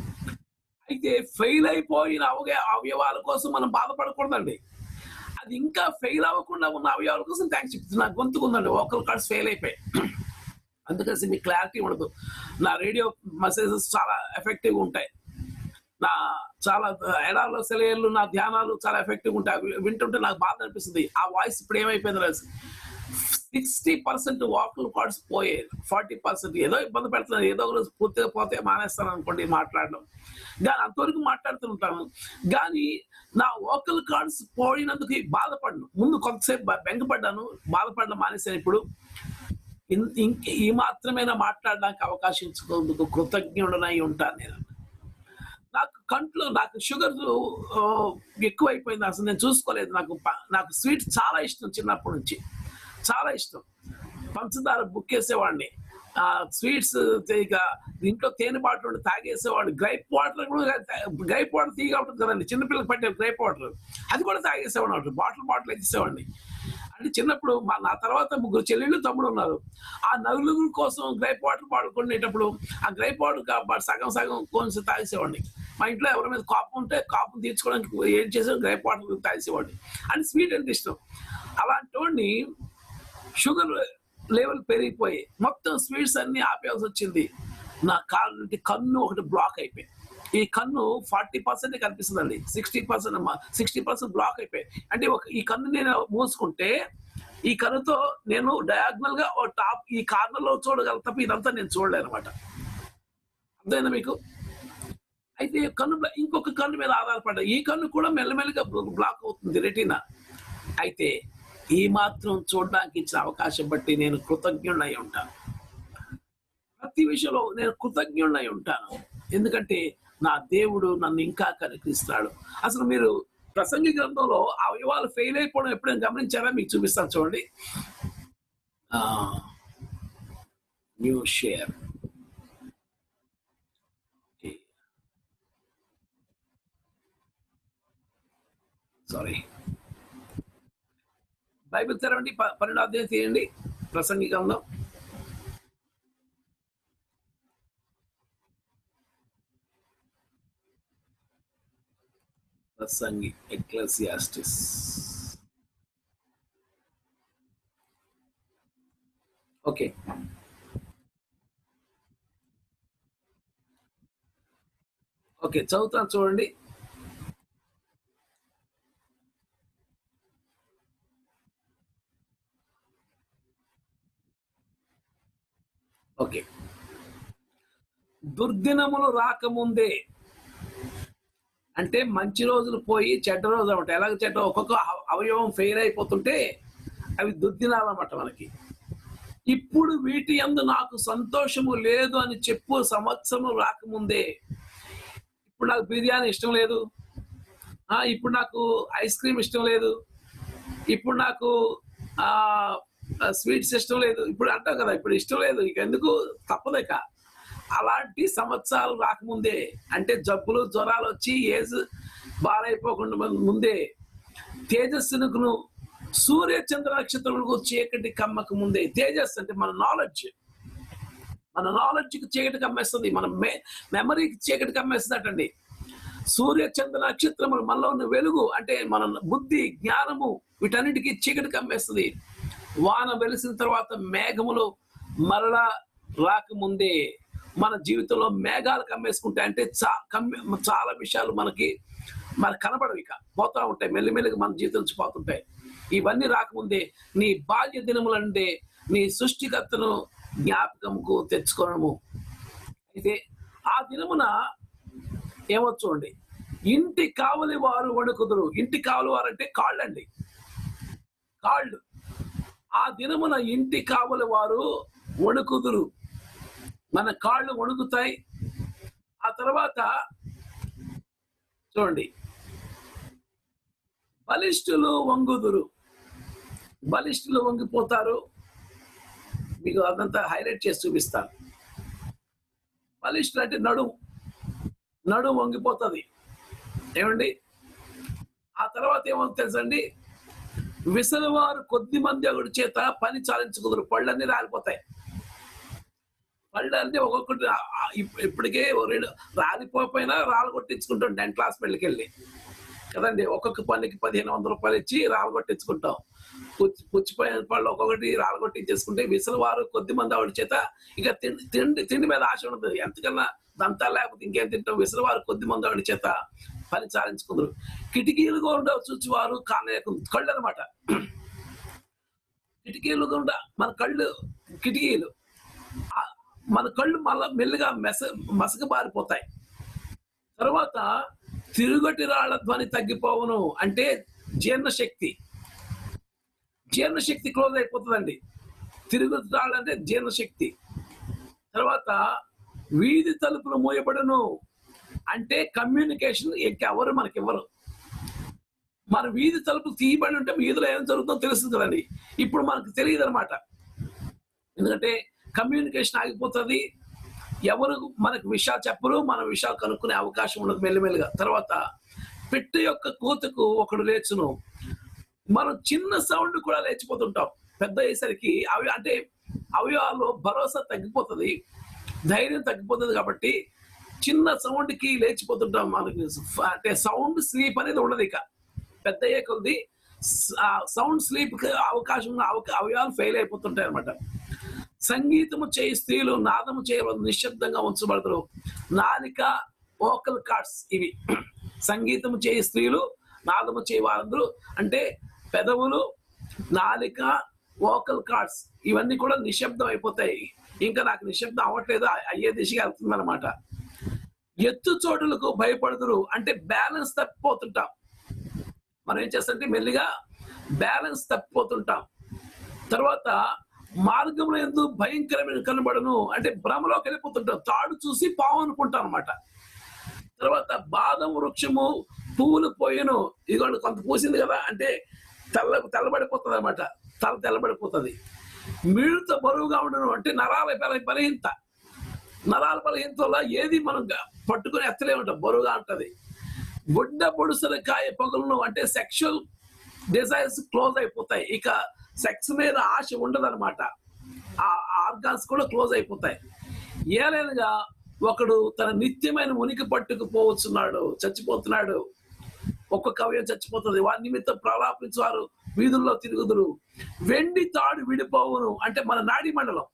అయితే ఫెయిల్ అయిపోయిన అవయ అవయవాల కోసం మనం బాధపడకూడదండి అది ఇంకా ఫెయిల్ అవ్వకుండా ఉన్న అవయవాల కోసం థ్యాంక్స్ చెప్తున్నా గొంతుకు ఉందండి ఒకరు కార్డ్స్ ఫెయిల్ అయిపోయి అందుకని మీకు క్లారిటీ ఉండదు నా రేడియో మెసేజెస్ చాలా ఎఫెక్టివ్ ఉంటాయి నా చాలా ఎడాలో సెలయర్లు నా ధ్యానాలు చాలా ఎఫెక్టివ్ ఉంటాయి అవి వింటుంటే నాకు బాధ అనిపిస్తుంది ఆ వాయిస్ ఇప్పుడు ఏమైపోయింది తెలుసు సిక్స్టీ పర్సెంట్ వాకల్ కార్డ్స్ పోయాయి ఫార్టీ పర్సెంట్ ఏదో ఇబ్బంది పెడుతున్నాను ఏదో ఒక రోజు పూర్తిగా పోతే మానేస్తాను అనుకోండి మాట్లాడడం కానీ అంతవరకు మాట్లాడుతుంటాను కానీ నా వోకల్ కార్డ్స్ పోయినందుకు బాధపడను ముందు కొంతసేపు బ- బెంగపడ్డాను బాధపడడం మానేశాను ఇప్పుడు ఇన్- ఇంక ఈ మాత్రమేనా మాట్లాడడానికి అవకాశం ఇచ్చుకోందుకు కృతజ్ఞుడనై ఉంటాను నేను నాకు కంట్లో నాకు షుగర్ ఎక్కువైపోయింది అసలు నేను చూసుకోలేదు నాకు ప- నాకు స్వీట్స్ చాలా ఇష్టం చిన్నప్పటి నుంచి చాలా ఇష్టం పంచదార బుక్ వేసేవాడిని ఆ స్వీట్స్ ఇక ఇంట్లో తేనె బాటిల్ ఉండి తాగేసేవాడిని గ్రైప్ వాటర్ కూడా గ్రైప్ వాటర్ తీగా ఉంటుంది కదండి చిన్నపిల్లలకు పట్టే గ్రైప్ వాటర్ అది కూడా తాగేసేవాడిని బాటిల్ బాటిల్ ఎత్తేసేవాడిని అంటే చిన్నప్పుడు మా నా తర్వాత ముగ్గురు చెల్లెళ్ళు తమ్ముడు ఉన్నారు ఆ నలుగురు కోసం గ్రైప్ వాటర్ వాడుకునేటప్పుడు ఆ గ్రైప్ వాటర్ కా- సగం సగం కొంచెం తాగేసేవాడిని మా ఇంట్లో ఎవరి మీద కాపు ఉంటే కాపును తీర్చుకోవడానికి ఏం చేసే గ్రైప్ వాటర్ తాగేసేవాడిని అని స్వీట్ అంటే ఇష్టం అలాంటి వాడిని షుగర్ లెవెల్ పెరిగిపోయి మొత్తం స్వీట్స్ అన్ని ఆపేయాల్సి వచ్చింది నా కాళ్ళ నుండి కన్ను ఒకటి బ్లాక్ అయిపోయి ఈ కన్ను ఫార్టీ పర్సెంట్ కనిపిస్తుందండి sixty percent sixty percent black అయిపోయి అంటే ఒక ఈ కన్ను నేను మూసుకుంటే ఈ కన్నుతో నేను డయాగ్నల్ గా ఓ టాప్ ఈ కార్నర్ లో చూడగల తప్ప ఇదంతా నేను చూడలేను అనమాట అర్థమైందా మీకు అయితే కన్ను బ్లా- ఇంకొక కన్ను మీద ఆధారపడ్డా ఈ కన్ను కూడా మెల్లమెల్లగా బ్లాక్ అవుతుంది రెటీనా అయితే ఈ మాత్రం చూడడానికి ఇచ్చిన అవకాశం బట్టి నేను కృతజ్ఞుడై ఉంటాను ప్రతి విషయంలో నేను కృతజ్ఞుడై ఉంటాను ఎందుకంటే నా దేవుడు నన్ను ఇంకా కనిపిస్తున్నాడు అసలు మీరు ప్రసంగి గ్రంథంలో అవయవాలు ఫెయిల్ అయిపోవడం ఎప్పుడైనా గమనించారా మీకు చూపిస్తాను చూడండి న్యూ షేర్ సారీ బైబిల్ తెరవండి ప- పన్నెండో అధ్యాయం తీయండి ప్రసంగి గ్రంథం ప్రసంగి ఎక్లసియాస్టిస్ ఓకే ఓకే చదువుతాను చూడండి ఓకే దుర్దినములు రాకముందే అంటే మంచి రోజులు పోయి చెడ్డ రోజులు అనమాట ఎలాగ చెడ్డ ఒక్కొక్క అవ- అవయవం ఫెయిల్ అయిపోతుంటే అవి దుర్దినాలు అన్నమాట మనకి ఇప్పుడు వీటి యందు నాకు సంతోషము లేదు అని చెప్పు సంవత్సరం రాకముందే ఇప్పుడు నాకు బిర్యానీ ఇష్టం లేదు ఆ ఇప్పుడు నాకు ఐస్ క్రీమ్ ఇష్టం లేదు ఇప్పుడు నాకు ఆ స్వీట్స్ ఇష్టం లేదు ఇప్పుడు అంటావు కదా ఇప్పుడు ఇష్టం లేదు ఇక ఎందుకు తప్పదక అలాంటి సంవత్సరాలు రాకముందే అంటే జబ్బులు జ్వరాలు వచ్చి ఏజ్ బారైపోకుండా ముందు- ముందే తేజస్సును సూర్య చంద్ర నక్షత్రములకు చీకటి కమ్మక ముందే తేజస్ అంటే మన నాలెడ్జ్ మన నాలెడ్జ్కి చీకటి కమ్మేస్తుంది మన మె మెమరీకి చీకటి కమ్మేస్తుంది అటండి సూర్య చంద్ర నక్షత్రములు మనలో ఉన్న వెలుగు అంటే మన బుద్ధి జ్ఞానము వీటన్నిటికీ చీకటి కమ్మేస్తుంది వాన వెలిసిన తర్వాత మేఘములు మరలా రాకముందే మన జీవితంలో మేఘాలు కమ్మేసుకుంటే అంటే చా కమ్మే చాలా విషయాలు మనకి మనకు కనబడవు ఇక పోతా ఉంటాయి మెల్లిమెల్లిగా మన జీవితం నుంచి పోతుంటాయి ఇవన్నీ రాకముందే నీ బాల్య దినములంటే నీ సృష్టికర్తను జ్ఞాపకంకు తెచ్చుకోవడము అయితే ఆ దినమున ఏమో చూడండి ఇంటి కావలి వారు వణుకుదురు ఇంటి కావలి వారు అంటే కాళ్ళండి కాళ్ళు ఆ దినమున ఇంటి కావలి వారు వణుకుదురు మన కాళ్ళు వణుకుతాయి ఆ తర్వాత చూడండి బలిష్ఠులు వంగుదురు బలిష్ఠులు వంగిపోతారు మీకు అదంతా హైలైట్ చేసి చూపిస్తాను బలిష్ఠులు అంటే నడుము నడుము వంగిపోతుంది ఏమండి ఆ తర్వాత ఏమో తెలుసండి విసలువారు కొద్ది మంది ఒకటి చేత పని చాలించుకుదురు పళ్ళన్నీ రాలిపోతాయి పళ్ళన్నీ ఒక్కొక్కటి ఆ- ఆ ఇప్- ఇప్పటికే ఓ రెండు రాలిపోయినా రాళ్ళు కొట్టించుకుంటాం టెన్త్ క్లాస్ పెళ్ళికి వెళ్ళి కదండి ఒక్కొక్క పనికి పదిహేను వందల రూపాయలు ఇచ్చి రాళ్ళు కొట్టించుకుంటాం పుచ్చి పుచ్చిపోయిన పళ్ళు ఒక్కొక్కటి రాళ్ళు కొట్టించేసుకుంటే విసలువారు కొద్ది మంది ఆవిడ చేత ఇక తిండి తిండి తిండి మీద ఆశ ఉండదు ఎంతకన్నా దంతా లేకపోతే ఇంకేం తింటాం విసలువారు కొద్ది మంది ఆవిడ చేత పని చాలించుకుందరు కిటికీలు కూడా చూచివారు కానేకు కళ్ళు అనమాట కిటికీలు కూడా మన కళ్ళు కిటికీలు ఆ- మన కళ్ళు మళ్ళా మెల్లిగా మెస మసక బారిపోతాయి తర్వాత తిరుగటి రాళ్ల ధ్వని తగ్గిపోవును అంటే జీర్ణశక్తి జీర్ణశక్తి క్లోజ్ అయిపోతుందండి తిరుగుటి రాళ్ళు అంటే జీర్ణశక్తి తర్వాత వీధి తలుపులు మూయబడును అంటే కమ్యూనికేషన్ ఇంకెవరు మనకి ఇవ్వరు మన వీధి తలుపు తీయబడి ఉంటే వీధిలో ఏం జరుగుతుందో తెలుస్తుంది కదండి ఇప్పుడు మనకు తెలియదు అనమాట ఎందుకంటే కమ్యూనికేషన్ ఆగిపోతుంది ఎవరు మనకు విషయాలు చెప్పరు మన విషయాలు కనుక్కునే అవకాశం ఉండదు మెల్లిమెల్లిగా తర్వాత పెట్టు యొక్క కూతకు ఒకడు లేచును మనం చిన్న సౌండ్ కూడా లేచిపోతుంటాం పెద్ద అయ్యేసరికి అవి అంటే అవయవాల్లో భరోసా తగ్గిపోతుంది ధైర్యం తగ్గిపోతుంది కాబట్టి చిన్న సౌండ్ కి లేచిపోతుంటాం మనకి అంటే సౌండ్ స్లీప్ అనేది ఉండదు ఇక పెద్ద అయ్యే కొద్ది సౌండ్ స్లీప్ అవకాశం ఉన్న అవక- అవయవాలు ఫెయిల్ అయిపోతుంటాయి అనమాట సంగీతము చేయి స్త్రీలు నాదము చేయబడి నిశ్శబ్దంగా ఉంచబడతారు నాలిక వోకల్ కార్డ్స్ ఇవి సంగీతము చేయి స్త్రీలు నాదము చేయి వారందరూ అంటే పెదవులు నాలిక వోకల్ కార్డ్స్ ఇవన్నీ కూడా నిశ్శబ్దం అయిపోతాయి ఇంకా నాకు నిశ్శబ్దం అవ్వట్లేదు అయ్యే దిశగా వెళ్తుంది అనమాట ఎత్తు చోటులకు భయపడుతురు అంటే బ్యాలెన్స్ తప్పిపోతుంటాం మనం ఏం చేస్తామంటే మెల్లిగా బ్యాలెన్స్ తప్పిపోతుంటాం తర్వాత మార్గంలో ఎందుకు భయంకరమైన కనబడను అంటే భ్రమలోకి వెళ్ళిపోతుంటాం తాడు చూసి పాము అనుకుంటాం అనమాట తర్వాత బాదం వృక్షము పువ్వులు పోయెను ఇదిగోండి కొంత పూసింది కదా అంటే తెల్ల తెల్లబడిపోతుంది అనమాట తల తెల్లబడిపోతుంది మిడత బరువుగా ఉండను అంటే నరాల బల- బలహీనత నరాల బలహీనత వల్ల ఏది మనం గ- పట్టుకుని ఎత్తలేమంట బరువుగా ఉంటది గుడ్డ పొడుసల కాయ పగులను అంటే సెక్షువల్ డిజైర్స్ క్లోజ్ అయిపోతాయి ఇక సెక్స్ మీద ఆశ ఉండదన్నమాట ఆ ఆర్గాన్స్ కూడా క్లోజ్ అయిపోతాయి ఏలైనగా ఒకడు తన నిత్యమైన ఉనికి పట్టుకుపోవచ్చున్నాడు చచ్చిపోతున్నాడు ఒక్కొక్క అవయం చచ్చిపోతుంది వారి నిమిత్తం ప్రలాపించువారు వీధుల్లో తిరుగుదురు వెండి తాడు విడిపోవును అంటే మన నాడీ మండలం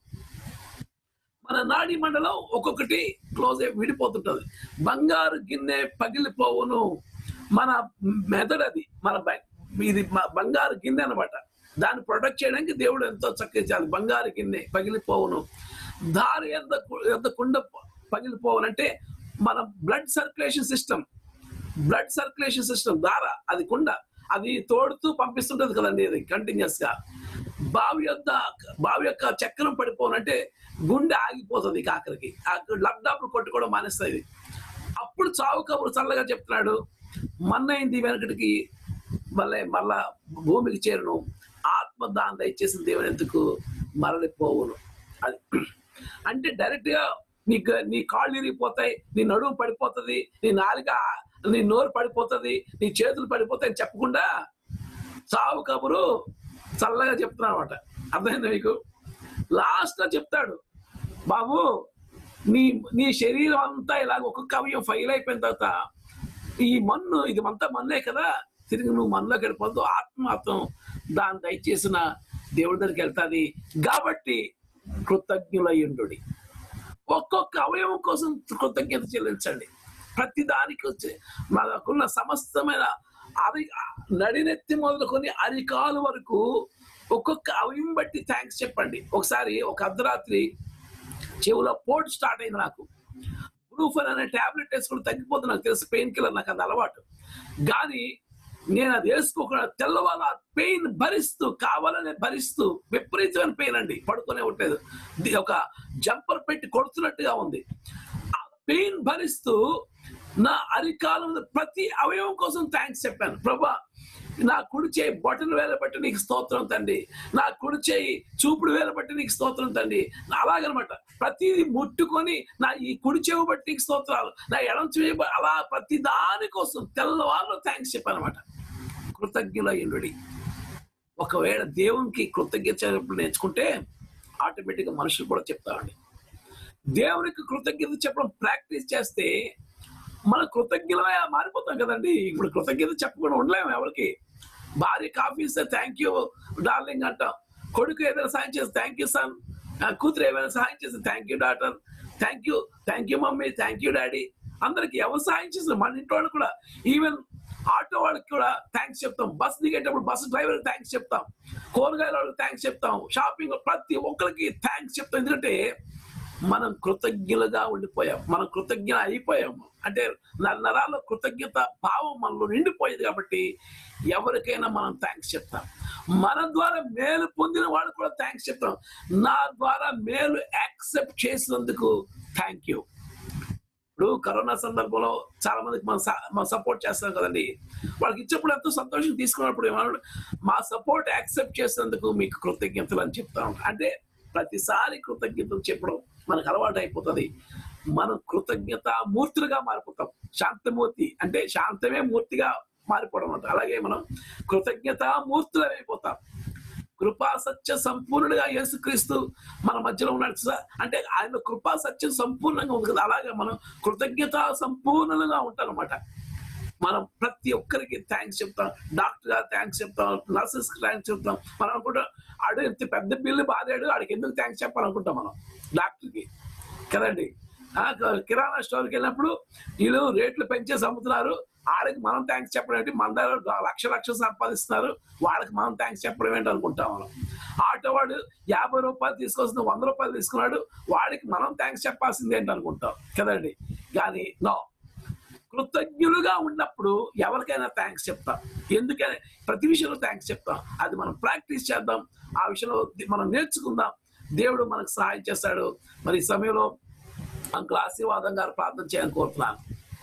మన నాడీ మండలం ఒక్కొక్కటి క్లోజ్ అయి విడిపోతుంటది బంగారు గిన్నె పగిలిపోవును మన మెదడు అది మన బ- ఇది మ- బంగారు గిన్నె అన్నమాట దాన్ని ప్రొటెక్ట్ చేయడానికి దేవుడు ఎంతో చక్కగా చేయాలి బంగారు గిన్నె పగిలిపోవును దారి ఎంత ఎంత కుండ ప- పగిలిపోవును అంటే మన blood circulation system blood circulation system ద్వారా అది కుండ అది తోడుతూ పంపిస్తుంటది కదండి అది కంటిన్యూస్ గా బావి యొక్క బావి యొక్క చక్రం పడిపోనంటే గుండె ఆగిపోతుంది ఇక ఆఖరికి ఆ లబ్డాపులు కొట్టుకోవడం మానేస్తుంది అప్పుడు చావు కబురు చల్లగా చెప్తున్నాడు మన్నైంది వెనకటికి మళ్ళీ మళ్ళా భూమికి చేరును ఆత్మ దాన్ని దయచేసిన దేవుని ఎందుకు మరలిపోవును అది అంటే డైరెక్ట్ గా నీకు నీ కాళ్ళు ఇరిగిపోతాయి నీ నడుము పడిపోతుంది నీ నాలుక నీ నోరు పడిపోతుంది నీ చేతులు పడిపోతాయి అని చెప్పకుండా చావు కబురు చల్లగా చెప్తున్నా అనమాట అర్థమైందా మీకు లాస్ట్ లో చెప్తాడు బాబు నీ నీ శరీరం అంతా ఇలాగ ఒక్కొక్క అవయం ఫైల్ అయిపోయిన తర్వాత ఈ మన్ను ఇది అంతా మన్నే కదా తిరిగి నువ్వు మనలోకి వెళ్ళిపోద్దు ఆత్మ మాత్రం దాన్ని దయచేసిన దేవుడి దగ్గరికి వెళ్తాది కాబట్టి కృతజ్ఞులయ్యుండు ఒక్కొక్క అవయవం కోసం కృతజ్ఞత చెల్లించండి ప్రతి దానికి వచ్చి మనకున్న సమస్తమైన అరి నడినెత్తి మొదలుకొని అరికాలు వరకు ఒక్కొక్క అవయం బట్టి థ్యాంక్స్ చెప్పండి ఒకసారి ఒక అర్ధరాత్రి చెవులో పోటు స్టార్ట్ అయింది నాకు బ్రూఫన్ అనే టాబ్లెట్ వేసుకుని తగ్గిపోతుంది నాకు తెలుసు పెయిన్ కిల్లర్ నాకు అది అలవాటు కానీ నేను అది వేసుకోకుండా తెల్లవాళ్ళ పెయిన్ భరిస్తూ కావాలనే భరిస్తూ విపరీతమైన పెయిన్ అండి పడుకునే ఉండేది ఇది ఒక జంపర్ పెట్టి కొడుతున్నట్టుగా ఉంది ఆ పెయిన్ భరిస్తూ నా అరికాలం ప్రతి అవయవం కోసం థ్యాంక్స్ చెప్పాను ప్రభా నా కుడి చేయి బొటను వేల బట్టి నీకు స్తోత్రం తండ్రి నా కుడి చేయి చూపుడు వేల బట్టి నీకు స్తోత్రం తండ్రి అలాగనమాట ప్రతిది ముట్టుకొని నా ఈ కుడి చెవు బట్టి నీకు స్తోత్రాలు నా ఎడం చెవి బ- అలా ప్రతి దానికోసం తెల్లవారు థ్యాంక్స్ చెప్పానమాట కృతజ్ఞుల ఎల్లుడి ఒకవేళ దేవునికి కృతజ్ఞత చెప్పడం నేర్చుకుంటే ఆటోమేటిక్గా మనుషులు కూడా చెప్తారండి దేవునికి కృతజ్ఞత చెప్పడం ప్రాక్టీస్ చేస్తే మన కృతజ్ఞతగా మారిపోతాం కదండి ఇప్పుడు కృతజ్ఞత చెప్పకుండా ఉండలేము ఎవరికి భార్య కాఫీ ఇస్తే థ్యాంక్ యూ డార్లింగ్ అంటాం కొడుకు ఏదైనా సాయం చేస్తే థ్యాంక్ యూ సన్ కూతురు ఏమైనా సహాయం చేస్తే thank you daughter thank you thank you mummy thank you daddy అందరికి ఎవరు సహాయం చేస్తారు మన ఇంట్లో వాళ్ళు కూడా ఈవెన్ ఆటో వాళ్ళకి కూడా థ్యాంక్స్ చెప్తాం బస్ దిగేటప్పుడు బస్ డ్రైవర్ థ్యాంక్స్ చెప్తాం కూరగాయల వాళ్ళకి థ్యాంక్స్ చెప్తాం షాపింగ్ ప్రతి ఒక్కరికి థ్యాంక్స్ చెప్తాం ఎందుకంటే మనం కృతజ్ఞులుగా ఉండిపోయాం మనం కృతజ్ఞ అయిపోయాము అంటే నర- నరాల్లో కృతజ్ఞత భావం మనలో నిండిపోయేది కాబట్టి ఎవరికైనా మనం థ్యాంక్స్ చెప్తాం మన ద్వారా మేలు పొందిన వాళ్ళు కూడా థ్యాంక్స్ చెప్తాం నా ద్వారా మేలు యాక్సెప్ట్ చేసినందుకు థ్యాంక్ యూ ఇప్పుడు కరోనా సందర్భంలో చాలా మందికి మనం స- మనం సపోర్ట్ చేస్తాం కదండి వాళ్ళకి ఇచ్చినప్పుడు ఎంతో సంతోషం తీసుకున్నప్పుడు ఏమన్నాడు మా సపోర్ట్ యాక్సెప్ట్ చేసినందుకు మీకు కృతజ్ఞతలు అని చెప్తా ఉంటాం అంటే ప్రతిసారి కృతజ్ఞతలు చెప్పడం మనకు అలవాటు అయిపోతుంది మనం కృతజ్ఞత మూర్తులుగా మారిపోతాం శాంతమూర్తి అంటే శాంతమే మూర్తిగా మారిపోవడం అంట అలాగే మనం కృతజ్ఞత మూర్తులం అయిపోతాం కృపా సత్య సంపూర్ణుడిగా యేసుక్రీస్తు మన మధ్యలో ఉన్నాడు సార్ అంటే ఆయన కృపా సత్యం సంపూర్ణంగా ఉంది కదా అలాగే మనం కృతజ్ఞత సంపూర్ణంగా ఉంటాం అనమాట మనం ప్రతి ఒక్కరికి థ్యాంక్స్ చెప్తాం డాక్టర్ గారు థ్యాంక్స్ చెప్తాం నర్సెస్ థ్యాంక్స్ చెప్తాం మనం అనుకుంటాం ఆడు ఇంత పెద్ద బిల్లు బాధాడు ఆడికి ఎందుకు థ్యాంక్స్ చెప్పాలనుకుంటాం మనం డాక్టర్కి కదండి ఆ, క- కిరాణా స్టోర్కి వెళ్ళినప్పుడు వీళ్ళు రేట్లు పెంచేసి అమ్ముతున్నారు ఆడికి మనం థ్యాంక్స్ చెప్పడం ఏంటి మన దగ్గర లక్ష లక్షలు సంపాదిస్తున్నారు వాళ్ళకి మనం థ్యాంక్స్ చెప్పడం ఏంటి అనుకుంటాం మనం ఆటో వాడు యాభై రూపాయలు తీసుకొస్తుంది వంద రూపాయలు తీసుకున్నాడు వాడికి మనం థ్యాంక్స్ చెప్పాల్సింది ఏంటి అనుకుంటాం కదండి కానీ నో కృతజ్ఞులుగా ఉన్నప్పుడు ఎవరికైనా థ్యాంక్స్ చెప్తాం ఎందుకని ప్రతి విషయంలో థ్యాంక్స్ చెప్తాం అది మనం ప్రాక్టీస్ చేద్దాం ఆ విషయంలో మనం నేర్చుకుందాం దేవుడు మనకు సహాయం చేస్తాడు మరి ఈ సమయంలో అంకుల్ ఆశీర్వాదం గారు ప్రార్థన చేయని కోరుతున్నాను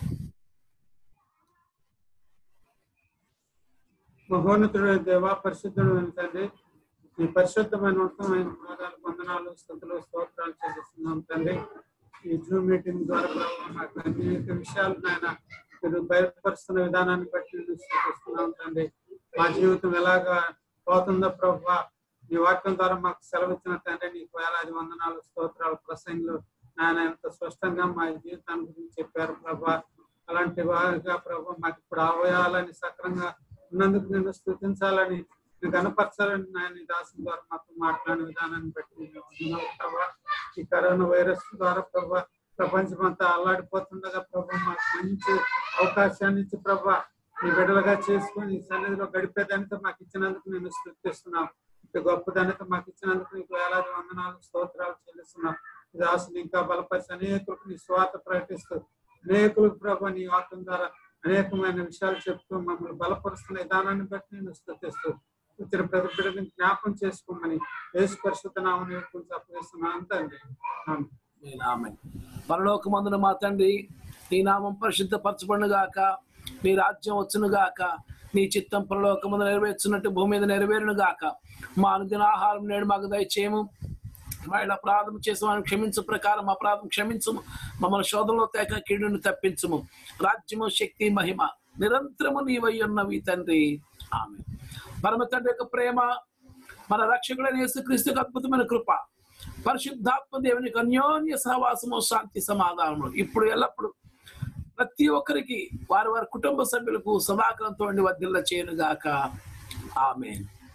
మహోన్నతుడు దేవా పరిశుద్ధుడు తండ్రి ఈ పరిశుద్ధమైన ఉత్తమమైన పాదాలు వందనాలు స్థుతులు స్తోత్రాలు చెల్లిస్తున్నాం తండ్రి ఈ జూమ్ మీటింగ్ ద్వారా ప్రభావ మాకు అనేక విషయాలు నాయన మీరు బయలుపరుస్తున్న విధానాన్ని బట్టి నేను స్థుతిస్తున్నాం తండ్రి మా జీవితం ఎలాగా పోతుందో ప్రభా నీ వాక్యం ద్వారా మాకు సెలవిచ్చిన తండ్రి నీకు వేలాది వందనాలు స్తోత్రాలు ప్రసంగులు నాయన ఎంత స్పష్టంగా మా జీవితాన్ని గురించి చెప్పారు ప్రభా అలాంటి వారిగా ప్రభా మాకు ఇప్పుడు అవయాలని సక్రంగా ఉన్నందుకు నేను స్థుతించాలని నేను కనపరచాలని నాయన ఈ దాసం ద్వారా మాతో మాట్లాడిన విధానాన్ని బట్టి నేను వందనాలు ప్రభా ఈ కరోనా వైరస్ ద్వారా ప్రభా ప్రపంచం అంతా అల్లాడిపోతుండగా ప్రభా మాకు మంచి అవకాశాన్ని ఇచ్చి ప్రభా ఈ బిడ్డలుగా చేసుకొని ఈ సన్నిధిలో గడిపే ధన్యత మాకు ఇచ్చినందుకు నేను స్థుతిస్తున్నాం ఇంత గొప్ప ధన్యత మాకు ఇచ్చినందుకు నీకు వేలాది వందనాలు స్తోత్రాలు చెల్లిస్తున్నాం ఈ దాసుని ఇంకా బలపరిచి అనేకులకు నీ స్వాత ప్రకటిస్తూ అనేకులకు ప్రభా నీ వాక్యం ద్వారా అనేకమైన విషయాలు చెప్తూ మమ్మల్ని బలపరుస్తున్న విధానాన్ని బట్టి నేను స్థుతిస్తూ ఇతర ప్రతి బిడ్డని జ్ఞాపం చేసుకోమని యేసు పరిశుద్ధ నామని వేడుకొని అప్పగిస్తున్నాను తండ్రి ఆమేన్. మీ నామం పరలోకమందున మా తండ్రి నీ నామం పరిశుద్ధపరచబడును గాక నీ రాజ్యం వచ్చును గాక నీ చిత్తం పరలోకమందు నెరవేర్చున్నట్టు భూమి మీద నెరవేరును గాక మా అనుదిన ఆహారం నేడు మాకు దయచేయము మా ఇలా అపరాధం చేసిన క్షమించు ప్రకారం అపరాధం క్షమించుము మమ్మల్ని శోధనలో తేక కీడుని తప్పించుము రాజ్యము శక్తి మహిమ నిరంతరము నీవై ఉన్నవి తండ్రి ఆమె పరమ తండ్రి యొక్క ప్రేమ మన రక్షకుడైన యేసుక్రీస్తుకు అద్భుతమైన కృప పరిశుద్ధాత్మ దేవునికి అన్యోన్య సహవాసము శాంతి సమాధానము ఇప్పుడు ఎల్లప్పుడు ప్రతి ఒక్కరికి వారి వారి కుటుంబ సభ్యులకు సదాకాలంతో ఉండి వర్ధిల్ల చేయనుగాక ఆమె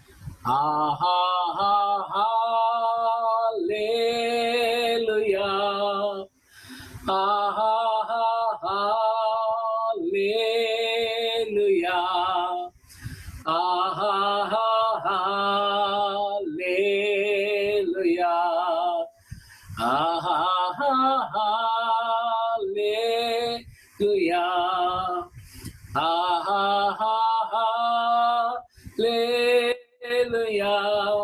hallelujah hallelujah hallelujah hallelujah hallelujah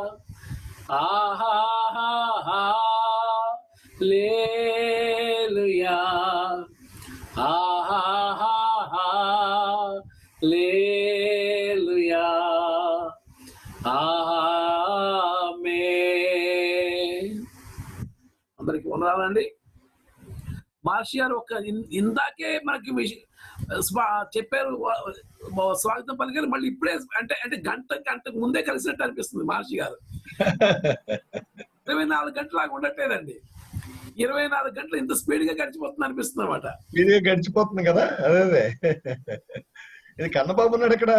hallelujah hallelujah వందనాలండి మహర్షి గారు ఒక ఇన్- ఇందాకే మనకి విష- స్వా- చెప్పారు వా- వా- స్వాగతం పలికారు మళ్ళీ ఇప్పుడే అంటే అంటే గంట గంట ముందే కలిసినట్టు అనిపిస్తుంది మహర్షి గారు ఇరవై నాలుగు గంటలు లాగా ఉండట్లేదండి ఇరవై నాలుగు గంటలు ఇంత స్పీడ్ గా గడిచిపోతుంది అనిపిస్తుంది అనమాట వీడియో గడిచిపోతుంది కదా అదే అదే ఇది కన్నబాబు ఉన్నాడు ఇక్కడ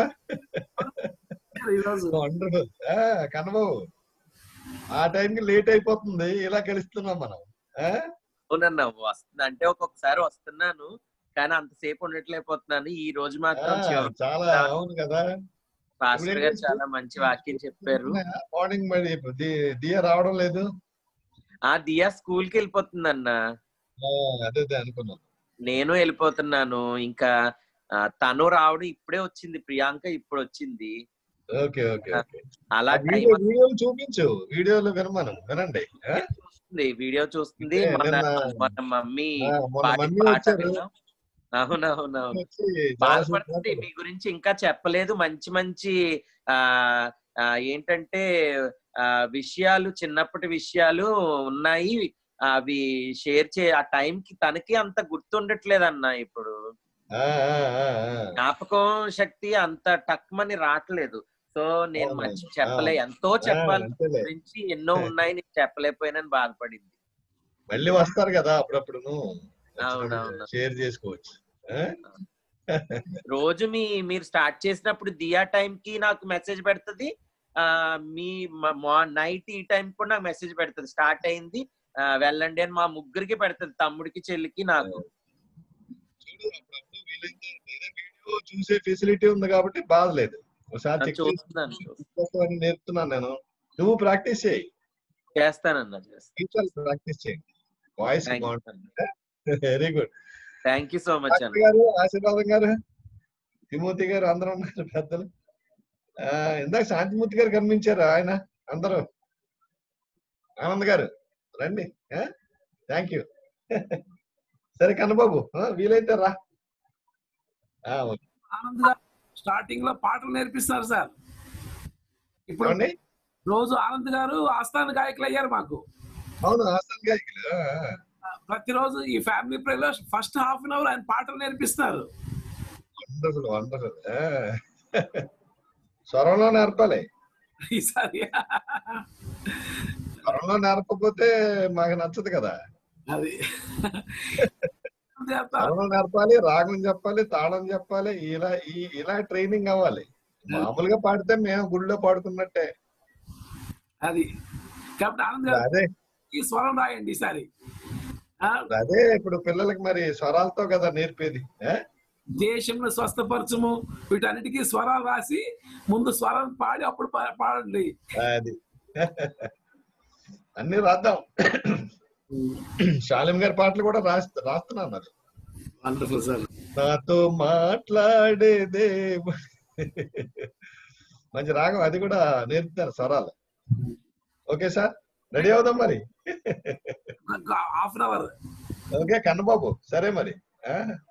ఈరోజు వండర్ఫుల్ కన్నబాబు ఆ టైంకి లేట్ అయిపోతుంది ఇలా కలుస్తున్నాం మనం ఆ? అవునన్నా వస్తుంది అంటే ఒక్కొక్కసారి వస్తున్నాను కానీ అంతసేపు ఉండట్లేకపోతున్నాను ఈ రోజు మాత్రం ఆ, చివరి చాలా అవును కదా పాస్టర్ గారు చాలా మంచి వాక్యం చెప్పారు మార్నింగ్ మరి ది- దియ రావడం లేదు ఆ దియా స్కూల్ కి వెళ్ళిపోతుందన్న ఆ, అదే అదే అనుకున్నాను నేను వెళ్ళిపోతున్నాను ఇంకా ఆ, తను రావడం ఇప్పుడే వచ్చింది ప్రియాంక ఇప్పుడు వచ్చింది ఓకే ఓకే ఓకే అలా ఆ టైం వీడియో వీడియోలు చూపించు వీడియోలు వినమనం వినండి ఆ? వస్తుంది వీడియో చూస్తుంది అంటే మన నిన్న- మన మమ్మీ ఆ, మొన్న పాడిన మమ్మీ పాట వచ్చారు. విన్నాం అవునవునవును వచ్చి చాలా బాధపడుతుంది సేపు మీ గురించి ఇంకా చెప్పలేదు మంచి మంచి ఆ ఆ, ఏంటంటే ఆ విషయాలు చిన్నప్పటి విషయాలు ఉన్నాయి అవి షేర్ చే ఆ టైం కి తనకి అంత గుర్తుండట్లేదన్న ఇప్పుడు ఆ, ఆ, ఆ, ఆ. జ్ఞాపకం శక్తి అంత టక్మని రావట్లేదు సో నేను అవును. మంచి చెప్పలే ఆ. ఎంతో ఆ, చెప్పాలి మీ అంతేలే. గురించి ఎన్నో ఉన్నాయి నీకు చెప్పలేకపోయినని బాధపడింది మళ్ళీ వస్తారు కదా అప్పుడప్పుడు అవునవును షేర్ చేసుకోవచ్చు ఆ? రోజు మీ మీరు స్టార్ట్ చేసినప్పుడు దియా టైం కి నాకు మెసేజ్ పెడుతుంది ఆ మీ నైట్ ఈ టైం కూడా నాకు మెసేజ్ పెడుతుంది స్టార్ట్ అయింది ఆ, వెళ్ళండి అని మా ముగ్గురికి పెడుతుంది తమ్ముడికి చెల్లికి నాకు వీడియో చూసే ఫెసిలిటీ ఉంది కాబట్టి బాధ లేదు ఒకసారి ఆ, చెక్ చూస్తున్నాను చేసి నేర్పుతున్నాను నేను నువ్వు ప్రాక్టీస్ చేయి చేస్తానన్నా చేస్తాను ఫ్యూచర్ ప్రాక్టీస్ చేయండి వాయిస్ Thank you. బాగుంటుంది very good thank you so much అన్న డాక్టర్ గారు ఆశీర్వాదం గారు తిమూర్తి గారు అందరూ ఉన్నారు పెద్దలు ఆ, ఇందాక శాంతిమూర్తి గారు కనిపించారు ఆయన అందరూ ఆనంద్ గారు రండి థ్యాంక్ యూ సరే కన్నబాబు ఆ, వీలైతే రా ఆ, ఓకే. ఆనంద్ గారు స్టార్టింగ్ లో పాటలు నేర్పిస్తున్నారు సార్ ఇప్పుడు ఏమండి? రోజు ఆనంద్ గారు ఆస్థాన గాయకులు అయ్యారు మాకు అవును ఆస్థాన్ గాయకులు ఆ, ఆ. ప్రతిరోజు ఈ ఫ్యామిలీ ప్రే లో ఫస్ట్ హాఫ్ అన్ అవర్ ఆయన పాటలు నేర్పిస్తున్నారు వండర్ఫుల్ వండర్ఫుల్ స్వరంలో నేర్పాలి ఈసారి స్వరంలో నేర్పకపోతే మాకు నచ్చదు కదా అది స్వరంలో నేర్పాలి రాగం చెప్పాలి తాళం చెప్పాలి ఇలా ఈ ఇలా ట్రైనింగ్ అవ్వాలి మామూలుగా పాడితే మేము గుడిలో పాడుకున్నట్టే అది కాబట్టి ఆనంద్ గారు అదే ఈ స్వరం రాయండి ఈసారి ఆ, అదే ఇప్పుడు పిల్లలకి మరి స్వరాలతో కదా నేర్పేది ఆ? దేశంలో స్వస్థపరచము వీటన్నిటికీ స్వరాలు రాసి ముందు స్వరం పాడి అప్పుడు పా- పాడండి అది అన్ని రాద్దాం శాలిం గారి పాటలు కూడా రాస్త రాస్తున్నాను మరి వండర్ఫుల్ సార్ నాతో మాట్లాడే దేవు మంచి రాగం అది కూడా నేర్పుతారు స్వరాలు ఓకే సార్ రెడీ అవుదాం మరి half an hour okay Kannababu సరే మరి ఆ?